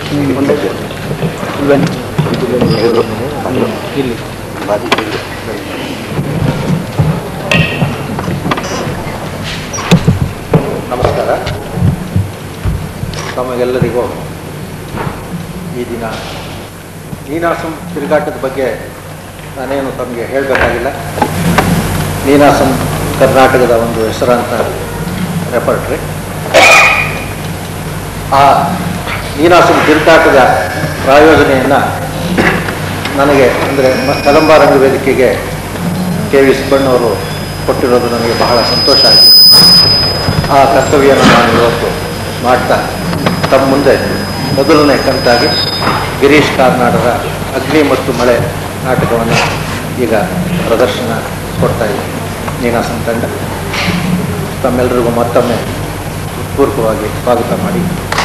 ಇಲ್ಲಿ ನಮಸ್ಕಾರ ತಮಗೆಲ್ಲರಿಗೂ ಈ ದಿನ ನೀನಾಸಂ ತಿರುಗಾಟದ ಬಗ್ಗೆ ನಾನೇನು ತಮಗೆ ಹೇಳಬೇಕಾಗಿಲ್ಲ ನೀನಾಸಂ ಕರ್ನಾಟಕದ ಒಂದು ಹೆಸರಾಂತ ರೆಪರ್ಟ್ರಿ ಆ ನೀನಾಸಂ ತಿರುಗಾಟದ ಪ್ರಾಯೋಜನೆಯನ್ನು ನನಗೆ ಅಂದರೆ ಕದಂಬ ರಂಗ ವೇದಿಕೆಗೆ ಕೆ ವಿ ಸುಬ್ಬಣ್ಣವರು ಕೊಟ್ಟಿರೋದು ನನಗೆ ಬಹಳ ಸಂತೋಷ ಆಯಿತು ಆ ಕರ್ತವ್ಯನ ನಾನು ಇವತ್ತು ಮಾಡ್ತಾ ತಮ್ಮ ಮುಂದೆ ಮೊದಲನೇ ಕಂತಾಗಿ ಗಿರೀಶ್ ಕಾರ್ನಾಡರ ಅಗ್ನಿ ಮತ್ತು ಮಳೆ ನಾಟಕವನ್ನು ಈಗ ಪ್ರದರ್ಶನ ಕೊಡ್ತಾ ಇದ್ದೀನಿ ನೀನಾಸಂ ತಂಡ ತಮ್ಮೆಲ್ಲರಿಗೂ ಮತ್ತೊಮ್ಮೆ ಪೂರ್ವಕವಾಗಿ ಸ್ವಾಗತ ಮಾಡಿ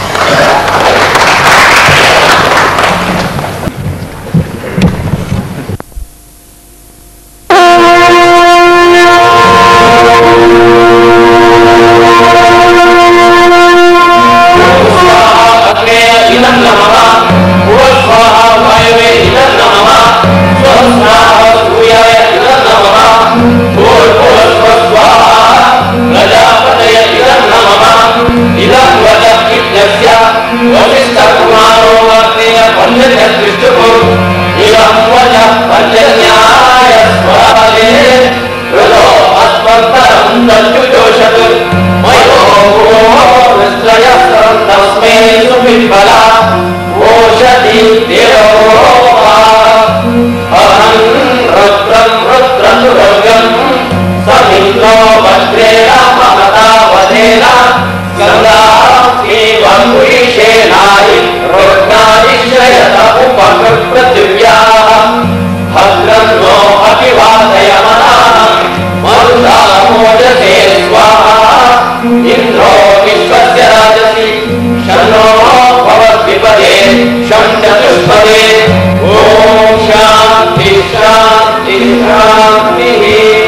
अग्ने इदं नमः भूस्वाहा वायवे इदं नमः स्वस्नाः सूर्याय इदं नमः भूर्भुवस्वस्वाहा प्रजापतय इदं नमः इदं वद इत्यस्य वसिष्ठकुमारो वर्तेय पञ्चदृष्टुः इदं वद पञ्चन्याय स्वाहे हृदो अस्मन्तरं दत्युजोषत् मयो विश्रयस्तरं तस्मै सुविफला ओषधि देवोपा अहं रुद्रं रुद्रसुरगं समिन्द्रो वज्रेण महता वदेन गङ्गामेवं पुरुषेणायि रोग्णादिश्रयत उपकृपृथिव्याः भद्रं नो अभिवादयमनः मरुदामोजसे स्वाहा इन्द्रो विश्वस्य राजसि शन्नो भवद्विपदे शं चतुष्पदे ॐ शान्ति शान्ति शान्तिः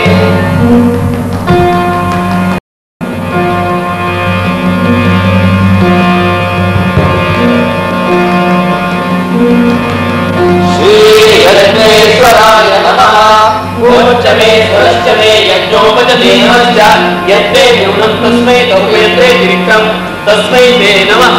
श्रीयज्ञेश्वराय नमः च मे स्वश्च मे यज्ञोपजते नमश्च यत्ते न्यूनं तस्मै तौयत्रे तिरिक्तं तस्मै ते नमः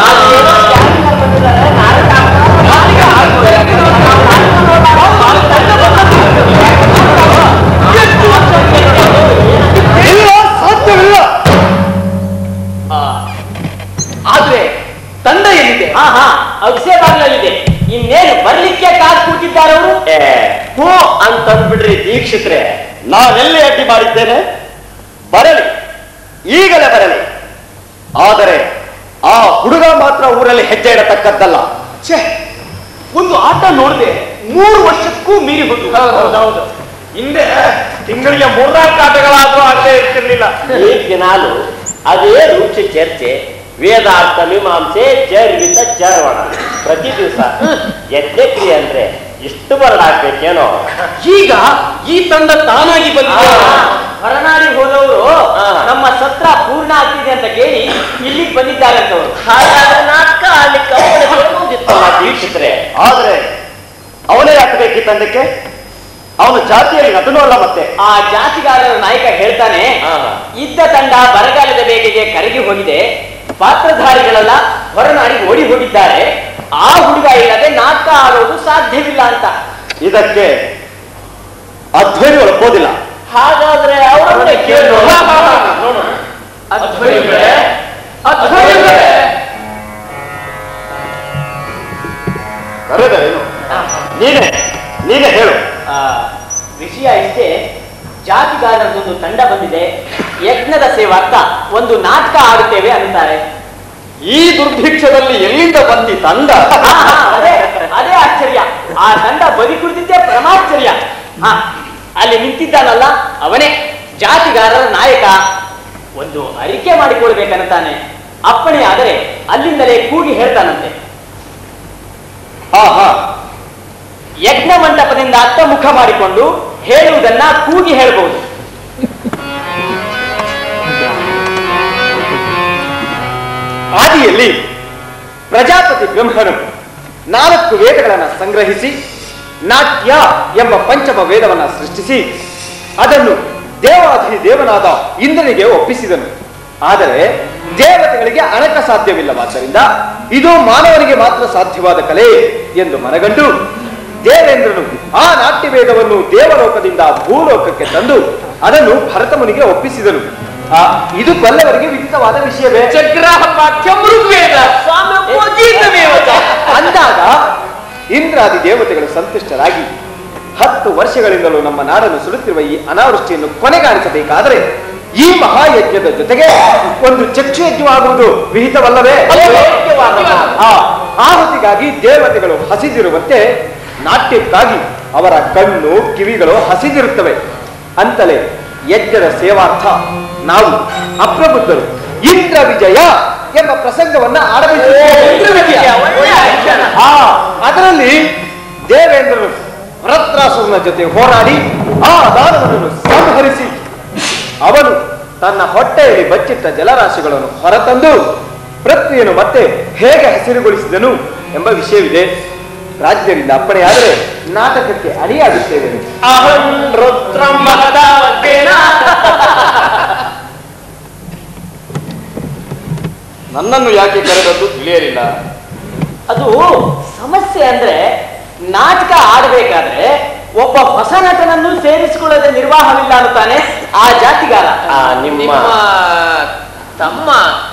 ಆದ್ರೆ ತಂಡ ಎಲ್ಲಿದೆ ಹಾ ಹಾ ಅಭಿಷೇಕಾಗ್ಲಲ್ಲಿದೆ ಇನ್ನೇನು ಬರ್ಲಿಕ್ಕೆ ಕಾದು ಕೂತಿದ್ದಾರೆ ಅವರು ಏ ಹ್ಞೂ ಅಂತಂದ್ಬಿಡ್ರಿ ದೀಕ್ಷಿತ್ರೆ ನಾನೆಲ್ಲಿ ಅಡ್ಡಿ ಮಾಡಿದ್ದೇನೆ ಬರಲಿ ಈಗಲೇ ಬರಲಿ ಆದರೆ ಆ ಹುಡುಗ ಮಾತ್ರ ಊರಲ್ಲಿ ಹೆಜ್ಜೆ ಇಡತಕ್ಕದ್ದಲ್ಲ ಛೇ ಒಂದು ಆಟ ನೋಡಿದೆ ಮೂರು ವರ್ಷಕ್ಕೂ ಮೀರಿ ಹೋದ್ರು ಹೌದು ಹಿಂದೆ ತಿಂಗಳಿಗೆ ಮೂರ್ನಾಲ್ಕು ಆಟಗಳಾದ್ರೂ ಆಗದೆ ಇರ್ತಿರ್ಲಿಲ್ಲ ಈ ದಿನಾಲು ಅದೇ ರುಚಿ ಚರ್ಚೆ ವೇದಾರ್ಥ ಮೀಮಾಂಸೆ ಚರ್ವಿತ ಚರ್ವಣ ಪ್ರತಿ ದಿವಸ ಯಜ್ಞ ಕ್ರಿಯೆ ಅಂದ್ರೆ ಇಷ್ಟು ಬರಲಾಗ್ಬೇಕೇನೋ ಈಗ ಈ ತಂಡ ತಾನಾಗಿ ಬಂದ ಹೊರನಾಡಿಗೆ ಹೋದವರು ಹಾ. ನಮ್ಮ ಸತ್ರ ಪೂರ್ಣ ಆಗ್ತಿದೆ ಅಂತ ಕೇಳಿ ಇಲ್ಲಿಗೆ ಬಂದಿದ್ದಾರೆ ಅಂತವ್ರು ಹಾಗಾದ್ರೆ ನಾಟಕ ಆಡ್ಲಿಕ್ಕೆ ಅವನೇ ಬರ್ಬೋದಿತ್ತಲ್ಲ ದೀಕ್ಷಿತ್ರೆ ಆದ್ರೆ ಅವನೇ ಹಾಕಬೇಕು ತಂಡಕ್ಕೆ ಅವನು ಜಾತಿಯಲ್ಲಿ ನಟನೂ ಅಲ್ಲ ಮತ್ತೆ ಆ ಜಾತಿಗಾರರ ನಾಯಕ ಹೇಳ್ತಾನೆ ಹಾ. ಇದ್ದ ತಂಡ ಬರಗಾಲದ ಬೇಗೆಗೆ ಕರಗಿ ಹೋಗಿದೆ ಪಾತ್ರಧಾರಿಗಳೆಲ್ಲ ಹೊರನಾಡಿಗೆ ಓಡಿ ಹೋಗಿದ್ದಾರೆ ಆ ಹುಡುಗ ಇಲ್ಲದೆ ನಾಟಕ ಆಡೋದು ಸಾಧ್ಯವಿಲ್ಲ ಅಂತ ಇದಕ್ಕೆ ಅಧ್ವನಿ ಒಪ್ಪೋದಿಲ್ಲ ಹಾಗಾದ್ರೆ ಅವರನ್ನೇ ಕೇಳು ಅಧ್ವರಿಗಳೇ, ಅಧ್ವರಿಗಳೇ. ಕರೆದರೇನು ನೀನೇ ನೀನೇ ಹೇಳು ಆ, ವಿಷಯ ಇಷ್ಟೇ ಜಾತಿಗಾರರದೊಂದು ತಂಡ ಬಂದಿದೆ ಯಜ್ಞದ ಸೇವಾರ್ಥ ಒಂದು ನಾಟಕ ಆಡುತ್ತೇವೆ ಅಂತಾರೆ ಈ ದುರ್ಭಿಕ್ಷದಲ್ಲಿ ಎಲ್ಲಿಂದ ಬಂದಿ ತಂಡ ಹಾ, ಹಾ, ಅದೇ ಅದೇ ಆಶ್ಚರ್ಯ ಆ ತಂಡ ಬದಿ ಕುಳಿತಿದ್ದೇ ಪರಮಾಶ್ಚರ್ಯ ಹಾ ಅಲ್ಲಿ ನಿಂತಿದ್ದಾನಲ್ಲ ಅವನೇ ಜಾತಿಗಾರರ ನಾಯಕ ಒಂದು ಅರಿಕೆ ಮಾಡಿಕೊಳ್ಬೇಕಂತಾನೆ ಅಪ್ಪಣೆ ಆದರೆ ಅಲ್ಲಿಂದಲೇ ಕೂಗಿ ಹೇಳ್ತಾನಂತೆ ಹಾ ಹಾ ಯಜ್ಞ ಮಂಟಪದಿಂದ ಅತ್ತ ಮುಖ ಮಾಡಿಕೊಂಡು ಹೇಳುವುದನ್ನ ಕೂಗಿ ಹೇಳ್ಬಹುದು ಆದಿಯಲ್ಲಿ ಪ್ರಜಾಪತಿ ಬ್ರಹ್ಮನು ನಾಲ್ಕು ವೇದಗಳನ್ನು ಸಂಗ್ರಹಿಸಿ ನಾಟ್ಯ ಎಂಬ ಪಂಚಮ ವೇದವನ್ನ ಸೃಷ್ಟಿಸಿ ಅದನ್ನು ದೇವಾಧಿ ದೇವನಾದ ಇಂದ್ರನಿಗೆ ಒಪ್ಪಿಸಿದನು ಆದರೆ ದೇವತೆಗಳಿಗೆ ಅಣಕ ಸಾಧ್ಯವಿಲ್ಲವಾದ್ದರಿಂದ ಇದು ಮಾನವನಿಗೆ ಮಾತ್ರ ಸಾಧ್ಯವಾದ ಕಲೆ ಎಂದು ಮನಗಂಡು ದೇವೇಂದ್ರನು ಆ ನಾಟ್ಯ ವೇದವನ್ನು ದೇವಲೋಕದಿಂದ ಭೂಲೋಕಕ್ಕೆ ತಂದು ಅದನ್ನು ಭರತ ಮುನಿಗೆ ಒಪ್ಪಿಸಿದನು ಆ, ಇದು ಬಲ್ಲವರಿಗೆ ವಿದಿತವಾದ ವಿಷಯವೇ ಚಕ್ರಹ ಪಾಠ್ಯಂ ಋಗ್ವೇದ ಸಾಮ್ಯಂ ಗೀತಮೇವಚ. ಅಂದಾಗ ಇಂದ್ರಾದಿ ದೇವತೆಗಳು ಸಂತುಷ್ಟರಾಗಿ ಹತ್ತು ವರ್ಷಗಳಿಂದಲೂ ನಮ್ಮ ನಾಡನ್ನು ಸುಡುತ್ತಿರುವ ಈ ಅನಾವೃಷ್ಟಿಯನ್ನು ಕೊನೆಗಾಣಿಸಬೇಕಾದರೆ ಈ ಮಹಾಯಜ್ಞದ ಜೊತೆಗೆ ಒಂದು ಚಕ್ಷು ಯಜ್ಞವಾಗುವುದು ವಿಹಿತವಲ್ಲವೇ ಆ ಆಹುತಿಗಾಗಿ ದೇವತೆಗಳು ಹಸಿದಿರುವಂತೆ ನಾಟ್ಯಕ್ಕಾಗಿ ಅವರ ಕಣ್ಣು ಕಿವಿಗಳು ಹಸಿದಿರುತ್ತವೆ ಅಂತಲೇ ಯಜ್ಞದ ಸೇವಾರ್ಥ ನಾವು ಅಪ್ರಬುದ್ಧರು ಇಂದ್ರ ವಿಜಯ ಎಂಬ ಪ್ರಸಂಗವನ್ನ ಆಡಬೇಕು ಇಂದ್ರ ವಿಜಯ, ಒಳ್ಳೆಯ ಆಚರಣ. ಆ ಅದರಲ್ಲಿ ದೇವೇಂದ್ರನು ಭರತ್ರಾಸುರನ ಜೊತೆ ಹೋರಾಡಿ ಆ ದಾನವನ್ನು ಸಂಹರಿಸಿ ಅವನು ತನ್ನ ಹೊಟ್ಟೆಯಲ್ಲಿ ಬಚ್ಚಿಟ್ಟ ಜಲರಾಶಿಗಳನ್ನು ಹೊರತಂದು ಪೃಥ್ವಿಯನ್ನು ಮತ್ತೆ ಹೇಗೆ ಹಸಿರುಗೊಳಿಸಿದನು ಎಂಬ ವಿಷಯವಿದೆ ರಾಜ್ಯದಿಂದ ಅಪ್ಪಣೆಯಾದರೆ ನಾಟಕಕ್ಕೆ ಅಣಿಯಾಗುತ್ತೇವೆ ಅಹಂ ರುದ್ರಂ ಮಹದಾವತ್ತೇನ. ನನ್ನನ್ನು ಯಾಕೆ ಕರೆದದ್ದು ತಿಳಿಯಲಿಲ್ಲ ಅದು ಸಮಸ್ಯೆ ಅಂದ್ರೆ ನಾಟಕ ಆಡಬೇಕಾದ್ರೆ ಒಬ್ಬ ಹೊಸ ನಟನನ್ನು ಸೇರಿಸಿಕೊಳ್ಳದೆ ನಿರ್ವಾಹವಿಲ್ಲ ಅನ್ನುತ್ತಾನೆ ಆ ಜಾತಿಗಾರ ಆ, ನಿಮ್ಮ ತಮ್ಮ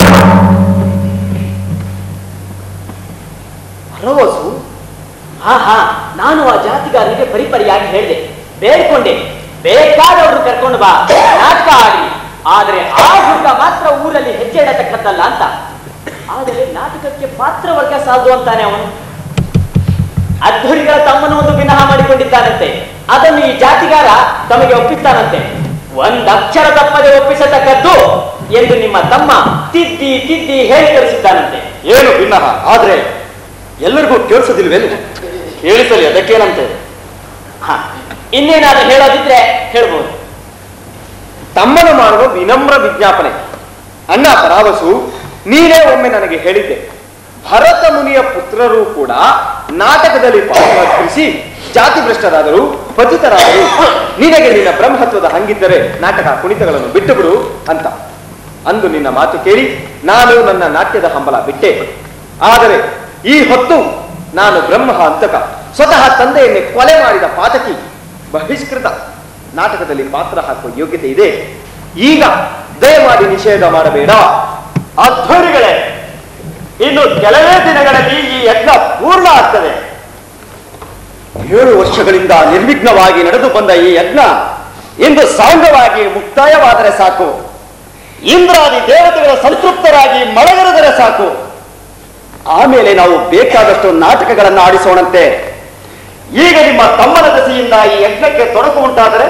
ಭರವಸು ಹಾ ಹಾ ನಾನು ಆ ಜಾತಿಗಾರನಿಗೆ ಪರಿಪರಿಯಾಗಿ ಹೇಳಿದೆ ಬೇಡ್ಕೊಂಡೆ ಬೇಕಾದವರು ಕರ್ಕೊಂಡು ಬಾ ನಾಟಕ ಆಡಿ ಆದ್ರೆ ಆ ಹುಡುಗ ಮಾತ್ರ ಊರಲ್ಲಿ ಹೆಜ್ಜೆ ಇಡತಕ್ಕದ್ದಲ್ಲ ಅಂತ ಆದರೆ ನಾಟಕಕ್ಕೆ ಪಾತ್ರವರ್ಗ ಸಾಧು ಅಂತಾನೆ ಅವನು ಅದ್ಧೂರಿಗಳ ತಮ್ಮನ್ನು ಒಂದು ವಿನಃ ಮಾಡಿಕೊಂಡಿದ್ದಾನಂತೆ ಅದನ್ನು ಈ ಜಾತಿಗಾರ ತಮಗೆ ಒಪ್ಪಿದ್ದಾನಂತೆ ಒಂದಕ್ಷರ ತಪ್ಪದೆ ಒಪ್ಪಿಸತಕ್ಕದ್ದು ಎಂದು ನಿಮ್ಮ ತಮ್ಮ ತಿದ್ದಿ ತಿದ್ದಿ ಹೇಳಿ ಕಳಿಸಿದ್ದಾನಂತೆ ಏನು ಭಿನ್ನಹ ಆದ್ರೆ ಎಲ್ಲರಿಗೂ ಕೇಳಿಸೋದಿಲ್ವೇನು ಕೇಳಿಸಲಿ ಅದಕ್ಕೇನಂತೆ ಹ, ಇನ್ನೇನಾದ್ರೂ ಹೇಳೋದಿದ್ರೆ ಹೇಳ್ಬೋದು ತಮ್ಮನು ಮಾಡುವ ವಿನಮ್ರ ವಿಜ್ಞಾಪನೆ ಅಣ್ಣ ಪರಾವಸು ನೀನೇ ಒಮ್ಮೆ ನನಗೆ ಹೇಳಿದ್ದೆ ಭರತ ಮುನಿಯ ಪುತ್ರರು ಕೂಡ ನಾಟಕದಲ್ಲಿ ಪಾಲ್ಗೊಳಿಸಿ ಜಾತಿ ಭ್ರಷ್ಟರಾದರು ಪತಿತರಾದರು ನಿನಗೆ ನಿನ್ನ ಬ್ರಹ್ಮತ್ವದ ಹಂಗಿದ್ದರೆ ನಾಟಕ ಕುಣಿತಗಳನ್ನು ಬಿಟ್ಟು ಬಿಡು ಅಂತ ಅಂದು ನಿನ್ನ ಮಾತು ಕೇಳಿ ನಾನು ನನ್ನ ನಾಟ್ಯದ ಹಂಬಲ ಬಿಟ್ಟೆ ಆದರೆ ಈ ಹೊತ್ತು ನಾನು ಬ್ರಹ್ಮ ಅಂತಕ ಸ್ವತಃ ತಂದೆಯನ್ನೇ ಕೊಲೆ ಮಾಡಿದ ಪಾತಕಿ ಬಹಿಷ್ಕೃತ ನಾಟಕದಲ್ಲಿ ಪಾತ್ರ ಹಾಕುವ ಯೋಗ್ಯತೆ ಇದೆ ಈಗ ದಯಮಾಡಿ ನಿಷೇಧ ಮಾಡಬೇಡ ಅಧ್ವರಿಗಳೇ ಇನ್ನು ಕೆಲವೇ ದಿನಗಳಲ್ಲಿ ಈ ಯಜ್ಞ ಪೂರ್ಣ ಆಗ್ತದೆ ಏಳು ವರ್ಷಗಳಿಂದ ನಿರ್ವಿಘ್ನವಾಗಿ ನಡೆದು ಬಂದ ಈ ಯಜ್ಞ ಇಂದು ಸಾಂಗವಾಗಿ ಮುಕ್ತಾಯವಾದರೆ ಸಾಕು ಇಂದ್ರಾದಿ ದೇವತೆಗಳು ಸಂತೃಪ್ತರಾಗಿ ಮಳಗರೆದರೆ ಸಾಕು ಆಮೇಲೆ ನಾವು ಬೇಕಾದಷ್ಟು ನಾಟಕಗಳನ್ನು ಆಡಿಸೋಣಂತೆ ಈಗ ನಿಮ್ಮ ತಮ್ಮನ ದಸೆಯಿಂದ ಈ ಯಜ್ಞಕ್ಕೆ ತೊಡಕು ಉಂಟಾದರೆ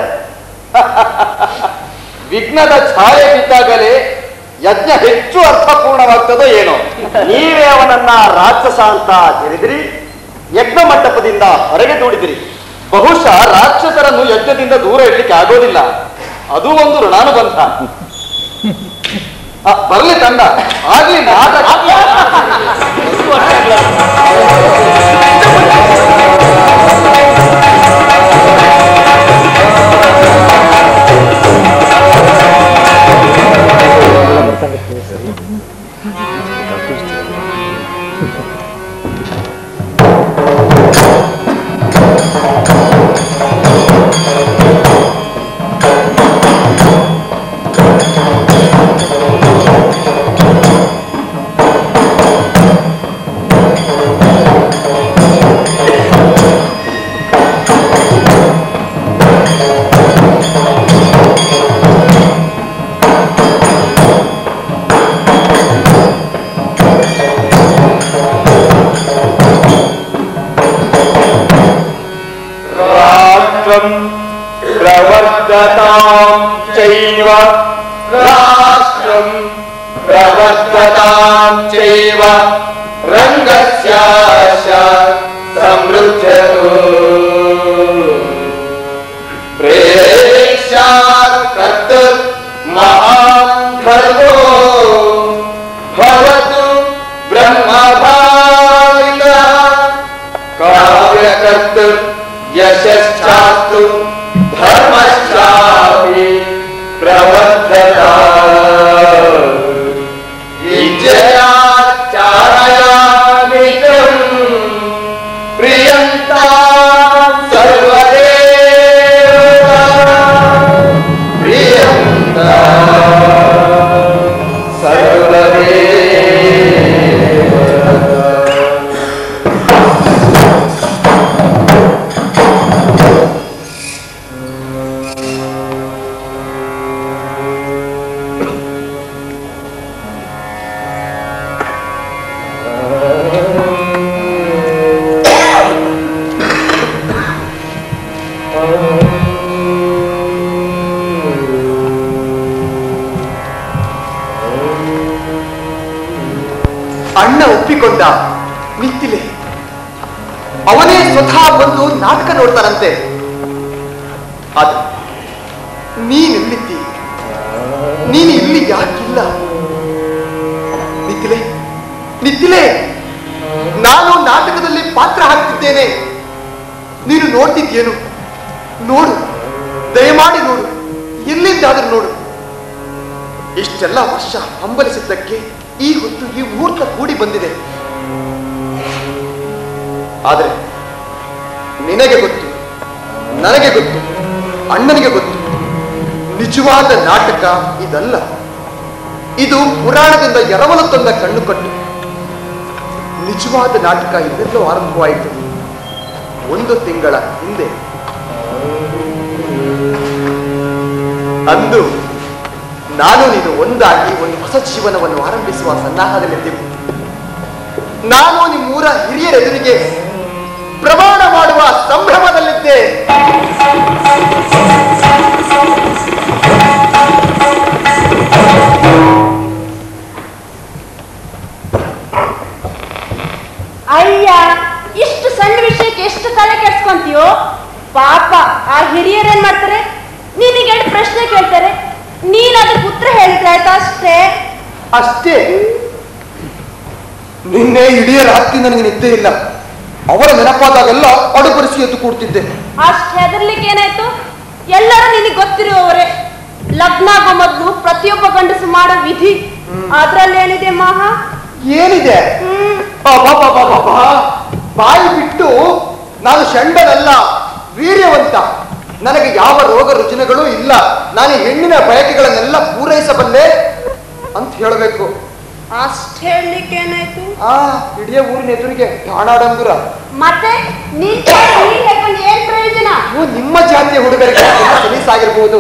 ವಿಘ್ನದ ಛಾಯೆ ಬಿದ್ದಾಗಲೇ ಯಜ್ಞ ಹೆಚ್ಚು ಅರ್ಥಪೂರ್ಣವಾಗ್ತದೋ ಏನೋ ನೀವೇ ಅವನನ್ನ ರಾಕ್ಷಸ ಅಂತ ಜರಿದಿರಿ ಯಜ್ಞ ಮಂಟಪದಿಂದ ಹೊರಗೆ ದೂಡಿದಿರಿ ಬಹುಶಃ ರಾಕ್ಷಸರನ್ನು ಯಜ್ಞದಿಂದ ದೂರ ಇಡ್ಲಿಕ್ಕೆ ಆಗೋದಿಲ್ಲ ಅದು ಒಂದು ಋಣಾನುಬಂಧ ಆ, ಬರ್ಲಿ ತಂಡ ಆಗ್ಲಿ ನಾಟಕ ರಾಷ್ಟ್ರಂ ಪ್ರವರ್ಧತಾಂ ಚೈವ ರಾಷ್ಟ್ರಂ ಪ್ರವರ್ಧತಾಂ ಚೈವ ರಂಗಸ್ಯಾಶ ಸಮೃದ್ಧತು ಪ್ರೇಕ್ಷಾತ್ ಕರ್ತೃ ಮಹಾನ್ ಧರ್ಮೋ ಭವತು ಬ್ರಹ್ಮ ಭಾವಿಕ ಅಣ್ಣ ಒಪ್ಪಿಕೊಂಡ ನಿತ್ತಿಲೆ ಅವನೇ ಸ್ವತಃ ಬಂದು ನಾಟಕ ನೋಡ್ತಾನಂತೆ ಆದ್ರೆ ನೀನೆಲ್ಲಿದ್ದಿ ನೀನು ಇಲ್ಲಿ ಯಾಕಿಲ್ಲ ನಿತ್ತಿಲೆ ನಿತ್ತಿಲೆ ನಾನು ನಾಟಕದಲ್ಲಿ ಪಾತ್ರ ಹಾಕ್ತಿದ್ದೇನೆ ನೀನು ನೋಡ್ತಿದ್ದೇನು ನೋಡು ದಯಮಾಡಿ ನೋಡು ಎಲ್ಲಿಂದಾದ್ರೂ ನೋಡು ಇಷ್ಟೆಲ್ಲ ವರ್ಷ ಹಂಬಲಿಸಿದ್ದಕ್ಕೆ ಈ ಹೊತ್ತು ಈ ಮುಹೂರ್ತ ಕೂಡಿ ಬಂದಿದೆ ಆದರೆ ನಿನಗೆ ಗೊತ್ತು ನನಗೆ ಗೊತ್ತು ಅಣ್ಣನಿಗೆ ಗೊತ್ತು ನಿಜವಾದ ನಾಟಕ ಇದಲ್ಲ ಇದು ಪುರಾಣದಿಂದ ಎರವಲು ತಂದ ಕಣ್ಣು ಕಟ್ಟು ನಿಜವಾದ ನಾಟಕ ಇದೆಲ್ಲೋ ಆರಂಭವಾಯಿತು ಒಂದು ತಿಂಗಳ ಹಿಂದೆ ಅಂದು ನಾನು ನೀನು ಒಂದಾಗಿ ಒಂದು ಹೊಸ ಜೀವನವನ್ನು ಆರಂಭಿಸುವ ಸನ್ನಾಹದಲ್ಲಿದ್ದೆವು ನಾನು ನಿಮ್ಮೂರ ಹಿರಿಯರ ಎದುರಿಗೆ ಪ್ರಮಾಣ ಮಾಡುವ ಸಂಭ್ರಮದಲ್ಲಿದ್ದೆ ಅಯ್ಯ ಇಷ್ಟು ಸಣ್ಣ ವಿಷಯಕ್ಕೆ ಎಷ್ಟು ತಲೆ ಕೆಡ್ಸ್ಕೊಂತೀಯೋ ಪಾಪ ಆ ಹಿರಿಯರೇನ್ ಮಾಡ್ತಾರೆ ನಿನಗೆ ಎರಡು ಪ್ರಶ್ನೆ ಕೇಳ್ತಾರೆ ನೀನ್ ಅದಕ್ಕೆ ಉತ್ತರ ಹೇಳಿದ್ರೆ ಆಯ್ತಾ ಅಷ್ಟೇ ಅಷ್ಟೇ ನಿನ್ನೆ ಇಡೀ ರಾತ್ರಿ ನನಗೆ ನಿದ್ದೆ ಇಲ್ಲ ಅವರ ನೆನಪಾದಾಗೆಲ್ಲ ಅಡುಪಡಿಸಿ ಎದ್ದು ಕೂಡ್ತಿದ್ದೆ ಅಷ್ಟ್ ಹೆದರ್ಲಿಕ್ಕೆ ಏನಾಯ್ತು ಎಲ್ಲರೂ ನಿನಗೆ ಗೊತ್ತಿರುವವರೇ ಲಗ್ನ ಆಗೋ ಮೊದ್ಲು ಪ್ರತಿಯೊಬ್ಬ ಗಂಡಸು ಮಾಡೋ ವಿಧಿ ಅದ್ರಲ್ಲಿ ಏನಿದೆ ಮಹಾ ಏನಿದೆ ಹ್ಮ್ ಅಬ್ಬಬ್ಬಬ್ಬಬ್ಬಬ್ಬ. ಬಾಯಿ ಬಿಟ್ಟು ನಾನು ಷಂಡನಲ್ಲ ವೀರ್ಯವಂತ ನನಗೆ ಯಾವ ರೋಗ ರುಜಿನಗಳು ಇಲ್ಲ ನಾನು ಈ ಹೆಣ್ಣಿನ ಬಯಕೆಗಳನ್ನೆಲ್ಲ ಪೂರೈಸಬಲ್ಲೆ ಅಂತ ಹೇಳಬೇಕು ಅಷ್ಟ್ ಹೇಳಲಿಕ್ಕೆ ಏನಾಯ್ತು ಆ ಇಡೀ ಊರಿನ ಎದುರಿಗೆ ಠಾಣಾಡಂಗುರ ಮತ್ತೆ ನೀನ್ ನೀನ್ ಹೇಳ್ಕೊಂಡು ಏನ್ ಪ್ರಯೋಜನ ಇವು ನಿಮ್ಮ ಜಾತಿಯ ಹುಡುಗರಿಗೆ ಸಲೀಸಾಗಿರ್ಬೋದು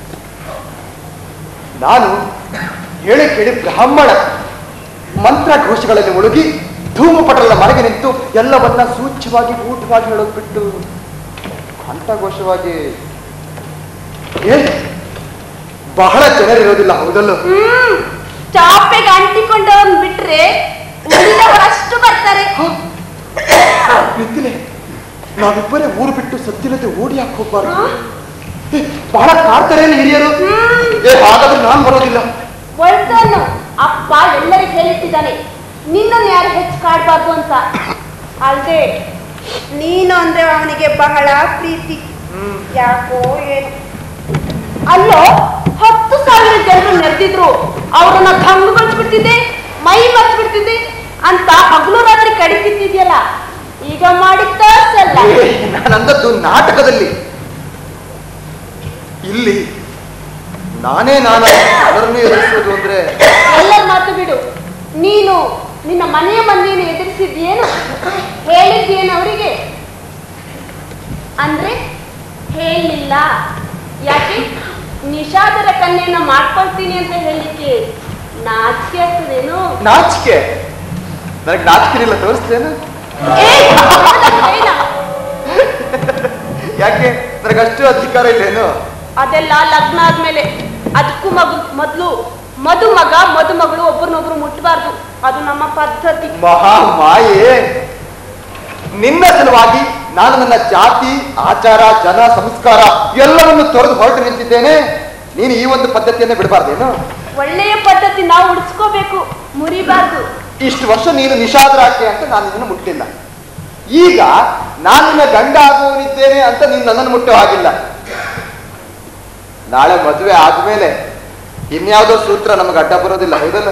ನಾನು ಹೇಳಿ ಕೇಳಿ ಬ್ರಾಹ್ಮಣ ಮಂತ್ರ ಘೋಷಗಳಲ್ಲಿ ಮುಳುಗಿ ಧೂಮಪಟಲ ಮನೆಗೆ ನಿಂತು ಎಲ್ಲವನ್ನ ಸೂಚ್ಯವಾಗಿ ಊಟವಾಗಿ ಹೇಳೋದು ಬಿಟ್ಟು ಕಂಠಘೋಷವಾಗಿ ಹೇಳಿ ಬಹಳ ಜನರಿರೋದಿಲ್ಲ ಹೌದಲ್ಲ ಹ್ಮ್ ಚಾಪೆಗೆ ಅಂಟಿಕೊಂಡವನ್ ಬಿಟ್ರೆ ಉಳಿದವರಷ್ಟು ಬರ್ತಾರೆ ನಿಂತಿಲೆ ನಾವಿಬ್ಬರೇ ಊರು ಬಿಟ್ಟು ಸತ್ತಿಲ್ಲದೆ ಓಡಿ ಯಾಕೆ ಹೋಗ್ಬಾರ್ದು ಏ, ಬಹಳ ಕಾಡ್ತಾರೆ ಹಿರಿಯರು ಏ ಹಾಗಾದ್ರೆ ನಾನು ಬರೋದಿಲ್ಲ ಒಳ್ತನು ಅಪ್ಪ ಎಲ್ಲರಿಗೆ ಹೇಳಿಟ್ಟಿದ್ದಾನೆ ನಿನ್ನನ್ನು ಯಾರು ಹೆಚ್ಚು ಕಾಡ್ಬಾರ್ದು ಅಂತ ಅಲ್ದೆ ನೀನು ಅಂದ್ರೆ ಅವನಿಗೆ ಬಹಳ ಪ್ರೀತಿ ಯಾಕೋ ಏನು ಅಲ್ಲೋ ಹತ್ತು ಸಾವಿರ ಜನರು ನೆರೆದಿದ್ರು ಅವ್ರನ್ನ ಧಂಗುಗೊಳಿಸ್ಬಿಡ್ತಿದ್ದೆ ಮೈ ಮರ್ಸ್ಬಿಡ್ತಿದ್ದೆ ಅಂತ ಹಗಲು ರಾತ್ರಿ ಕಡಿತಿದ್ಯಲ್ಲ ಈಗ ಮಾಡಿದ್ದ ಸಲ್ಲ ಏ, ನಾನಂದದ್ದು ನಾಟಕದಲ್ಲಿ ಇಲ್ಲಿ ನಾನೇ ನಾನು ಅದರನ್ನು ಎದುರಿಸೋದು ಅಂದ್ರೆ ಎಲ್ಲರ ಮಾತು ಬಿಡು ನೀನು ನಿನ್ನ ಮನೆಯ ಮಂದಿಯನ್ನು ಎದುರಿಸಿದ್ಯೇನು ಹೇಳಿದ್ಯೇನು ಅವರಿಗೆ ಅಂದ್ರೆ ಹೇಳಿಲ್ಲ ಯಾಕೆ ನಿಷಾದರ ಕನ್ಯೆಯನ್ನ ಮಾಡ್ಕೊಳ್ತೀನಿ ಅಂತ ಹೇಳಿಕ್ಕೆ ನಾಚಿಕೆ ಆಗ್ತದೇನು ನಾಚಿಕೆ ನನಗೆ ನಾಚಿಕೆನಿಲ್ಲ ತೋರಿಸ್ತೇನು ಏ, ಏನ? ಯಾಕೆ ನನಗಷ್ಟು ಅಧಿಕಾರ ಇಲ್ಲೇನು ಅದೆಲ್ಲ ಲಗ್ನ ಆದ್ಮೇಲೆ ಅದಕ್ಕೂ ಮಗು ಮೊದ್ಲು ಮದುಮಗ ಮದುಮಗಳು ಒಬ್ಬರನ್ನೊಬ್ರು ಮುಟ್ಟಬಾರ್ದು ಅದು ನಮ್ಮ ಪದ್ಧತಿ ಮಹಾ ಮಾಯೆ ನಿನ್ನ ಸಲುವಾಗಿ ನಾನು ನನ್ನ ಜಾತಿ ಆಚಾರ ಜನ ಸಂಸ್ಕಾರ ಎಲ್ಲವನ್ನು ತೊರೆದು ಹೊರಟು ನಿಂತಿದ್ದೇನೆ ನೀನು ಈ ಒಂದು ಪದ್ಧತಿಯನ್ನೇ ಬಿಡಬಾರ್ದೇನು ಒಳ್ಳೆಯ ಪದ್ಧತಿ ನಾವು ಉಳಿಸ್ಕೋಬೇಕು ಮುರಿಬಾರ್ದು ಇಷ್ಟು ವರ್ಷ ನೀನು ನಿಷಾದರಾಕೆ ಅಂತ ನಾನು ನಿನ್ನನ್ನು ಮುಟ್ಟಿಲ್ಲ ಈಗ ನಾನು ನಿನ್ನ ಗಂಡ ಆಗುವನಿದ್ದೇನೆ ಅಂತ ನೀನು ನನ್ನನ್ನು ಮುಟ್ಟೋ ಹಾಗಿಲ್ಲ ನಾಳೆ ಮದುವೆ ಆದ್ಮೇಲೆ ಇನ್ಯಾವುದೋ ಸೂತ್ರ ನಮಗೆ ಅಡ್ಡ ಬರೋದಿಲ್ಲ ಹೌದಲ್ಲ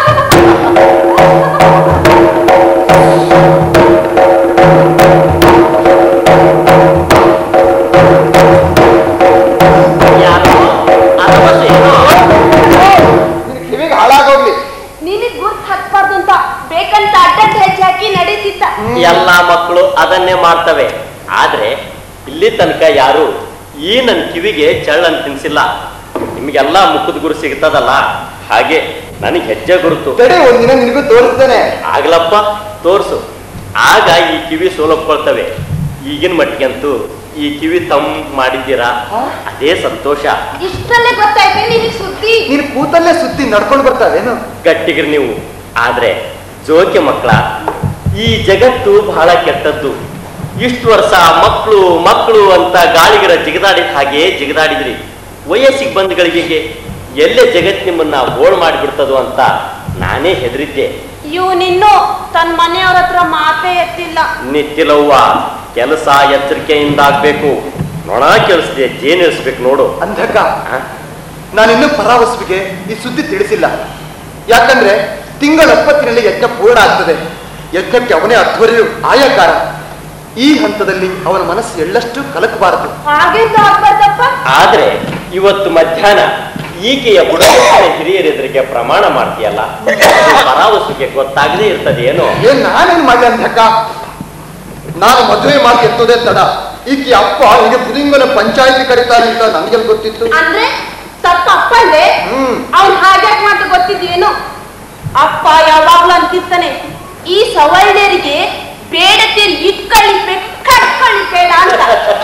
ಯಾರು ಅಥವಾ ಏನೋ ನಿನ್ ಕಿವಿಗೆ ಹಾಳಾಗೋಗ್ಲಿ ನಿನಗ್ ಗುರ್ತ್ ಹತ್ಬಾರ್ದು ಅಂತ ಬೇಕಂತ ಅಡ್ಡಡ್ಡ ಹೆಜ್ಜೆ ಹಾಕಿ ನಡೀತಿದ್ದ ಎಲ್ಲಾ ಮಕ್ಕಳು ಅದನ್ನೇ ಮಾಡ್ತವೆ ಆದ್ರೆ ಇಲ್ಲಿ ತನಕ ಯಾರು ಈ ನನ್ನ ಕಿವಿಗೆ ಚಳ್ಳನ್ ತಿನ್ಸಿಲ್ಲ ನಿಮ್ಗೆಲ್ಲ ಮುಖದ ಗುರು ಸಿಗ್ತದಲ್ಲ ಹಾಗೆ ನನಗೆ ಹೆಜ್ಜೆ ಗುರುತು ತಡೆ ಒಂದಿನ ನಿನಗೂ ತೋರಿಸ್ತೇನೆ ಆಗ್ಲಪ್ಪ ತೋರ್ಸು ಆಗ ಈ ಕಿವಿ ಸೋಲೊಪ್ಕೊಳ್ತವೆ ಈಗಿನ ಮಟ್ಟಿಗಂತೂ ಈ ಕಿವಿ ತಮ್ ಮಾಡಿದ್ದೀರಾ ಅದೇ ಸಂತೋಷ ಇಷ್ಟಲ್ಲೇ ಗೊತ್ತಾಯ್ತೆ ನಿನಗ್ ಸುದ್ದಿ ನೀನು ಕೂತಲ್ಲೇ ಸುದ್ದಿ ನಡ್ಕೊಂಡು ಬರ್ತಾವೇನು ಗಟ್ಟಿಗ್ರಿ ನೀವು ಆದ್ರೆ ಜೋಕೆ ಮಕ್ಕಳ ಈ ಜಗತ್ತು ಬಹಳ ಕೆಟ್ಟದ್ದು ಇಷ್ಟು ವರ್ಷ ಮಕ್ಕಳು ಮಕ್ಕಳು ಅಂತ ಗಾಳಿಗರ ಜಿಗದಾಡಿದ ಹಾಗೆ ಜಿಗದಾಡಿದ್ರಿ ವಯಸ್ಸಿಗೆ ಬಂದ ಗಳಿಗೆಗೆ ಎಲ್ಲೇ ಜಗತ್ ನಿಮ್ಮನ್ನ ಬೋಳ್ ಮಾಡಿಬಿಡ್ತದೋ ಅಂತ ನಾನೇ ಹೆದರಿದ್ದೆ ಇವನಿನ್ನು ತನ್ನ ಮನೆಯವ್ರ ಹತ್ರ ಮಾತೇ ಎತ್ತಿಲ್ಲ ನಿತ್ತಿಲವ್ವ ಕೆಲಸ ಎಚ್ಚರಿಕೆಯಿಂದ ಆಗ್ಬೇಕು ನೊಣ ಕೇಳಿಸ್ದೆ ಜೇನಿಳಿಸ್ಬೇಕು ನೋಡು ಅಂಧಕ ಆ? ನಾನಿನ್ನೂ ಪರಾವಸುವಿಗೆ ಈ ಸುದ್ದಿ ತಿಳಿಸಿಲ್ಲ ಯಾಕಂದ್ರೆ ತಿಂಗಳ ಒಪ್ಪತ್ತಿನಲ್ಲಿ ಯಜ್ಞ ಪೂರ್ಣ ಆಗ್ತದೆ ಯಜ್ಞಕ್ಕೆ ಅವನೇ ಅಧ್ವರ್ಯು ಆಯಕಾರ ಈ ಹಂತದಲ್ಲಿ ಅವನ ಮನಸ್ಸು ಎಳ್ಳಷ್ಟು ಕಲಕಬಾರದು ಹಾಗೆಂತ ಆಗ್ಬಾರ್ದಪ್ಪ ಆದ್ರೆ ಇವತ್ತು ಮಧ್ಯಾಹ್ನ ಈಕೆಯ ಬುಡಕಟ್ಟಿನ ಹಿರಿಯರೆದುರಿಗೆ ಪ್ರಮಾಣ ಮಾಡ್ತೀಯಲ್ಲ ಅದು ಪರಾವಸುಗೆ ಗೊತ್ತಾಗದೇ ಇರ್ತದೆ ಏನೋ ಏನ್ ನಾನೇನ್ ಮಾಡಿ ಅಂಧಕ ನಾನು ಮದುವೆ ಮಾತು ಎತ್ತೋದೇ ತಡ ಈಕೆ ಅಪ್ಪ ಹೀಗೆ ಪುರಿಂಗನ ಪಂಚಾಯತಿ ಕರೀತಾನೆ ಅಂತ ನನಗೆಲ್ಲ ಗೊತ್ತಿತ್ತು ಅಂದ್ರೆ ತಪ್ಪ ಅಪ್ಪಂದೆ ಹ್ಮ್. ಅವ್ನ್ ಹಾಗ್ಯಾಕ್ ಮಾಡ್ತಾ ಗೊತ್ತಿದ್ಯೇನು ಅಪ್ಪ ಯಾವಾಗ್ಲೂ ಅಂತಿರ್ತಾನೆ ಈ ಸವರ್ಣರಿಗೆ ಬೇಡತೀರಿ ಇಟ್ಕಳಿಸ್ಬೇಕು ಕಟ್ಕಳಿಸ್ಬೇಡ ಅಂತ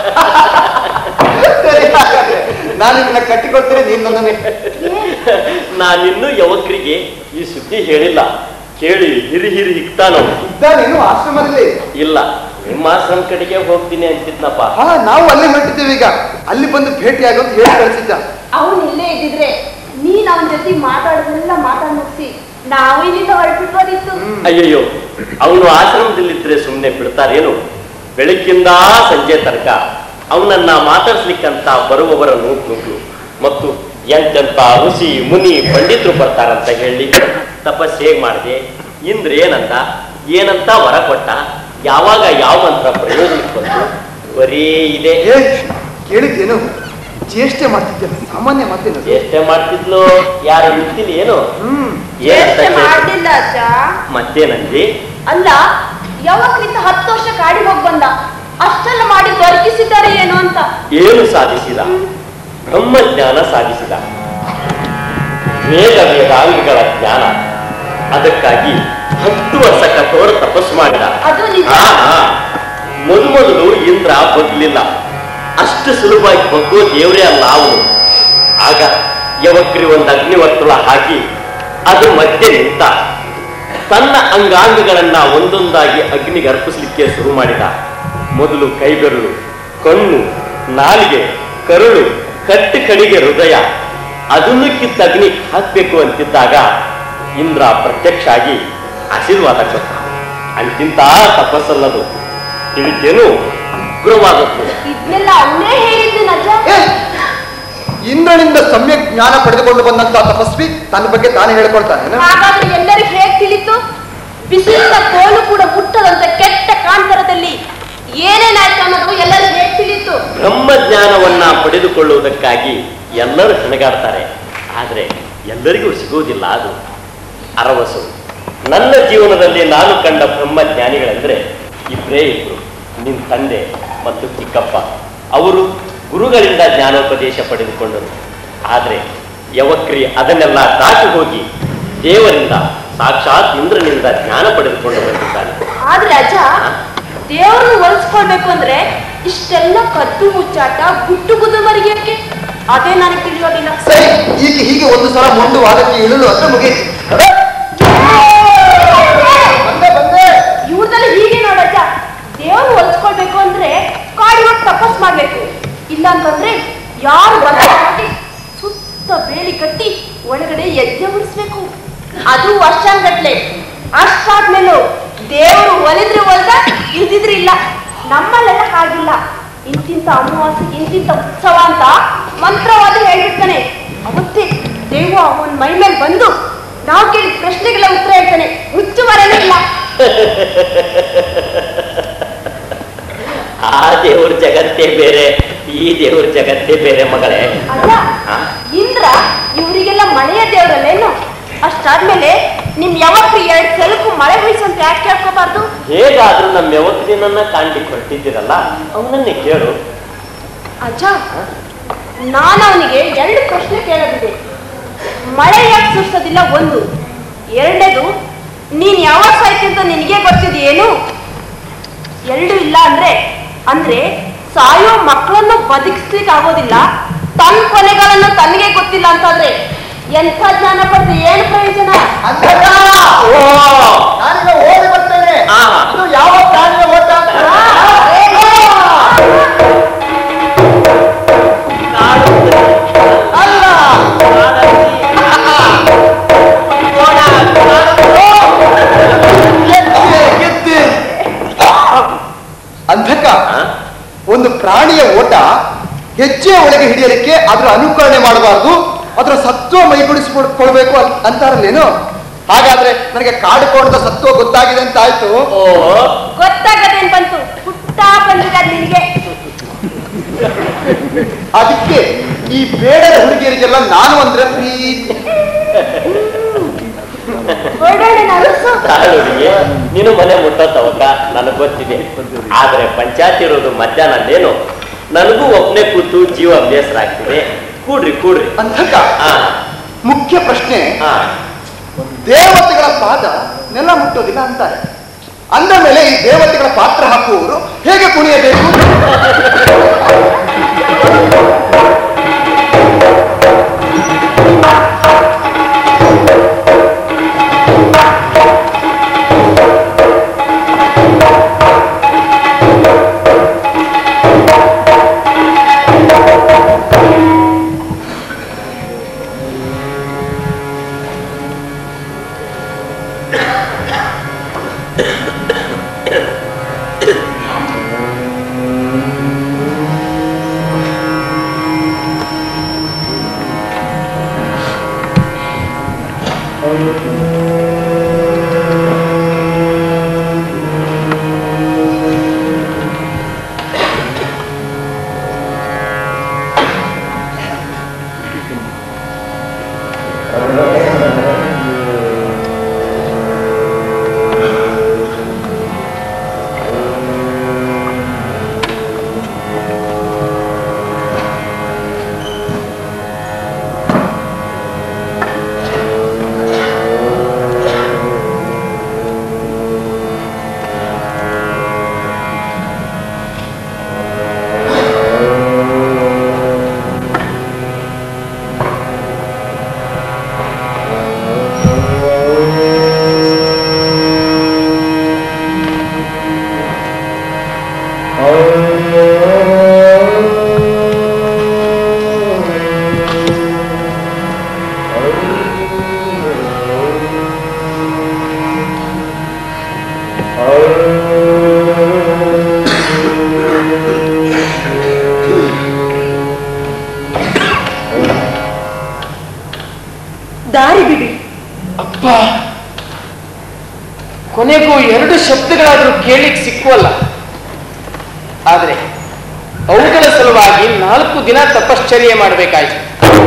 ಸರಿ, ಹಾಗಾದ್ರೆ ನಾನು ನಿನ್ನ ಕಟ್ಟಿಕೊಡ್ತೇನೆ ನೀನ್ ನನ್ನನ್ನೇ ನಾನಿನ್ನೂ ಯವಕರಿಗೆ ಈ ಸುದ್ದಿ ಹೇಳಿಲ್ಲ ಕೇಳಿ ಹಿರಿ ಹಿರಿ ಹಿಕ್ತಾನೋ ಇದ್ದ ನೀನು ಆಶ್ರಮದಲ್ಲಿ ಇಲ್ಲ ನಿಮ್ಮ ಆಶ್ರಮ ಕಡೆಗೆ ಹೋಗ್ತೀನಿ ಅಂತಿದ್ನಪ್ಪ ಹಾ ನಾವು ಅಲ್ಲಿ ಹೊರಟಿದ್ದೇವೆ ಈಗ ಅಲ್ಲಿ ಬಂದು ಭೇಟಿಯಾಗು ಅಂತ ಹೇಳಿ ಕಳಿಸಿದ್ದ ಅವನ್ ಇಲ್ಲೇ ಇದ್ದಿದ್ರೆ ನೀನ್ ಅವನ ಜೊತೆ ಮಾತಾಡೋದೆಲ್ಲ ಮಾತಾಡ್ ಮುಗಿಸಿ ನಾವು ಇಲ್ಲಿಂದ ಹೊರಟ್ಬಿಟ್ಬೋದಿತ್ತು ಅಯ್ಯಯ್ಯೋ ಅವನು ಆಶ್ರಮದಲ್ಲಿದ್ರೆ ಸುಮ್ಮನೆ ಬಿಡ್ತಾರೇನು ಬೆಳಗ್ಗಿಂದ ಸಂಜೆ ತನಕ ಅವನನ್ನ ಮಾತಾಡ್ಸ್ಲಿಕ್ಕಂತ ಬರುವವರನ್ನು ನುಗ್ಲು ಮತ್ತು ಎಂತೆಂತ ಋಷಿ ಮುನಿ ಪಂಡಿತರು ಬರ್ತಾರಂತ ಹೇಳಿ ತಪಸ್ ಹೇಗ್ ಮಾಡಿದೆ ಇಂದ್ರ ಏನಂತ ಏನಂತ ವರ ಕೊಟ್ಟ ಯಾವಾಗ ಯಾವ ಮಂತ್ರ ಪ್ರಯೋಜನಕ್ಕೆ ಬಂತು ಬರೀ ಇದೆ ಏ ಕೇಳಿದ್ದೇನು ಚೇಷ್ಟೆ ಮಾಡ್ತಿದ್ದೆ ಸಾಮಾನ್ಯ ಮಾತೇನದು ಎಷ್ಟೇ ಮಾಡ್ತಿದ್ಲು ಯಾರು ಇರ್ತಿಲ್ಲ ಏನು ಹ್ಮ್ ಏನಂತ ಯೋಚ್ನೆ ಕೇಳ್ದೆ? ಮಾಡ್ಲಿಲ್ಲ ಅಜ್ಜ ಮತ್ತೇನಂದಿ ಅಲ್ಲ ಯಾವಾಗ್ಲಿಂದ ಹತ್ತು ವರ್ಷ ಕಾಡಿಗೆ ಹೋಗ್ ಬಂದ ಅಷ್ಟೆಲ್ಲ ಮಾಡಿ ದೊರಕಿಸಿದ್ದಾರೆ ಏನು ಅಂತ ಏನು ಸಾಧಿಸಿದ ಬ್ರಹ್ಮಜ್ಞಾನ ಸಾಧಿಸಿದ ವೇದ ವೇದಾಂಗಗಳ ಜ್ಞಾನ ಅದಕ್ಕಾಗಿ ಹತ್ತು ವರ್ಷ ಕಠೋರ ತಪಸ್ಸು ಮಾಡಿದ ಅದು ನಿಜ. ಹಾ, ಹಾ. ಮೊದಮೊದಲು ಇಂದ್ರ ಬಗ್ಲಿಲ್ಲ ಅಷ್ಟು ಸುಲಭವಾಗಿ ಬಗ್ಗೋ ದೇವರೇ ಅಲ್ಲ ಅವನು ಆಗ ಯವಕ್ರಿ ಒಂದು ಅಗ್ನಿವರ್ತುಳ ಹಾಕಿ ಅದು ಮಧ್ಯೆ ನಿಂತ ತನ್ನ ಅಂಗಾಂಗಗಳನ್ನ ಒಂದೊಂದಾಗಿ ಅಗ್ನಿಗೆ ಅರ್ಪಿಸ್ಲಿಕ್ಕೆ ಶುರು ಮಾಡಿದ ಮೊದಲು ಕೈಬೆರಳು ಕಣ್ಣು ನಾಲಿಗೆ ಕರುಳು ಕಟ್ಟು ಕಡಿಗೆ ಹೃದಯ ಅದನ್ನು ಕಿತ್ತ ಅಗ್ನಿ ಹಾಕ್ಬೇಕು ಅಂತಿದ್ದಾಗ ಇಂದ್ರ ಪ್ರತ್ಯಕ್ಷ ಆಗಿ ಆಶೀರ್ವಾದ ಕೊಟ್ಟ ಅಂತಿಂತ ತಪಸ್ಸಲ್ಲದು ತಿಳಿತೇನು ಉಗ್ರವಾದದ್ದು ಇದನ್ನೆಲ್ಲ ಅವನೇ ಹೇಳಿದ್ದು ನಜ ಏ ಇಂದ್ರನಿಂದ ಸಮ್ಯಕ್ ಜ್ಞಾನ ಪಡೆದುಕೊಂಡು ಬಂದಂತ ತಪಸ್ವಿ ತನ್ನ ಬಗ್ಗೆ ತಾನೇ ಹೇಳ್ಕೊಳ್ತಾನೆ ಹಾಗಾದ್ರೆ ಎಲ್ಲರಿಗೂ ಹೇಗ್ ತಿಳಿತು ಬಿಸಿಲಿನ ಕೋಲು ಕೂಡ ಮುಟ್ಟದಂತ ಕೆಟ್ಟ ಕಾಂತರದಲ್ಲಿ ಏನೇನಾಯ್ತು ಅನ್ನೋದು ಎಲ್ಲರಿಗೂ ಹೇಗ್ ತಿಳಿತು ಬ್ರಹ್ಮಜ್ಞಾನವನ್ನ ಪಡೆದುಕೊಳ್ಳುವುದಕ್ಕಾಗಿ ಎಲ್ಲರೂ ಹೆಣಗಾಡ್ತಾರೆ ಆದರೆ ಎಲ್ಲರಿಗೂ ಸಿಗುವುದಿಲ್ಲ ಅದು ಅರವಸು ನನ್ನ ಜೀವನದಲ್ಲಿ ನಾನು ಕಂಡ ಬ್ರಹ್ಮಜ್ಞಾನಿಗಳೆಂದರೆ ಇಬ್ಬರೇ ಇಬ್ರು ನಿನ್ನ ತಂದೆ ಮತ್ತು ಚಿಕ್ಕಪ್ಪ ಅವರು ಗುರುಗಳಿಂದ ಜ್ಞಾನೋಪದೇಶ ಪಡೆದುಕೊಂಡರು ಆದರೆ ಯವಕ್ರಿ ಅದನ್ನೆಲ್ಲ ದಾಟಿ ಹೋಗಿ ದೇವರಿಂದ ಸಾಕ್ಷಾತ್ ಇಂದ್ರನಿಂದ ಜ್ಞಾನ ಪಡೆದುಕೊಂಡು ಬಂದಿದ್ದಾನೆ ಆದ್ರೆ ಅಜ್ಜ ದೇವ್ರನ್ನ ಒಲಿಸ್ಕೊಳ್ಬೇಕು ಅಂದ್ರೆ ಇಷ್ಟೆಲ್ಲ ಕದ್ದು ಮುಚ್ಚಾಟ ಗುಟ್ಟು ಗುದ್ದು ಮರಿಗೆಯಕ್ಕೆ ಅದೇ ನನಗೆ ತಿಳಿಯೋದಿಲ್ಲ ಸರಿ ಈಗ ಹೀಗೆ ಒಂದು ಸಲ ಮುಂಡು ವಾದಕ್ಕೆ ಇಳಲು ಅത്ര ಮುಗೀತು ಬಂದೆ ಬಂದೆ ಇವ್ರದೆಲ್ಲ ಹೀಗೆ ನೋಡಜ್ಜ ದೇವ್ರನ್ನ ಒಲಿಸ್ಕೊಳ್ಬೇಕು ಅಂದ್ರೆ ಕಾಡಿ ಹೋಗಿ ತಪಸ್ ಮಾಡ್ಬೇಕು ಇಲ್ಲ ಅಂತಂದ್ರೆ ಯಾರು ಬಂದ ಸುತ್ತ ಬೇಲಿ ಕಟ್ಟಿ ಒಳಗಡೆ ಯಜ್ಞ ಉಳಿಸ್ಬೇಕು ಅದು ವರ್ಷಾನ್ಗಟ್ಲೆ ಅಷ್ಟಾದ್ಮೇಲೂ ದೇವರು ಒಲಿದ್ರೆ ಒಲ್ದ ಇಲ್ದಿದ್ರೆ ಇಲ್ಲ ನಮ್ಮಲ್ಲೆಲ್ಲ ಹಾಗಿಲ್ಲ ಇಂತಿಂತ ಅಮಾವಾಸ್ಯೆ ಇಂತಿಂತ ಉತ್ಸವ ಅಂತ ಮಂತ್ರವಾದ ಹೇಳ್ಬಿಡ್ತಾನೆ ಅವತ್ತೇ ದೇವ ಅವನ ಮೈ ಮೇಲೆ ಬಂದು ನಾವು ಕೇಳಿದ ಪ್ರಶ್ನೆಗೆಲ್ಲ ಉತ್ತರ ಹೇಳ್ತಾನೆ ಮುಚ್ಚುವರನೇ ಇಲ್ಲ ಆ ದೇವ್ರ ಜಗತ್ತೇ ಬೇರೆ ಈ ದೇವ್ರ ಜಗತ್ತೇ ಬೇರೆ ಮಗಳೇ ಅಲ್ಲ ಆ? ಇಂದ್ರ ಇವರಿಗೆಲ್ಲ ಮಳೆಯ ದೇವರಲ್ಲೇನು ಅಷ್ಟಾದ್ಮೇಲೆ ನಿಮ್ ಯಾವತ್ತು ಎರಡ್ ಸಲಕ್ಕೂ ಮಳೆ ಹುಯ್ಸಂತ ಯಾಕೆ ಕೇಳ್ಕೋಬಾರ್ದು ಹೇಗಾದ್ರೂ ನಮ್ಮ ಯಾವತ್ತಿನನ್ನ ಕಾಣ್ಲಿಕ್ಕೆ ಹೊರಟಿದ್ದೀರಲ್ಲ ಅವನನ್ನೇ ಕೇಳು ಅಜ್ಜ ನಾನು ಅವನಿಗೆ ಎರಡು ಪ್ರಶ್ನೆ ಕೇಳೋದಿದೆ ಮಳೆ ಯಾಕೆ ಸುರಿಸೋದಿಲ್ಲ ಒಂದು ಎರಡನೇದು ನೀನ್ ಯಾವಾಗ ಸಾಯ್ತಿ ಅಂತ ನಿನಗೆ ಗೊತ್ತಿದೆಯೇನು ಎರಡು ಇಲ್ಲ ಅಂದ್ರೆ ಅಂದ್ರೆ ಸಾಯೋ ಮಕ್ಕಳನ್ನು ಬದುಕಿಸ್ಲಿಕ್ಕೆ ಆಗೋದಿಲ್ಲ ತನ್ನ ಕೊನೆಗಳನ್ನು ತನಗೆ ಗೊತ್ತಿಲ್ಲ ಅಂತಂದ್ರೆ ಎಂಥ ಜ್ಞಾನ ಪಡೆದು ಏನು ಪ್ರಯೋಜನ ಅಂಧಕ! ಓ ನಾನೀಗ ಓಡಿ ಬರ್ತೇನೆ ಆ. ಇದು ಯಾವ ಪ್ರಾಣಿಯ ಓಟ ಅಲ್ಲ ಗೆದ್ದೆ, ಗೆದ್ದೆ. ಅಂಧಕ ಒಂದು ಪ್ರಾಣಿಯ ಓಟ ಹೆಜ್ಜೆಯ ಒಳಗೆ ಹಿಡಿಯಲಿಕ್ಕೆ ಅದರ ಅನುಕರಣೆ ಮಾಡಬಾರ್ದು ಅದರ ಸತ್ವ ಮೈಗೂಡಿಸಿಕೊಳ್ಬೇಕು ಅನ್- ಅಂತಾರಲ್ಲೇನು ಹಾಗಾದ್ರೆ ನನಗೆ ಕಾಡುಕೋಣದ ಸತ್ವ ಗೊತ್ತಾಗಿದೆ ಅಂತ ಆಯ್ತು ಓ ಗೊತ್ತಾಗದೇನ್ ಬಂತು ಹುಟ್ಟ ಬಂದಿದೆ ನಿನಗೆ ಅದಕ್ಕೆ ಈ ಬೇಡದ ಹುಡುಗಿಯರಿಗೆಲ್ಲ ನಾನು ಅಂದ್ರೆ ಪ್ರೀತಿ ಹೊರಡೋಣ ಅರಸು ತಾಳುಡಿಗೆ ನೀನು ಮನೆ ಮುಟ್ಟತ್ತವಕ್ಕ ನನಗೆ ಗೊತ್ತಿದೆ ಆದ್ರೆ ಪಂಚಾಯತ್ ಇರೋದು ಮಧ್ಯಾಹ್ನಲ್ಲೇನು ನನಗೂ ಒಬ್ಬನೇ ಕೂತು ಜೀವ ಬೇಸರ ಆಗ್ತಿದೆ ಕೂಡ್ರಿ ಕೂಡ್ರಿ ಅಂಧಕ ಹಾ ಮುಖ್ಯ ಪ್ರಶ್ನೆ ಹಾ ದೇವತೆಗಳ ಪಾದ ನೆಲ ಮುಟ್ಟೋದಿಲ್ಲ ಅಂತಾರೆ ಅಂದ ಮೇಲೆ ಈ ದೇವತೆಗಳ ಪಾತ್ರ ಹಾಕುವವರು ಹೇಗೆ ಕುಣಿಯಬೇಕು ದಾರಿ ಬಿಡಿ ಅಪ್ಪ ಕೊನೆಗೂ ಎರಡು ಶಬ್ದಗಳಾದ್ರೂ ಕೇಳಿಕ್ ಸಿಕ್ಕುವಲ್ಲ ಆದ್ರೆ ಅವುಗಳ ಸಲುವಾಗಿ ನಾಲ್ಕು ದಿನ ತಪಶ್ಚರ್ಯೆ ಮಾಡಬೇಕಾಯ್ತು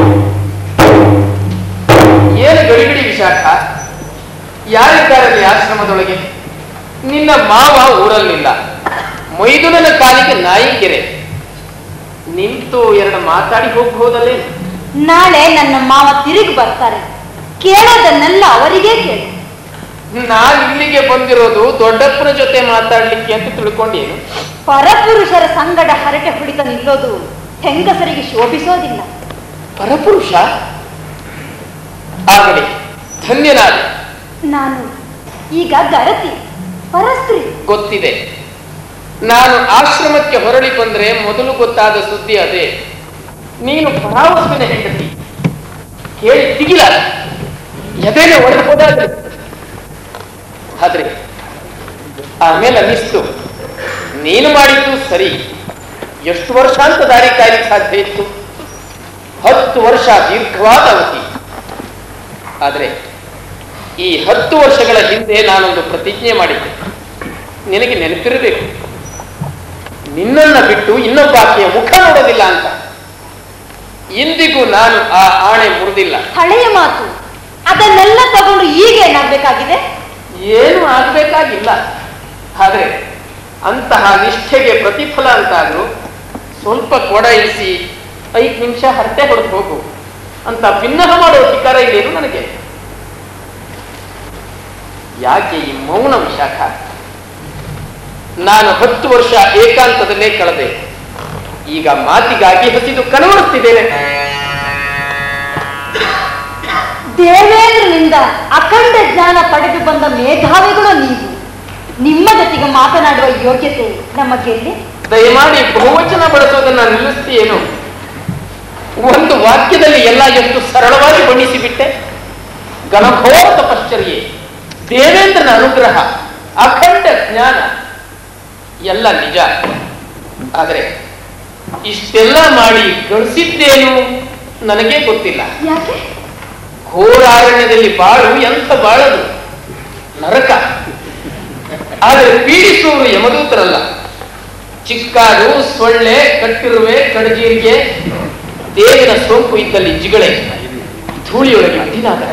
ಏನು ಗಡಿಬಿಡಿ ವಿಶಾಖ ಯಾರಿದ್ದಾರೆ ಆಶ್ರಮದೊಳಗೆ ನಿನ್ನ ಮಾವ ಊರಲ್ಲಿಲ್ಲ ಮೈದುನನ ಕಾಲಿಗೆ ನಾಯಿ ಕೆರೆ ನಿಂತು ಎರಡು ಮಾತಾಡಿ ಹೋಗ್ಬಹುದಲ್ಲೇ ನಾಳೆ ನನ್ನ ಮಾವ ತಿರುಗಿ ಬರ್ತಾರೆ ಕೇಳೋದನ್ನೆಲ್ಲ ಅವರಿಗೇ ಕೇಳು ನಾನು ಇಲ್ಲಿಗೆ ಬಂದಿರೋದು ದೊಡ್ಡಪ್ಪನ ಜೊತೆ ಮಾತಾಡ್ಲಿಕ್ಕೆ ಅಂತ ತಿಳ್ಕೊಂಡೇನು ಪರಪುರುಷರ ಸಂಗಡ ಹರಟೆ ಹೊಡಿತ ನಿಲ್ಲೋದು ಹೆಂಗಸರಿಗೆ ಶೋಭಿಸೋದಿಲ್ಲ ಪರಪುರುಷ ಆಗಲಿ ಧನ್ಯನಾದ ನಾನು ಈಗ ಗರತಿ ಪರಸ್ತ್ರೀ ಗೊತ್ತಿದೆ ನಾನು ಆಶ್ರಮಕ್ಕೆ ಹೊರಳಿ ಬಂದ್ರೆ ಮೊದಲು ಗೊತ್ತಾದ ಸುದ್ದಿ ಅದೇ ನೀನು ಪರಾವಸ್ವಿನ ಹೆಂಡತಿ ಕೇಳಿ ತಿಗಿಲ ಎದೆನೆ ಒಡೆದೋದಾದ್ರೆ ಆದ್ರೆ ಆಮೇಲೆ ಅನ್ನಿಸ್ತು ನೀನು ಮಾಡಿದ್ದು ಸರಿ ಎಷ್ಟು ವರ್ಷ ಅಂತ ದಾರಿ ಕಾಯ್ಲಿಕ್ಕೆ ಸಾಧ್ಯ ಇತ್ತು ಹತ್ತು ವರ್ಷ ದೀರ್ಘವಾದ ಅವಧಿ ಆದ್ರೆ ಈ ಹತ್ತು ವರ್ಷಗಳ ಹಿಂದೆ ನಾನೊಂದು ಪ್ರತಿಜ್ಞೆ ಮಾಡಿದ್ದೆ ನಿನಗೆ ನೆನಪಿರಬೇಕು ನಿನ್ನನ್ನ ಬಿಟ್ಟು ಇನ್ನೊಬ್ಬಾಕೆಯ ಮುಖ ನೋಡೋದಿಲ್ಲ ಅಂತ ಇಂದಿಗೂ ನಾನು ಆ ಆಣೆ ಮುರಿದಿಲ್ಲ ಹಳೆಯ ಮಾತು ಅದನ್ನೆಲ್ಲ ತಗೊಂಡು ಈಗ ಏನಾಗ್ಬೇಕಾಗಿದೆ ಏನು ಆಗ್ಬೇಕಾಗಿಲ್ಲ ಆದ್ರೆ ಅಂತಹ ನಿಷ್ಠೆಗೆ ಪ್ರತಿಫಲ ಅಂತಾದ್ರೂ ಸ್ವಲ್ಪ ಕೊಡ ಇಳಿಸಿ ಐದು ನಿಮಿಷ ಹರಟೆ ಹೊಡೆದು ಹೋಗು ಅಂತ ಭಿನ್ನಹ ಮಾಡೋ ಅಧಿಕಾರ ಇಲ್ಲೇನು ನನಗೆ ಯಾಕೆ ಈ ಮೌನ ವಿಶಾಖ ನಾನು ಹತ್ತು ವರ್ಷ ಏಕಾಂತದಲ್ಲೇ ಕಳೆದೆ ಈಗ ಮಾತಿಗಾಗಿ ಹಸಿದು ಕನವರುತ್ತಿದ್ದೇನೆ ದೇವೇಂದ್ರನಿಂದ ಅಖಂಡ ಜ್ಞಾನ ಪಡೆದು ಬಂದ ಮೇಧಾವಿಗಳು ನೀವು ನಿಮ್ಮ ಜೊತೆಗೆ ಮಾತನಾಡುವ ಯೋಗ್ಯತೆ ನಮಗೆಲ್ಲಿ ದಯಮಾಡಿ ಬಹುವಚನ ಬಳಸೋದನ್ನ ನಿಲ್ಲಿಸ್ತೀಯೇನು ಒಂದು ವಾಕ್ಯದಲ್ಲಿ ಎಲ್ಲ ಎಷ್ಟು ಸರಳವಾಗಿ ಬಣ್ಣಿಸಿಬಿಟ್ಟೆ ಗಣಘೋರ ತಪಶ್ಚರ್ಯೆ ದೇವೇಂದ್ರನ ಅನುಗ್ರಹ ಅಖಂಡ ಜ್ಞಾನ ಎಲ್ಲ ನಿಜ ಆದರೆ ಇಷ್ಟೆಲ್ಲ ಮಾಡಿ ಗಳಿಸಿದ್ದೇನು ನನಗೆ ಗೊತ್ತಿಲ್ಲ ಯಾಕೆ ಘೋರಾರಣ್ಯದಲ್ಲಿ ಬಾಳು ಎಂಥ ಬಾಳದು ನರಕ ಆದರೆ ಪೀಡಿಸುವವರು ಯಮದೂತರಲ್ಲ ಚಿಕ್ಕಾಡು ಸೊಳ್ಳೆ ಕಟ್ಟಿರುವೆ ಕಡಜೀರಿಗೆ ದೇವಿನ ಸೋಂಕು ಇದ್ದಲ್ಲಿ ಜಿಗಳೆ ಧೂಳಿಯೊಳಗೆ ಅಧಿನಾಗರ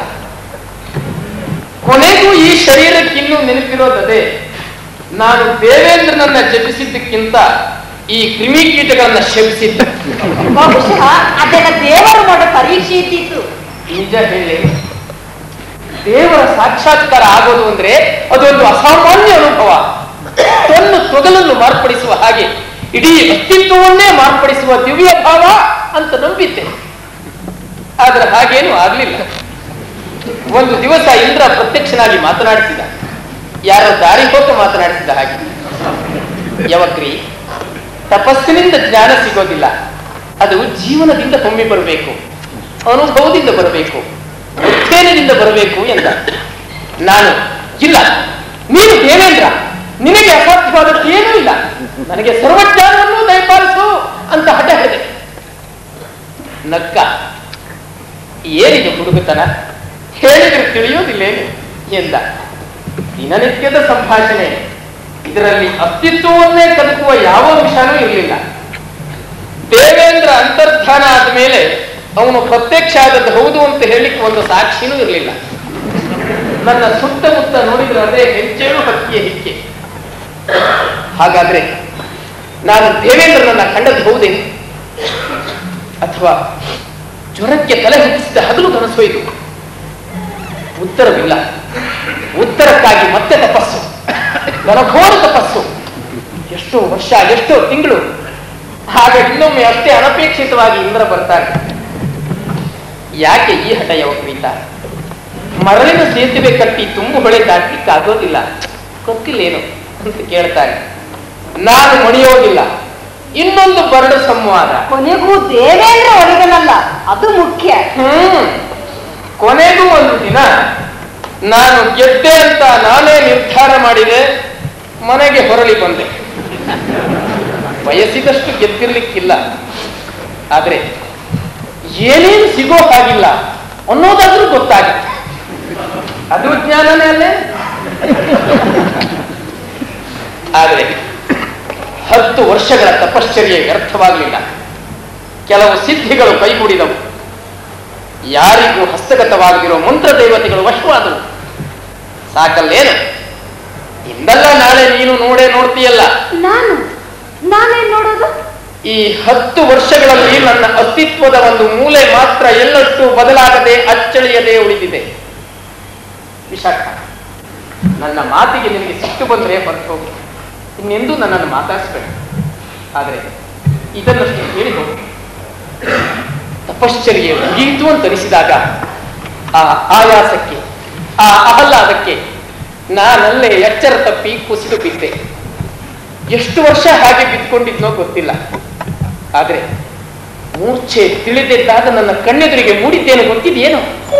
ಕೊನೆಗೂ ಈ ಶರೀರಕ್ಕಿನ್ನೂ ನೆನಪಿರೋದದೇ ನಾನು ದೇವೇಂದ್ರನನ್ನ ಜಪಿಸಿದ್ದಕ್ಕಿಂತ ಈ ಕ್ರಿಮಿಕೀಟಗಳನ್ನ ಶಪಿಸಿದ್ದ ಬಹುಶಃ ಅದೆಲ್ಲ ದೇವರು ಮಾಡೋ ಪರೀಕ್ಷೆ ಇದ್ದಿತ್ತು ನಿಜ ಹೇಳಿ ದೇವರ ಸಾಕ್ಷಾತ್ಕಾರ ಆಗೋದು ಅಂದ್ರೆ ಅದೊಂದು ಅಸಾಮಾನ್ಯ ಅನುಭವ ತನ್ನ ತೊಗಲನ್ನು ಮಾರ್ಪಡಿಸುವ ಹಾಗೆ ಇಡೀ ಅಸ್ತಿತ್ವವನ್ನೇ ಮಾರ್ಪಡಿಸುವ ದಿವ್ಯ ಭಾವ ಅಂತ ನಂಬಿದ್ದೆ ಆದ್ರೆ ಹಾಗೇನು ಆಗ್ಲಿಲ್ಲ ಒಂದು ದಿವಸ ಇಂದ್ರ ಪ್ರತ್ಯಕ್ಷನಾಗಿ ಮಾತನಾಡಿಸಿದ ಯಾರೋ ದಾರಿ ಹೋಗ ಮಾತನಾಡಿಸಿದ ಹಾಗೆ ಯವಕ್ರಿ ತಪಸ್ಸಿನಿಂದ ಜ್ಞಾನ ಸಿಗೋದಿಲ್ಲ ಅದು ಜೀವನದಿಂದ ಹೊಮ್ಮಿ ಬರಬೇಕು ಅನುಭವದಿಂದ ಬರಬೇಕು ಅಧ್ಯಯನದಿಂದ ಬರಬೇಕು ಎಂದ ನಾನು ಇಲ್ಲ ನೀನು ದೇವೇಂದ್ರ ನಿನಗೆ ಅಸಾಧ್ಯವಾದದ್ದು ಏನೂ ಇಲ್ಲ ನನಗೆ ಸರ್ವಜ್ಞಾನವನ್ನು ದಯಪಾಲಿಸು ಅಂತ ಹಠ ಹಿಡಿದೆ ನಕ್ಕ ಏನಿದು ಹುಡುಗತನ ಹೇಳಿದ್ರೆ ತಿಳಿಯೋದಿಲ್ಲೇನು ಎಂದ ದಿನನಿತ್ಯದ ಸಂಭಾಷಣೆ ಇದರಲ್ಲಿ ಅಸ್ತಿತ್ವವನ್ನೇ ಕದಕುವ ಯಾವ ಅಂಶನೂ ಇರಲಿಲ್ಲ ದೇವೇಂದ್ರ ಅಂತರ್ಧಾನ ಆದ್ಮೇಲೆ ಅವನು ಪ್ರತ್ಯಕ್ಷ ಆದದ್ದು ಹೌದು ಅಂತ ಹೇಳಲಿಕ್ಕೆ ಒಂದು ಸಾಕ್ಷಿನೂ ಇರಲಿಲ್ಲ ನನ್ನ ಸುತ್ತಮುತ್ತ ನೋಡಿದ್ರೆ ಅದೇ ಹೆಜ್ಜೆಯೂ ಹಕ್ಕಿಯ ಹಿಕ್ಕೆ ಹಾಗಾದ್ರೆ ನಾನು ದೇವೇಂದ್ರನನ್ನ ಕಂಡದ್ದು ಹೌದೇ ಅಥವಾ ಜ್ವರಕ್ಕೆ ತಲೆ ಹುಟ್ಟಿಸಿದ ಹಗಲು ಕನಸೋಯ್ತು ಉತ್ತರವಿಲ್ಲ ಉತ್ತರಕ್ಕಾಗಿ ಮತ್ತೆ ತಪಸ್ಸು ಘನಘೋರ ತಪಸ್ಸು ಎಷ್ಟೋ ವರ್ಷ ಎಷ್ಟೋ ತಿಂಗಳು ಆಗ ಇನ್ನೊಮ್ಮೆ ಅಷ್ಟೇ ಅನಪೇಕ್ಷಿತವಾಗಿ ಇಂದ್ರ ಬರ್ತಾರೆ ಯಾಕೆ ಈ ಹಠ ಯವಕ್ರೀತ ಮರಳಿನ ಸೇತುವೆ ಕಟ್ಟಿ ತುಂಬು ಹೊಳೆ ದಾಟ್ಲಿಕ್ಕೆ ಆಗೋದಿಲ್ಲ ಗೊತ್ತಿಲ್ಲೇನು ಅಂತ ಕೇಳ್ತಾರೆ ನಾನು ಮಣಿಯೋದಿಲ್ಲ ಇನ್ನೊಂದು ಬರಡು ಸಂವಾದ ಕೊನೆಗೂ ದೇವೇಂದ್ರ ಒಲಿಗನಲ್ಲ ಅದು ಮುಖ್ಯ ಹ್ಮ್ ಕೊನೆಗೂ ಒಂದು ದಿನ ನಾನು ಗೆದ್ದೆ ಅಂತ ನಾನೇ ನಿರ್ಧಾರ ಮಾಡಿದೆ ಮನೆಗೆ ಹೊರಳಿ ಬಂದೆ ಬಯಸಿದಷ್ಟು ಗೆದ್ದಿರ್ಲಿಕ್ಕಿಲ್ಲ ಆದ್ರೆ ಏನೇನು ಸಿಗೋ ಹಾಗಿಲ್ಲ ಅನ್ನೋದಾದ್ರೂ ಗೊತ್ತಾಗಿತ್ತು ಅದು ಜ್ಞಾನನೇ ಅಲ್ಲೇ ಆದ್ರೆ ಹತ್ತು ವರ್ಷಗಳ ತಪಶ್ಚರ್ಯೆ ವ್ಯರ್ಥವಾಗಲಿಲ್ಲ ಕೆಲವು ಸಿದ್ಧಿಗಳು ಕೈಗೂಡಿದವು ಯಾರಿಗೂ ಹಸ್ತಗತವಾಗಿರೋ ಮಂತ್ರ ದೇವತೆಗಳು ವಶವಾದವು ಸಾಕಲ್ಲೇನು ಇಂದಲ್ಲ ನಾಳೆ ನೀನು ನೋಡೇ ನೋಡ್ತೀಯಲ್ಲ ನಾನು ನಾನೇನ್ ನೋಡೋದು ಈ ಹತ್ತು ವರ್ಷಗಳಲ್ಲಿ ನನ್ನ ಅಸ್ತಿತ್ವದ ಒಂದು ಮೂಲೆ ಮಾತ್ರ ಎಲ್ಲಷ್ಟು ಬದಲಾಗದೆ ಅಚ್ಚಳಿಯದೆ ಉಳಿದಿದೆ ವಿಶಾಖ ನನ್ನ ಮಾತಿಗೆ ನಿನಗೆ ಸಿಟ್ಟು ಬಂದ್ರೆ ಹೊರಟು ಹೋಗು ಇನ್ನೆಂದೂ ನನ್ನನ್ನು ಮಾತಾಡಿಸ್ಬೇಡ ಆದರೆ ಇದನ್ನಷ್ಟು ಹೇಳಿ ಹೋಗು ತಪಶ್ಚರ್ಯೆ ಮುಗಿಯಿತು ಅಂತ ಅನಿಸಿದಾಗ ಆ ಆಯಾಸಕ್ಕೆ ಆ ಆಹ್ಲಾದಕ್ಕೆ ನಾನಲ್ಲೇ ಎಚ್ಚರ ತಪ್ಪಿ ಕುಸಿದು ಬಿದ್ದೆ ಎಷ್ಟು ವರ್ಷ ಹಾಗೆ ಬಿದ್ಕೊಂಡಿದ್ನೋ ಗೊತ್ತಿಲ್ಲ ಆದ್ರೆ ಮೂರ್ಛೆ ತಿಳಿದಿದ್ದಾಗ ನನ್ನ ಕಣ್ಣೆದುರಿಗೆ ಮೂಡಿದ್ದೇನು ಗೊತ್ತಿದೆಯೇನು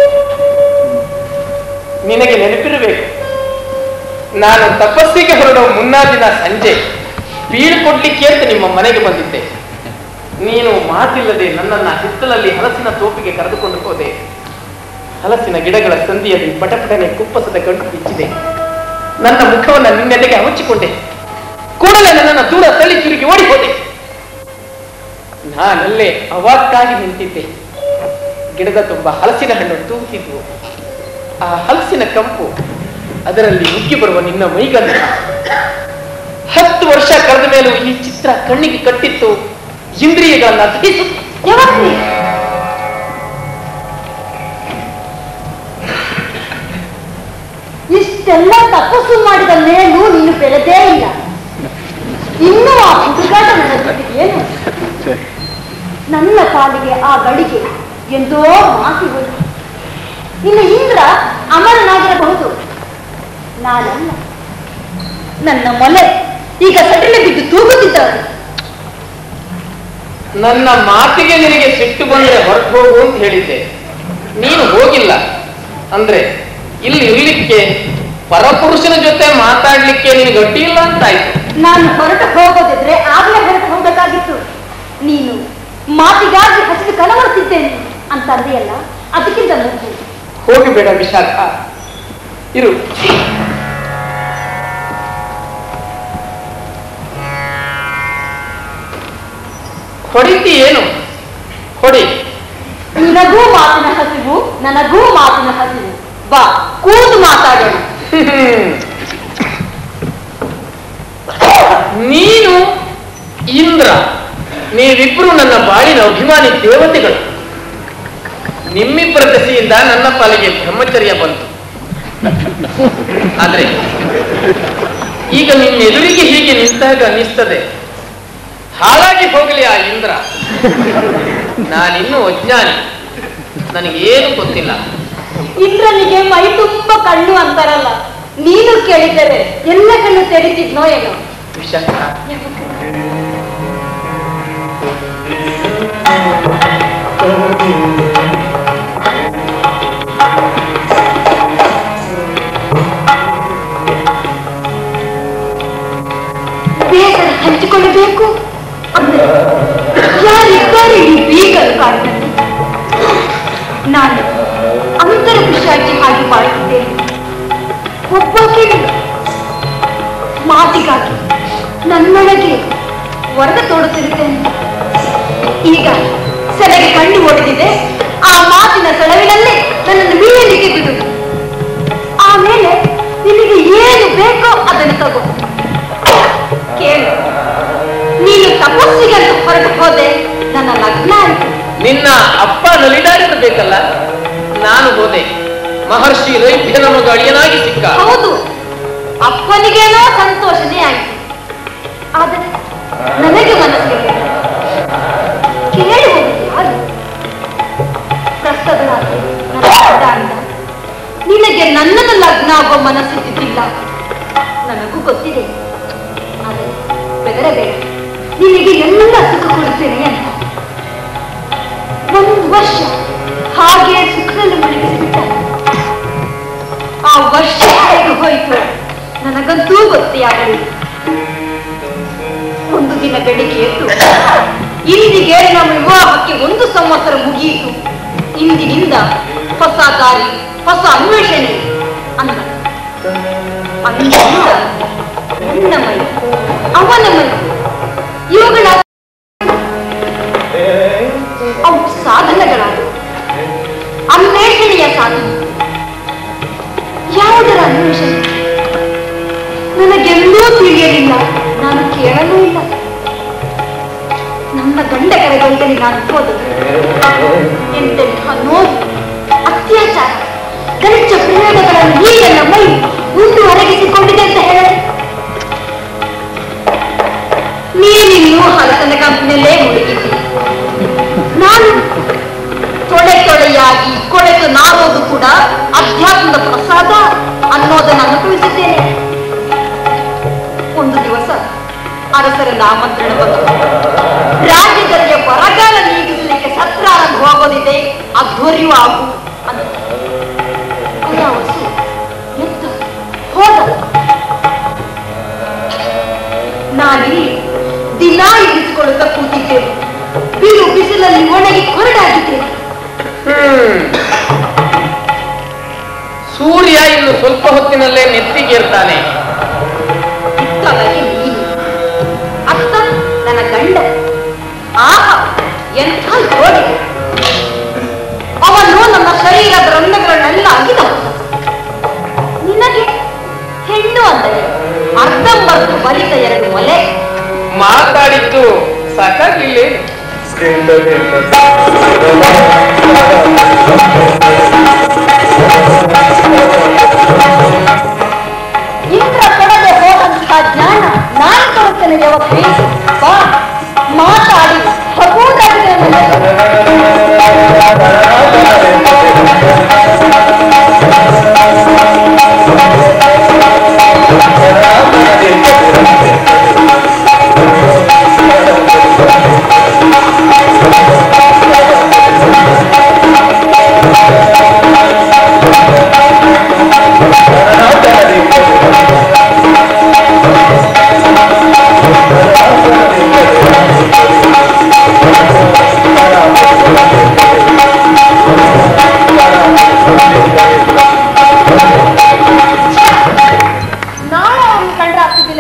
ನಿನಗೆ ನೆನಪಿರಬೇಕು ನಾನು ತಪಸ್ಸಿಗೆ ಹೊರಡೋ ಮುನ್ನಾ ದಿನ ಸಂಜೆ ಬೀಳ್ಕೊಡ್ಲಿಕ್ಕೆ ಅಂತ ನಿಮ್ಮ ಮನೆಗೆ ಬಂದಿದ್ದೆ ನೀನು ಮಾತಿಲ್ಲದೆ ನನ್ನನ್ನ ಹಿತ್ತಲಲ್ಲಿ ಹಲಸಿನ ತೋಪಿಗೆ ಕರೆದುಕೊಂಡು ಹೋದೆ ಹಲಸಿನ ಗಿಡಗಳ ಸಂದಿಯಲ್ಲಿ ಪಟಪಟನೆ ಕುಪ್ಪಸದ ಗಂಟು ಬಿಚ್ಚಿದೆ ನನ್ನ ಮುಖವನ್ನ ನಿನ್ನೆದೆಗೆ ಹಚ್ಚಿಕೊಂಡೆ ಕೂಡಲೇ ನನ್ನನ್ನು ದೂರ ತಳ್ಳಿ ತಿರುಗಿ ಓಡಿ ಹೋದೆ ನಾನಲ್ಲೇ ಅವಾಕ್ಕಾಗಿ ನಿಂತಿದ್ದೆ ಗಿಡದ ತುಂಬ ಹಲಸಿನ ಹಣ್ಣು ತೂಗುತ್ತಿದ್ವು ಆ ಹಲಸಿನ ಕಂಪು ಅದರಲ್ಲಿ ಉಗ್ಗಿ ಬರುವ ನಿನ್ನ ಮೈಗಂಧ ಹತ್ತು ವರ್ಷ ಕಳೆದ ಮೇಲೂ ಈ ಚಿತ್ರ ಕಣ್ಣಿಗೆ ಕಟ್ಟಿತ್ತು ಇಂದ್ರಿಯಗಳನ್ನ ದಹಿಸುತ್ತೆ ಯಾವತ್ತಿ ಇಷ್ಟೆಲ್ಲ ತಪಸ್ಸು ಮಾಡಿದ ಮೇಲೂ ನೀನು ಬೆಳೆದೇ ಇಲ್ಲ ಇನ್ನೂ ಆ ಹುಡುಗಾಟ ನನ್ನ ಜೊತೆಗೆ ಏನು ನನ್ನ ಪಾಲಿಗೆ ಆ ಗಳಿಗೆ ಎಂದೋ ಮಾಸಿ ಹೋಯ್ತು ಇನ್ನು ಇಂದ್ರ ಅಮರನಾಗಿರಬಹುದು ನಾನಲ್ಲ ನನ್ನ ಮೊಲೆ ಈಗ ಸಡಿಲ ಬಿದ್ದು ತೂಗುತ್ತಿದ್ದವನು ನನ್ನ ಮಾತಿಗೆ ನಿನಗೆ ಸಿಟ್ಟು ಬಂದ್ರೆ ಹೊರಟು ಹೋಗು ಅಂತ ಹೇಳಿದ್ದೆ ನೀನು ಹೋಗಿಲ್ಲ ಅಂದ್ರೆ ಇಲ್ಲಿ ಇರ್ಲಿಕ್ಕೆ ಪರಪುರುಷನ ಜೊತೆ ಮಾತಾಡ್ಲಿಕ್ಕೆ ನಿನಗೆ ಅಡ್ಡಿ ಇಲ್ಲ ಅಂತಾಯ್ತು ನಾನು ಹೊರಟು ಹೋಗೋದಿದ್ರೆ ಆಗ್ಲೇ ಹೊರಟು ಹೋಗಬೇಕಾಗಿತ್ತು ನೀನು ಮಾತಿಗಾಗಿ ಹಸಿದು ಕನವರ್ತಿದ್ದೇನೆ ಅಂತ ಅಂದೆಯಲ್ಲ ಅದಕ್ಕಿಂತ ಮುಂಚೆ ಹೋಗಬೇಡ ವಿಶಾಖ ಇರು ಹೊಡಿತಿ ಏನು ಹೊಡಿ ನಿನಗೂ ಮಾತಿನ ಹಸಿವು ನನಗೂ ಮಾತಿನ ಹಸಿವು ಬಾ ಕೂತು ಮಾತಾಡೋಣ ನೀನು ಇಂದ್ರ ನೀವಿಬ್ರು ನನ್ನ ಬಾಳಿನ ಅಭಿಮಾನಿ ದೇವತೆಗಳು ನಿಮ್ಮಿಬ್ಬರ ದಸೆಯಿಂದ ನನ್ನ ಪಾಲಿಗೆ ಬ್ರಹ್ಮಚರ್ಯ ಬಂತು ಆದ್ರೆ ಈಗ ನಿನ್ನೆದುರಿಗೆ ಹೀಗೆ ನಿಂತಾಗ ಅನ್ನಿಸ್ತದೆ ಹಾಳಾಗಿ ಹೋಗಲಿ ಆ ಇಂದ್ರ ನಾನಿನ್ನೂ ಅಜ್ಞಾನಿ ನನಗೇನು ಗೊತ್ತಿಲ್ಲ ಇಂದ್ರನಿಗೆ ಮೈ ತುಂಬ ಕಣ್ಣು ಅಂತಾರಲ್ಲ ನೀನು ಕೇಳಿದರೆ ಎಲ್ಲ ಕಣ್ಣು ತೆರೀತಿದ್ನೋ ಏನೋ ವಿಶಾಖ ಬೇಸರ ಹಂಚಿಕೊಳ್ಳಬೇಕು ಅಂದ್ರೆ ಯಾರಿದ್ದಾರೆ ಈ ಬೀಗರು ಕಾಡಿನಲ್ಲಿ ನಾನು ಅಂತರ ಖುಷಿಯಾಗಿ ಹಾಗೆ ಮಾಡುತ್ತಿದ್ದೇನೆ ಒಬ್ಬಾಕೆ ಮಾತಿಗಾಗಿ ನನ್ನೊಳಗೆ ವರದ ತೋಡುತ್ತಿರುತ್ತೇನೆ ಈಗ ಸೆಲೆಗೆ ಕಣ್ಣು ಓಡಿದಿದೆ ಆ ಮಾತಿನ ಸೆಳವಿನಲ್ಲೇ ನನ್ನನ್ನು ಬೀಳಲಿಕ್ಕೆ ಬಿಡು ಆಮೇಲೆ ನಿನಗೆ ಏನು ಬೇಕೋ ಅದನ್ನು ತಗೋ ಕೇಳು ನೀನು ತಪಸ್ಸಿಗೆ ಅಂತ ಹೊರಟು ಹೋದೆ ನನ್ನ ಲಗ್ನ ಆಯ್ತು ನಿನ್ನ ಅಪ್ಪ ನಲಿದಾಡಿರಬೇಕಲ್ಲ ನಾನು ಹೋದೆ ಮಹರ್ಷಿ ರೈತ್ಯನ ಮಗ ಅಳಿಯನಾಗಿ ಸಿಕ್ಕ ಹೌದು ಅಪ್ಪನಿಗೇನೋ ಸಂತೋಷನೇ ಆಯ್ತು ಆದರೆ ನನಗೆ ಮನಸ್ಸಿಗೆ ಕೇಳಿ ಹೋಗಿದೆ ಯಾರು ಪ್ರಸ್ತುತರಾದ ನನ್ನ ಗಂಡ ಅಂದ ನಿನಗೆ ನನ್ನನ್ನು ಲಗ್ನ ಆಗುವ ಮನಸ್ಸಿದ್ದಿಲ್ಲ ನನಗೂ ಗೊತ್ತಿದೆ ಆದರೆ ಬೆದರಬೇಡ ನಿನಗೆ ಎಲ್ಲ ಸುಖ ಕೊಡುತ್ತೇನೆ ಅಂತ ಒಂದು ವರ್ಷ ಹಾಗೆ ಸುಖದಲ್ಲಿ ಮುಳುಗಿಸಿಬಿಟ್ಟ ಆ ವರ್ಷ ಹೇಗೆ ಹೋಯಿತು ನನಗಂತೂ ಗೊತ್ತೇ ಆಗಲಿಲ್ಲ ಒಂದು ದಿನ ಬೆಳಿಗ್ಗೆ ಎದ್ದು ಇಂದಿಗೆ ನಮ್ಮ ವಿವಾಹಕ್ಕೆ ಒಂದು ಸಂವತ್ಸರ ಮುಗಿಯಿತು ಇಂದಿನಿಂದ ಹೊಸ ದಾರಿ ಹೊಸ ಅನ್ವೇಷಣೆ ಅಂದ ಅಂದಿನಿಂದ ನನ್ನ ಮೈ ಅವನ ಮೈ ಇವುಗಳ ಅವು ಸಾಧನಗಳಾದವು ಅನ್ವೇಷಣೆಯ ಸಾಧನೆ ಯಾವುದರ ಅನ್ವೇಷಣೆ ನನಗೆಲ್ಲೂ ತಿಳಿಯಲಿಲ್ಲ ನಾನು ಕೇಳಲೂ ಇಲ್ಲ ನನ್ನ ಗಂಡ ಕರೆಗಳಿಗೆ ನಾನು ಹೋದದು ಎಂತೆಂಥ ನೋವು ಅತ್ಯಾಚಾರ ಗರಿಷ್ಠ ಪ್ರಯೋಗಗಳನ್ನು ಹೀಗೆ ನಮ್ಮ ಮೈ ಮುಂದೆ ಒರಗಿಸಿಕೊಂಡಿದೆ ಅಂತ ಹೇಳಿ ನೀನಿನ್ನೂ ಹಲಸನ ಕಂಪಿನಲ್ಲೇ ಮುಳುಗಿದ್ದಿ ನಾನು ತೊಳೆ ತೊಳೆಯಾಗಿ ಕೊಳೆತು ನಾರೋದು ಕೂಡ ಅಧ್ಯಾತ್ಮದ ಪ್ರಸಾದ ಅನ್ನೋದನ್ನು ಅನುಭವಿಸಿದ್ದೇನೆ ಒಂದು ದಿವಸ ಅರಸರಿಂದ ಆಮಂತ್ರಣ ಬಂತು ರಾಜ್ಯದಲ್ಲಿಯ ಬರಗಾಲ ನೀಗಿಸಲಿಕ್ಕೆ ಸತ್ರ ಆರಂಭವಾಗೋದಿದೆ ಅಧ್ವರ್ಯೂ ಆಗು ಅಂತ ಅಯಾವಸು ಎದ್ದ ಹೋದ ನಾನಿಲ್ಲಿ ದಿನ ಇರಿಸಿಕೊಳ್ಳುತ್ತಾ ಕೂತಿದ್ದೇನೆ ಬಿರು ಬಿಸಿಲಲ್ಲಿ ಒಣಗಿ ಕೊರಡಾಗಿದ್ದೇನೆ ಹ್ಮ್. ಸೂರ್ಯ ಇನ್ನು ಸ್ವಲ್ಪ ಹೊತ್ತಿನಲ್ಲೇ ನೆತ್ತಿಗೇರ್ತಾನೆ ಇತ್ತಲಾಗಿ ನೀನು ಅತ್ತ ನನ್ನ ಗಂಡ ಆಹ ಎಂಥ ಜೋಡಿ ಅವನು ನಮ್ಮ ಶರೀರದ ರಂಧ್ರಗಳನ್ನೆಲ್ಲ ಅಗಿದ ನಿನಗೆ ಹೆಣ್ಣು ಅಂದರೆ ಅರ್ಧಂಬರ್ಧ ಬಲಿತ ಎರಡು ಮೊಲೆ ಮಾತಾಡಿದ್ದು ಸಾಕಾಗ್ಲಿಲ್ಲ ಇಂದ್ರ ಕೊಡದೆ ಹೋದಂತಹ ಜ್ಞಾನ ನಾನು ಕೊಡುತ್ತೇನೆ ಯಾವತ್ತೇ ಬಾ ಮಾತಾಡಿ ಹಗುದಾಗಿದೆ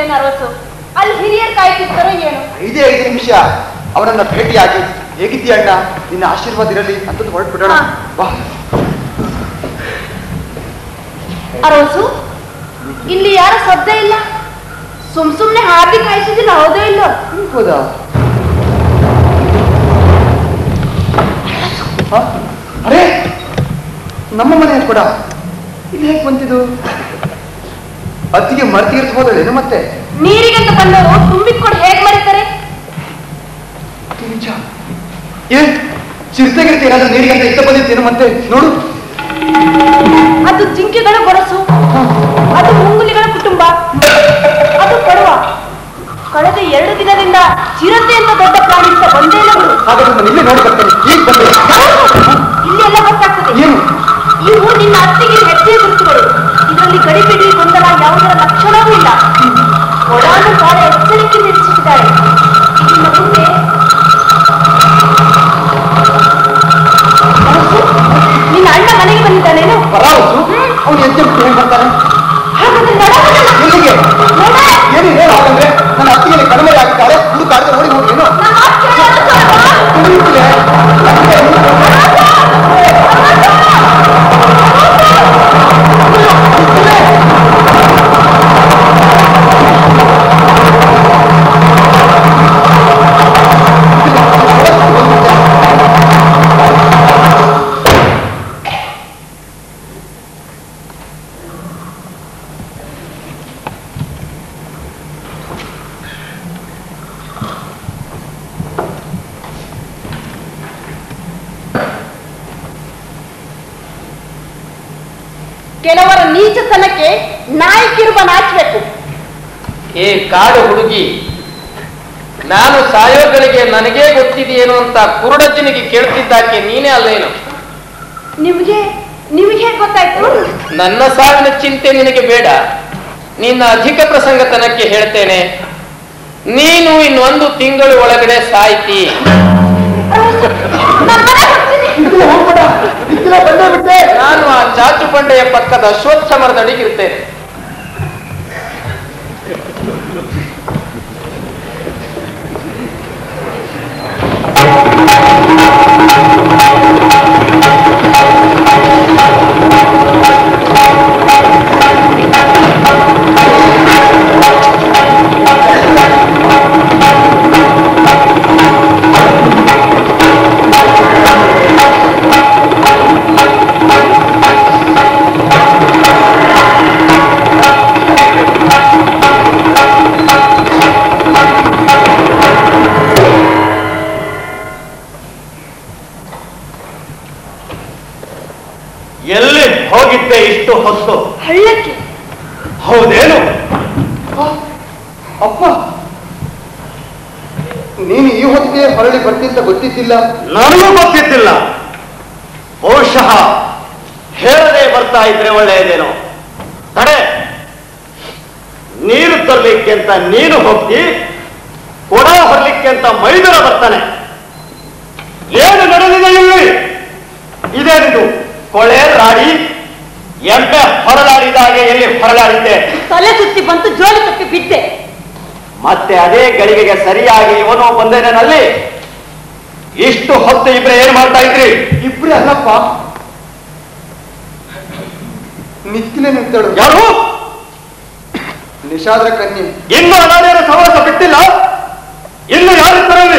ಬಂದಿದ್ದೇನೆ ಅರವತ್ತು ಅಲ್ಲಿ ಹಿರಿಯರ್ ಕಾಯ್ತಿರ್ತಾರೋ ಏನು ಐದೇ ಐದು ನಿಮಿಷ ಅವರನ್ನ ಭೇಟಿಯಾಗಿ ಹೇಗಿದ್ದೀಯ ಅಣ್ಣ ನಿನ್ನ ಆಶೀರ್ವಾದ ಇರಲಿ ಅಂತಂದು ಹೊರಟ್ಬಿಡೋಣ ಹಾ. ಬಾ ಅರವಸು ಇಲ್ಲಿ ಯಾರ ಶಬ್ದ ಇಲ್ಲ ಸುಮ್ ಸುಮ್ನೆ ಹಾಕಿ ಕಾಯಿಸಿದಿಲ್ಲ ಹೌದೋ ಇಲ್ಲೋ ಹೌದಾ ಹ? ಅರೇ ನಮ್ಮ ಮನೆ ಕೂಡ ಇಲ್ಲಿ ಹೇಗೆ ಬಂತಿದ್ದು ಅತ್ತಿಗೆ ಮರ್ತಿಗಿರ್ಸ್ಬೋದೇನು ಮತ್ತೆ ನೀರಿಗೆಂತ ಬಂದವರು ತುಂಬಿಕೊಂಡು ಹೇಗ್ ಮರಿತಾರೆ ಇದು ನಿಜ ಏನ್ ಚಿರತೆಗಿರ್ತಿ ಏನಾದ್ರೂ ನೀರಿಗೆ ಅಂತ ಇತ್ತ ಬಂದಿತ್ತೇನು ಮತ್ತೆ ನೋಡು ಅದು ಜಿಂಕೆಗಳ ಗೊರಸು ಅದು ಮುಂಗುಲಿಗಳ ಕುಟುಂಬ ಅದು ಕೊಡುವ ಕಳೆದ ಎರಡು ದಿನದಿಂದ ಚಿರತೆ ಅಂತ ದೊಡ್ಡ ಪ್ರಾಣಿ ಅಂತ ಬಂದೇ ಇಲ್ಲ ಬಿಡು. ಹಾಗಾದ್ರೆ ನಾನು ಇಲ್ಲೇ ನೋಡಿ ಬರ್ತೇನೆ ಈಗ ಬಂದೆ ಇಲ್ಲಿ ಎಲ್ಲ ಗೊತ್ತಾಗ್ತದೆ ಏನು ಇವು ನಿನ್ನ ಅತ್ತಿಗೆ ಹೆಜ್ಜೆ ಗುರುತುಗಳು ಇದರಲ್ಲಿ ಗಡಿಬಿಡಿ ಗೊಂದಲ ಯಾವುದರ ಲಕ್ಷಣವೂ ಇಲ್ಲ ಕೊಡಾನು ಬಹಳ ಎಚ್ಚರಿಕೆ ನಿಲ್ಲಿಸಿದ್ದಾರೆ ಇಲ್ಲಿನ ಮುಂದೆ ಅರಸು, ನಿನ್ನ ಅಣ್ಣ ಮನೆಗೆ ಬಂದಿದ್ದಾನೇನು ಪರಾವಸು ಅವನು ಎದ್ದೆ ಬಿಟ್ಟು ಹೇಗೆ ಬರ್ತಾನೆ ಹಾಗಾದ್ರೆ ನಡವಳಿಕೆ ಎಲ್ಲಿಗೆ ನಡ. ಏನು ಹೇಳು ಹಾಗಂದ್ರೆ ನನ್ನ ಅತ್ತಿಗೆ ಕಡಿಮೆ ಆಗ್ತಾರೆ ಹುಡುಕಾಡದೆ ಓಡಿ ಹೋಗಿ ಏನು ನಮ್ಮ ಅತ್ತೆ ಅರಸು. ಕೆಲವರ ನೀಚತನಕ್ಕೆ ನಾಯಕಿರುವ ನಾಚಬೇಕು ಏ ಕಾಡು ಹುಡುಗಿ ನಾನು ಸಾಯೋಗಳಿಗೆ ನನಗೇ ಗೊತ್ತಿದೆಯೇನೋ ಅಂತ ಕುರುಡಜ್ಜನಿಗೆ ಕೇಳ್ತಿದ್ದಾಕೆ ನೀನೇ ಅಲ್ಲೇನು ನಿಮಗೆ ನಿಮಗೆ ಹೇಗೆ ಗೊತ್ತಾಯ್ತು ನನ್ನ ಸಾವಿನ ಚಿಂತೆ ನಿನಗೆ ಬೇಡ ನಿನ್ನ ಅಧಿಕ ಪ್ರಸಂಗತನಕ್ಕೆ ಹೇಳ್ತೇನೆ ನೀನು ಇನ್ನೊಂದು ತಿಂಗಳು ಒಳಗಡೆ ಸಾಯ್ತಿ ನಮ್ಮ ಮನೆಗೆ ಹೋಗ್ತೀನಿ. ಬಂದೇ ಬಿಟ್ಟೆ ನಾನು ಆ ಚಾಚು ಬಂಡೆಯ ಪಕ್ಕದ ಅಶ್ವತ್ಥ ಮರದಡಿಗಿರ್ತೇನೆ ಎಲ್ಲಿ ಹೋಗಿದ್ದೆ ಇಷ್ಟು ಹೊತ್ತು ಹಳ್ಳಕ್ಕೆ ಹೌದೇನು ಅಪ್ಪ ನೀನು ಈ ಹೊತ್ತಿಗೆ ಹೊರಳಿ ಬರ್ತಿಂತ ಗೊತ್ತಿದ್ದಿಲ್ಲ ನನಗೂ ಗೊತ್ತಿದ್ದಿಲ್ಲ ಬಹುಶಃ ಹೇಳದೆ ಬರ್ತಾ ಇದ್ರೆ ಒಳ್ಳೆಯದೇನೋ ತಡೆ ನೀರು ತರಲಿಕ್ಕೆ ಅಂತ ನೀನು ಹೋಗ್ತಿ ಕೊಡ ಹೊರಲಿಕ್ಕೆ ಅಂತ ಮೈದರ ಬರ್ತಾನೆ ಏನು ನಡೆದಿದೆ ಇಲ್ಲಿ ಇದೇನಿದು ಕೊಳೆ ರಾಡಿ ಎಮ್ಮೆ ಹೊರಲಾಡಿದಾಗೆ ಎಲ್ಲಿ ಹೊರಲಾಡಿದ್ದೆ ತಲೆ ಸುತ್ತಿ ಬಂತು ಜೋಲಿ ತಪ್ಪಿ ಬಿದ್ದೆ ಮತ್ತೆ ಅದೇ ಗಳಿಗೆಗೆ ಸರಿಯಾಗಿ ಇವನು ಬಂದೇನಲ್ಲಿ ಇಷ್ಟು ಹೊತ್ತು ಇಬ್ರೆ ಏನ್ ಮಾಡ್ತಾ ಇದ್ರಿ ಇಬ್ರೇ ಅಲ್ಲಪ್ಪ ನಿತ್ತಿಲೆ ನಿಂತಳು ಯಾರು ನಿಷಾದ್ರ ಕನ್ಯೆ ಇನ್ನು ಅನಾದೇರ ಸವಾಸ ಬಿಟ್ಟಿಲ್ಲ ಇನ್ನು ಯಾರಿದ್ದಾರಲ್ಲಿ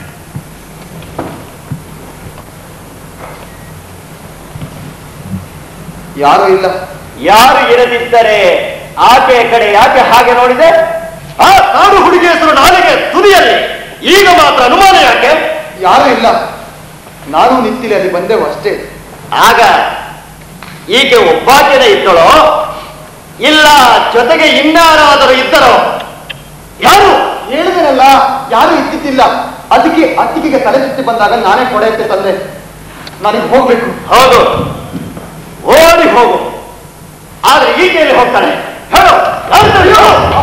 ಯಾರೂ ಇಲ್ಲ ಯಾರು ಇರದಿದ್ದರೆ ಆಕೆಯ ಕಡೆ ಯಾಕೆ ಹಾಗೆ ನೋಡಿದೆ ಆ ಕಾಡು ಹುಡುಗಿ ಹೆಸರು ನಾಲಿಗೆ ತುದಿಯಲ್ಲಿ ಈಗ ಮಾತ್ರ ಅನುಮಾನ ಯಾಕೆ ಯಾರೂ ಇಲ್ಲ ನಾನು ನಿತ್ತಿಲೆ ಅಲ್ಲಿ ಬಂದೆವು ಅಷ್ಟೇ ಆಗ ಈಕೆ ಒಬ್ಬಾಕೆನೇ ಇದ್ದಳೋ ಇಲ್ಲ ಜೊತೆಗೆ ಇನ್ನಾರಾದರೂ ಇದ್ದರೋ ಯಾರು ಹೇಳಿದನಲ್ಲ ಯಾರು ಇದ್ದಿದ್ದಿಲ್ಲ ಅದಕ್ಕೆ ಅತ್ತಿಗೆಗೆ ತಲೆ ಸುತ್ತಿ ಬಂದಾಗ ನಾನೇ ಕೊಡೆಯಕ್ಕೆ ತಂದೆ ನಾನೀಗ ಹೋಗ್ಬೇಕು ಹೌದು ಓಡಿ ಹೋಗು ಆದ್ರೆ ಈಕೆಯಲ್ಲಿ ಹೋಗ್ತಾನೆ ಹೇಳು ಯಾರಿದ್ದಾರೆ? ಹೇಳು.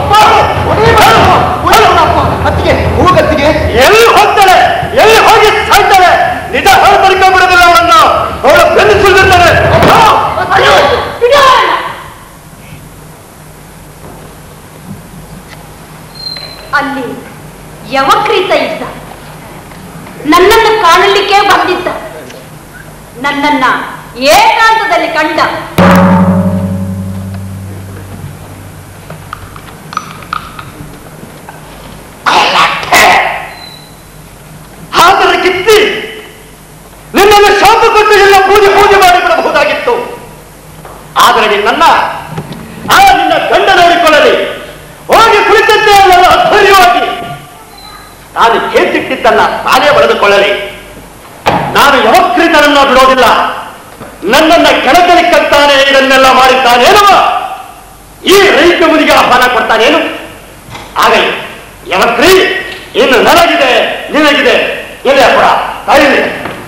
ಹೇಳು. ಅತ್ತಿಗೆ ಹೋಗತ್ತಿಗೆ ಎಲ್ಲಿ ಹೋಗ್ತಾಳೆ ಎಲ್ಲಿ ಹೋಗಿ ಸಾಯ್ತಾಳೆ ನಿಜ ಹೇಳಿ ಬಿಡೋದಿಲ್ಲ ಅವಳನ್ನು ಅವಳ ಬೆನ್ನು ಸುಳಿದಿರ್ತಾನೆ ಅಲ್ಲಿ ಯವಕ್ರೀತ ಇದ್ದ ನನ್ನನ್ನು ಕಾಣಲಿಕ್ಕೆ ಬಂದಿದ್ದ ನನ್ನನ್ನ ಏಕಾಂತದಲ್ಲಿ ಕಂಡ ಆದರೆ ಕಿತ್ತಿ ನಿನ್ನನ್ನು ಶಾಪ ಕೊಟ್ಟು ಎಲ್ಲ ಪೂಜೆ ಪೂಜೆ ಮಾಡಿಬಿಡಬಹುದಾಗಿತ್ತು ಆದರೆ ನಿನ್ನನ್ನ ಆ ನಿನ್ನ ಗಂಡ ನೋಡಿಕೊಳ್ಳಲಿ ಹೋಗಿ ಕುಳಿತದ್ದೇ ಅಲ್ಲಲ್ಲ ಅಧ್ವರ್ಯವಾಗಿ ನಾನು ಕೇತಿಟ್ಟಿದ್ದನ್ನ ತಾನೇ ಬಳೆದುಕೊಳ್ಳಲಿ ನಾನು ಯವಕ್ರೀತನನ್ನ ಬಿಡೋದಿಲ್ಲ ನನ್ನನ್ನ ಕೆಳಕಲಿಕ್ಕಂತಾನೆ ಇದನ್ನೆಲ್ಲ ಮಾಡಿದ್ದಾನೇನವ ಈ ರೈತ ಮುನಿಗೆ ಆಹ್ವಾನ ಕೊಡ್ತಾನೇನು ಆಗಲಿ ಯವಕ್ರಿ ಇನ್ನು ನನಗಿದೆ ನಿನಗಿದೆ ಇಲ್ಲ ಕೂಡ ತಾಯಿದೆ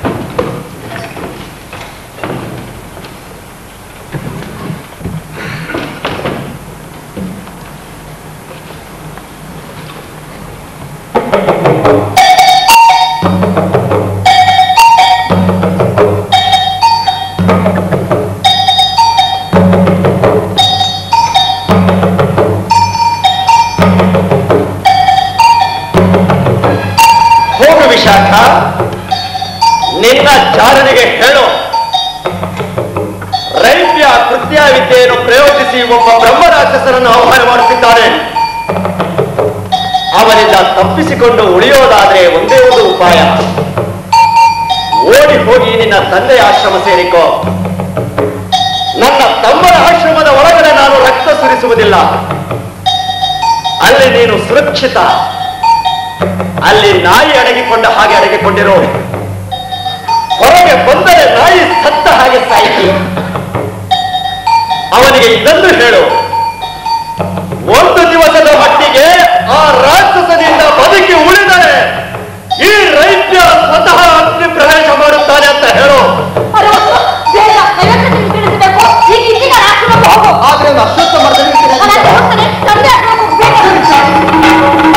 ಹೋಗು ವಿಶಾಖ ನಿನ್ನ ಚಾರನಿಗೆ ಹೇಳು ರೈತ್ಯ ಕೃತ್ಯ ವಿದ್ಯೆಯನ್ನು ಪ್ರಯೋಗಿಸಿ ಒಬ್ಬ ಬ್ರಹ್ಮರಾಕ್ಷಸರನ್ನು ಆಹ್ವಾನ ಮಾಡುತ್ತಿದ್ದಾನೆ ಅವನಿಂದ ತಪ್ಪಿಸಿಕೊಂಡು ಉಳಿಯೋದಾದ್ರೆ ಒಂದೇ ಒಂದು ಉಪಾಯ ಓಡಿ ಹೋಗಿ ನಿನ್ನ ತಂದೆಯ ಆಶ್ರಮ ಸೇರಿಕೋ ನನ್ನ ತಮ್ಮನ ಆಶ್ರಮದ ಒಳಗಡೆ ನಾನು ರಕ್ತ ಸುರಿಸುವುದಿಲ್ಲ ಅಲ್ಲಿ ನೀನು ಸುರಕ್ಷಿತ ಅಲ್ಲಿ ನಾಯಿ ಅಡಗಿಕೊಂಡ ಹಾಗೆ ಅಡಗಿಕೊಂಡಿರೋ ಹೊರಗೆ ಬಂದರೆ ನಾಯಿ ಸತ್ತ ಹಾಗೆ ಸಾಯಿತು ಅವನಿಗೆ ಇದನ್ನು ಹೇಳು ಒಂದು ದಿವಸದ ಮಟ್ಟಿಗೆ ಆ ರಾಕ್ಷಸನಿಂದ ಬದುಕಿ ಉಳಿದರೆ ಈ ರೈತ್ಯ ಸ್ವತಃ ಅಗ್ನಿ ಪ್ರವೇಶ ಮಾಡುತ್ತಾನೆ ಅಂತ ಹೇಳು ಅರೆ ವಸ್ತು, ಬೇಗ ದಯವಿಟ್ಟು ನಿಮ್ಗೆ ತಿಳಿಸಬೇಕು ಈಗ ಇಲ್ಲಿಗೆ ಆಶ್ರಮಕ್ಕೆ ಹೋಗು ಆದ್ರೆ ಒಂದು ಅಶ್ವತ್ಥ ಮರದಲ್ಲಿ ನಾನು ಅಲ್ಲಿ ಹೋಗ್ತೇನೆ ತಂದೆ ಆಶ್ರಮಕ್ಕೆ ಹೋಗು, ಬೇಗ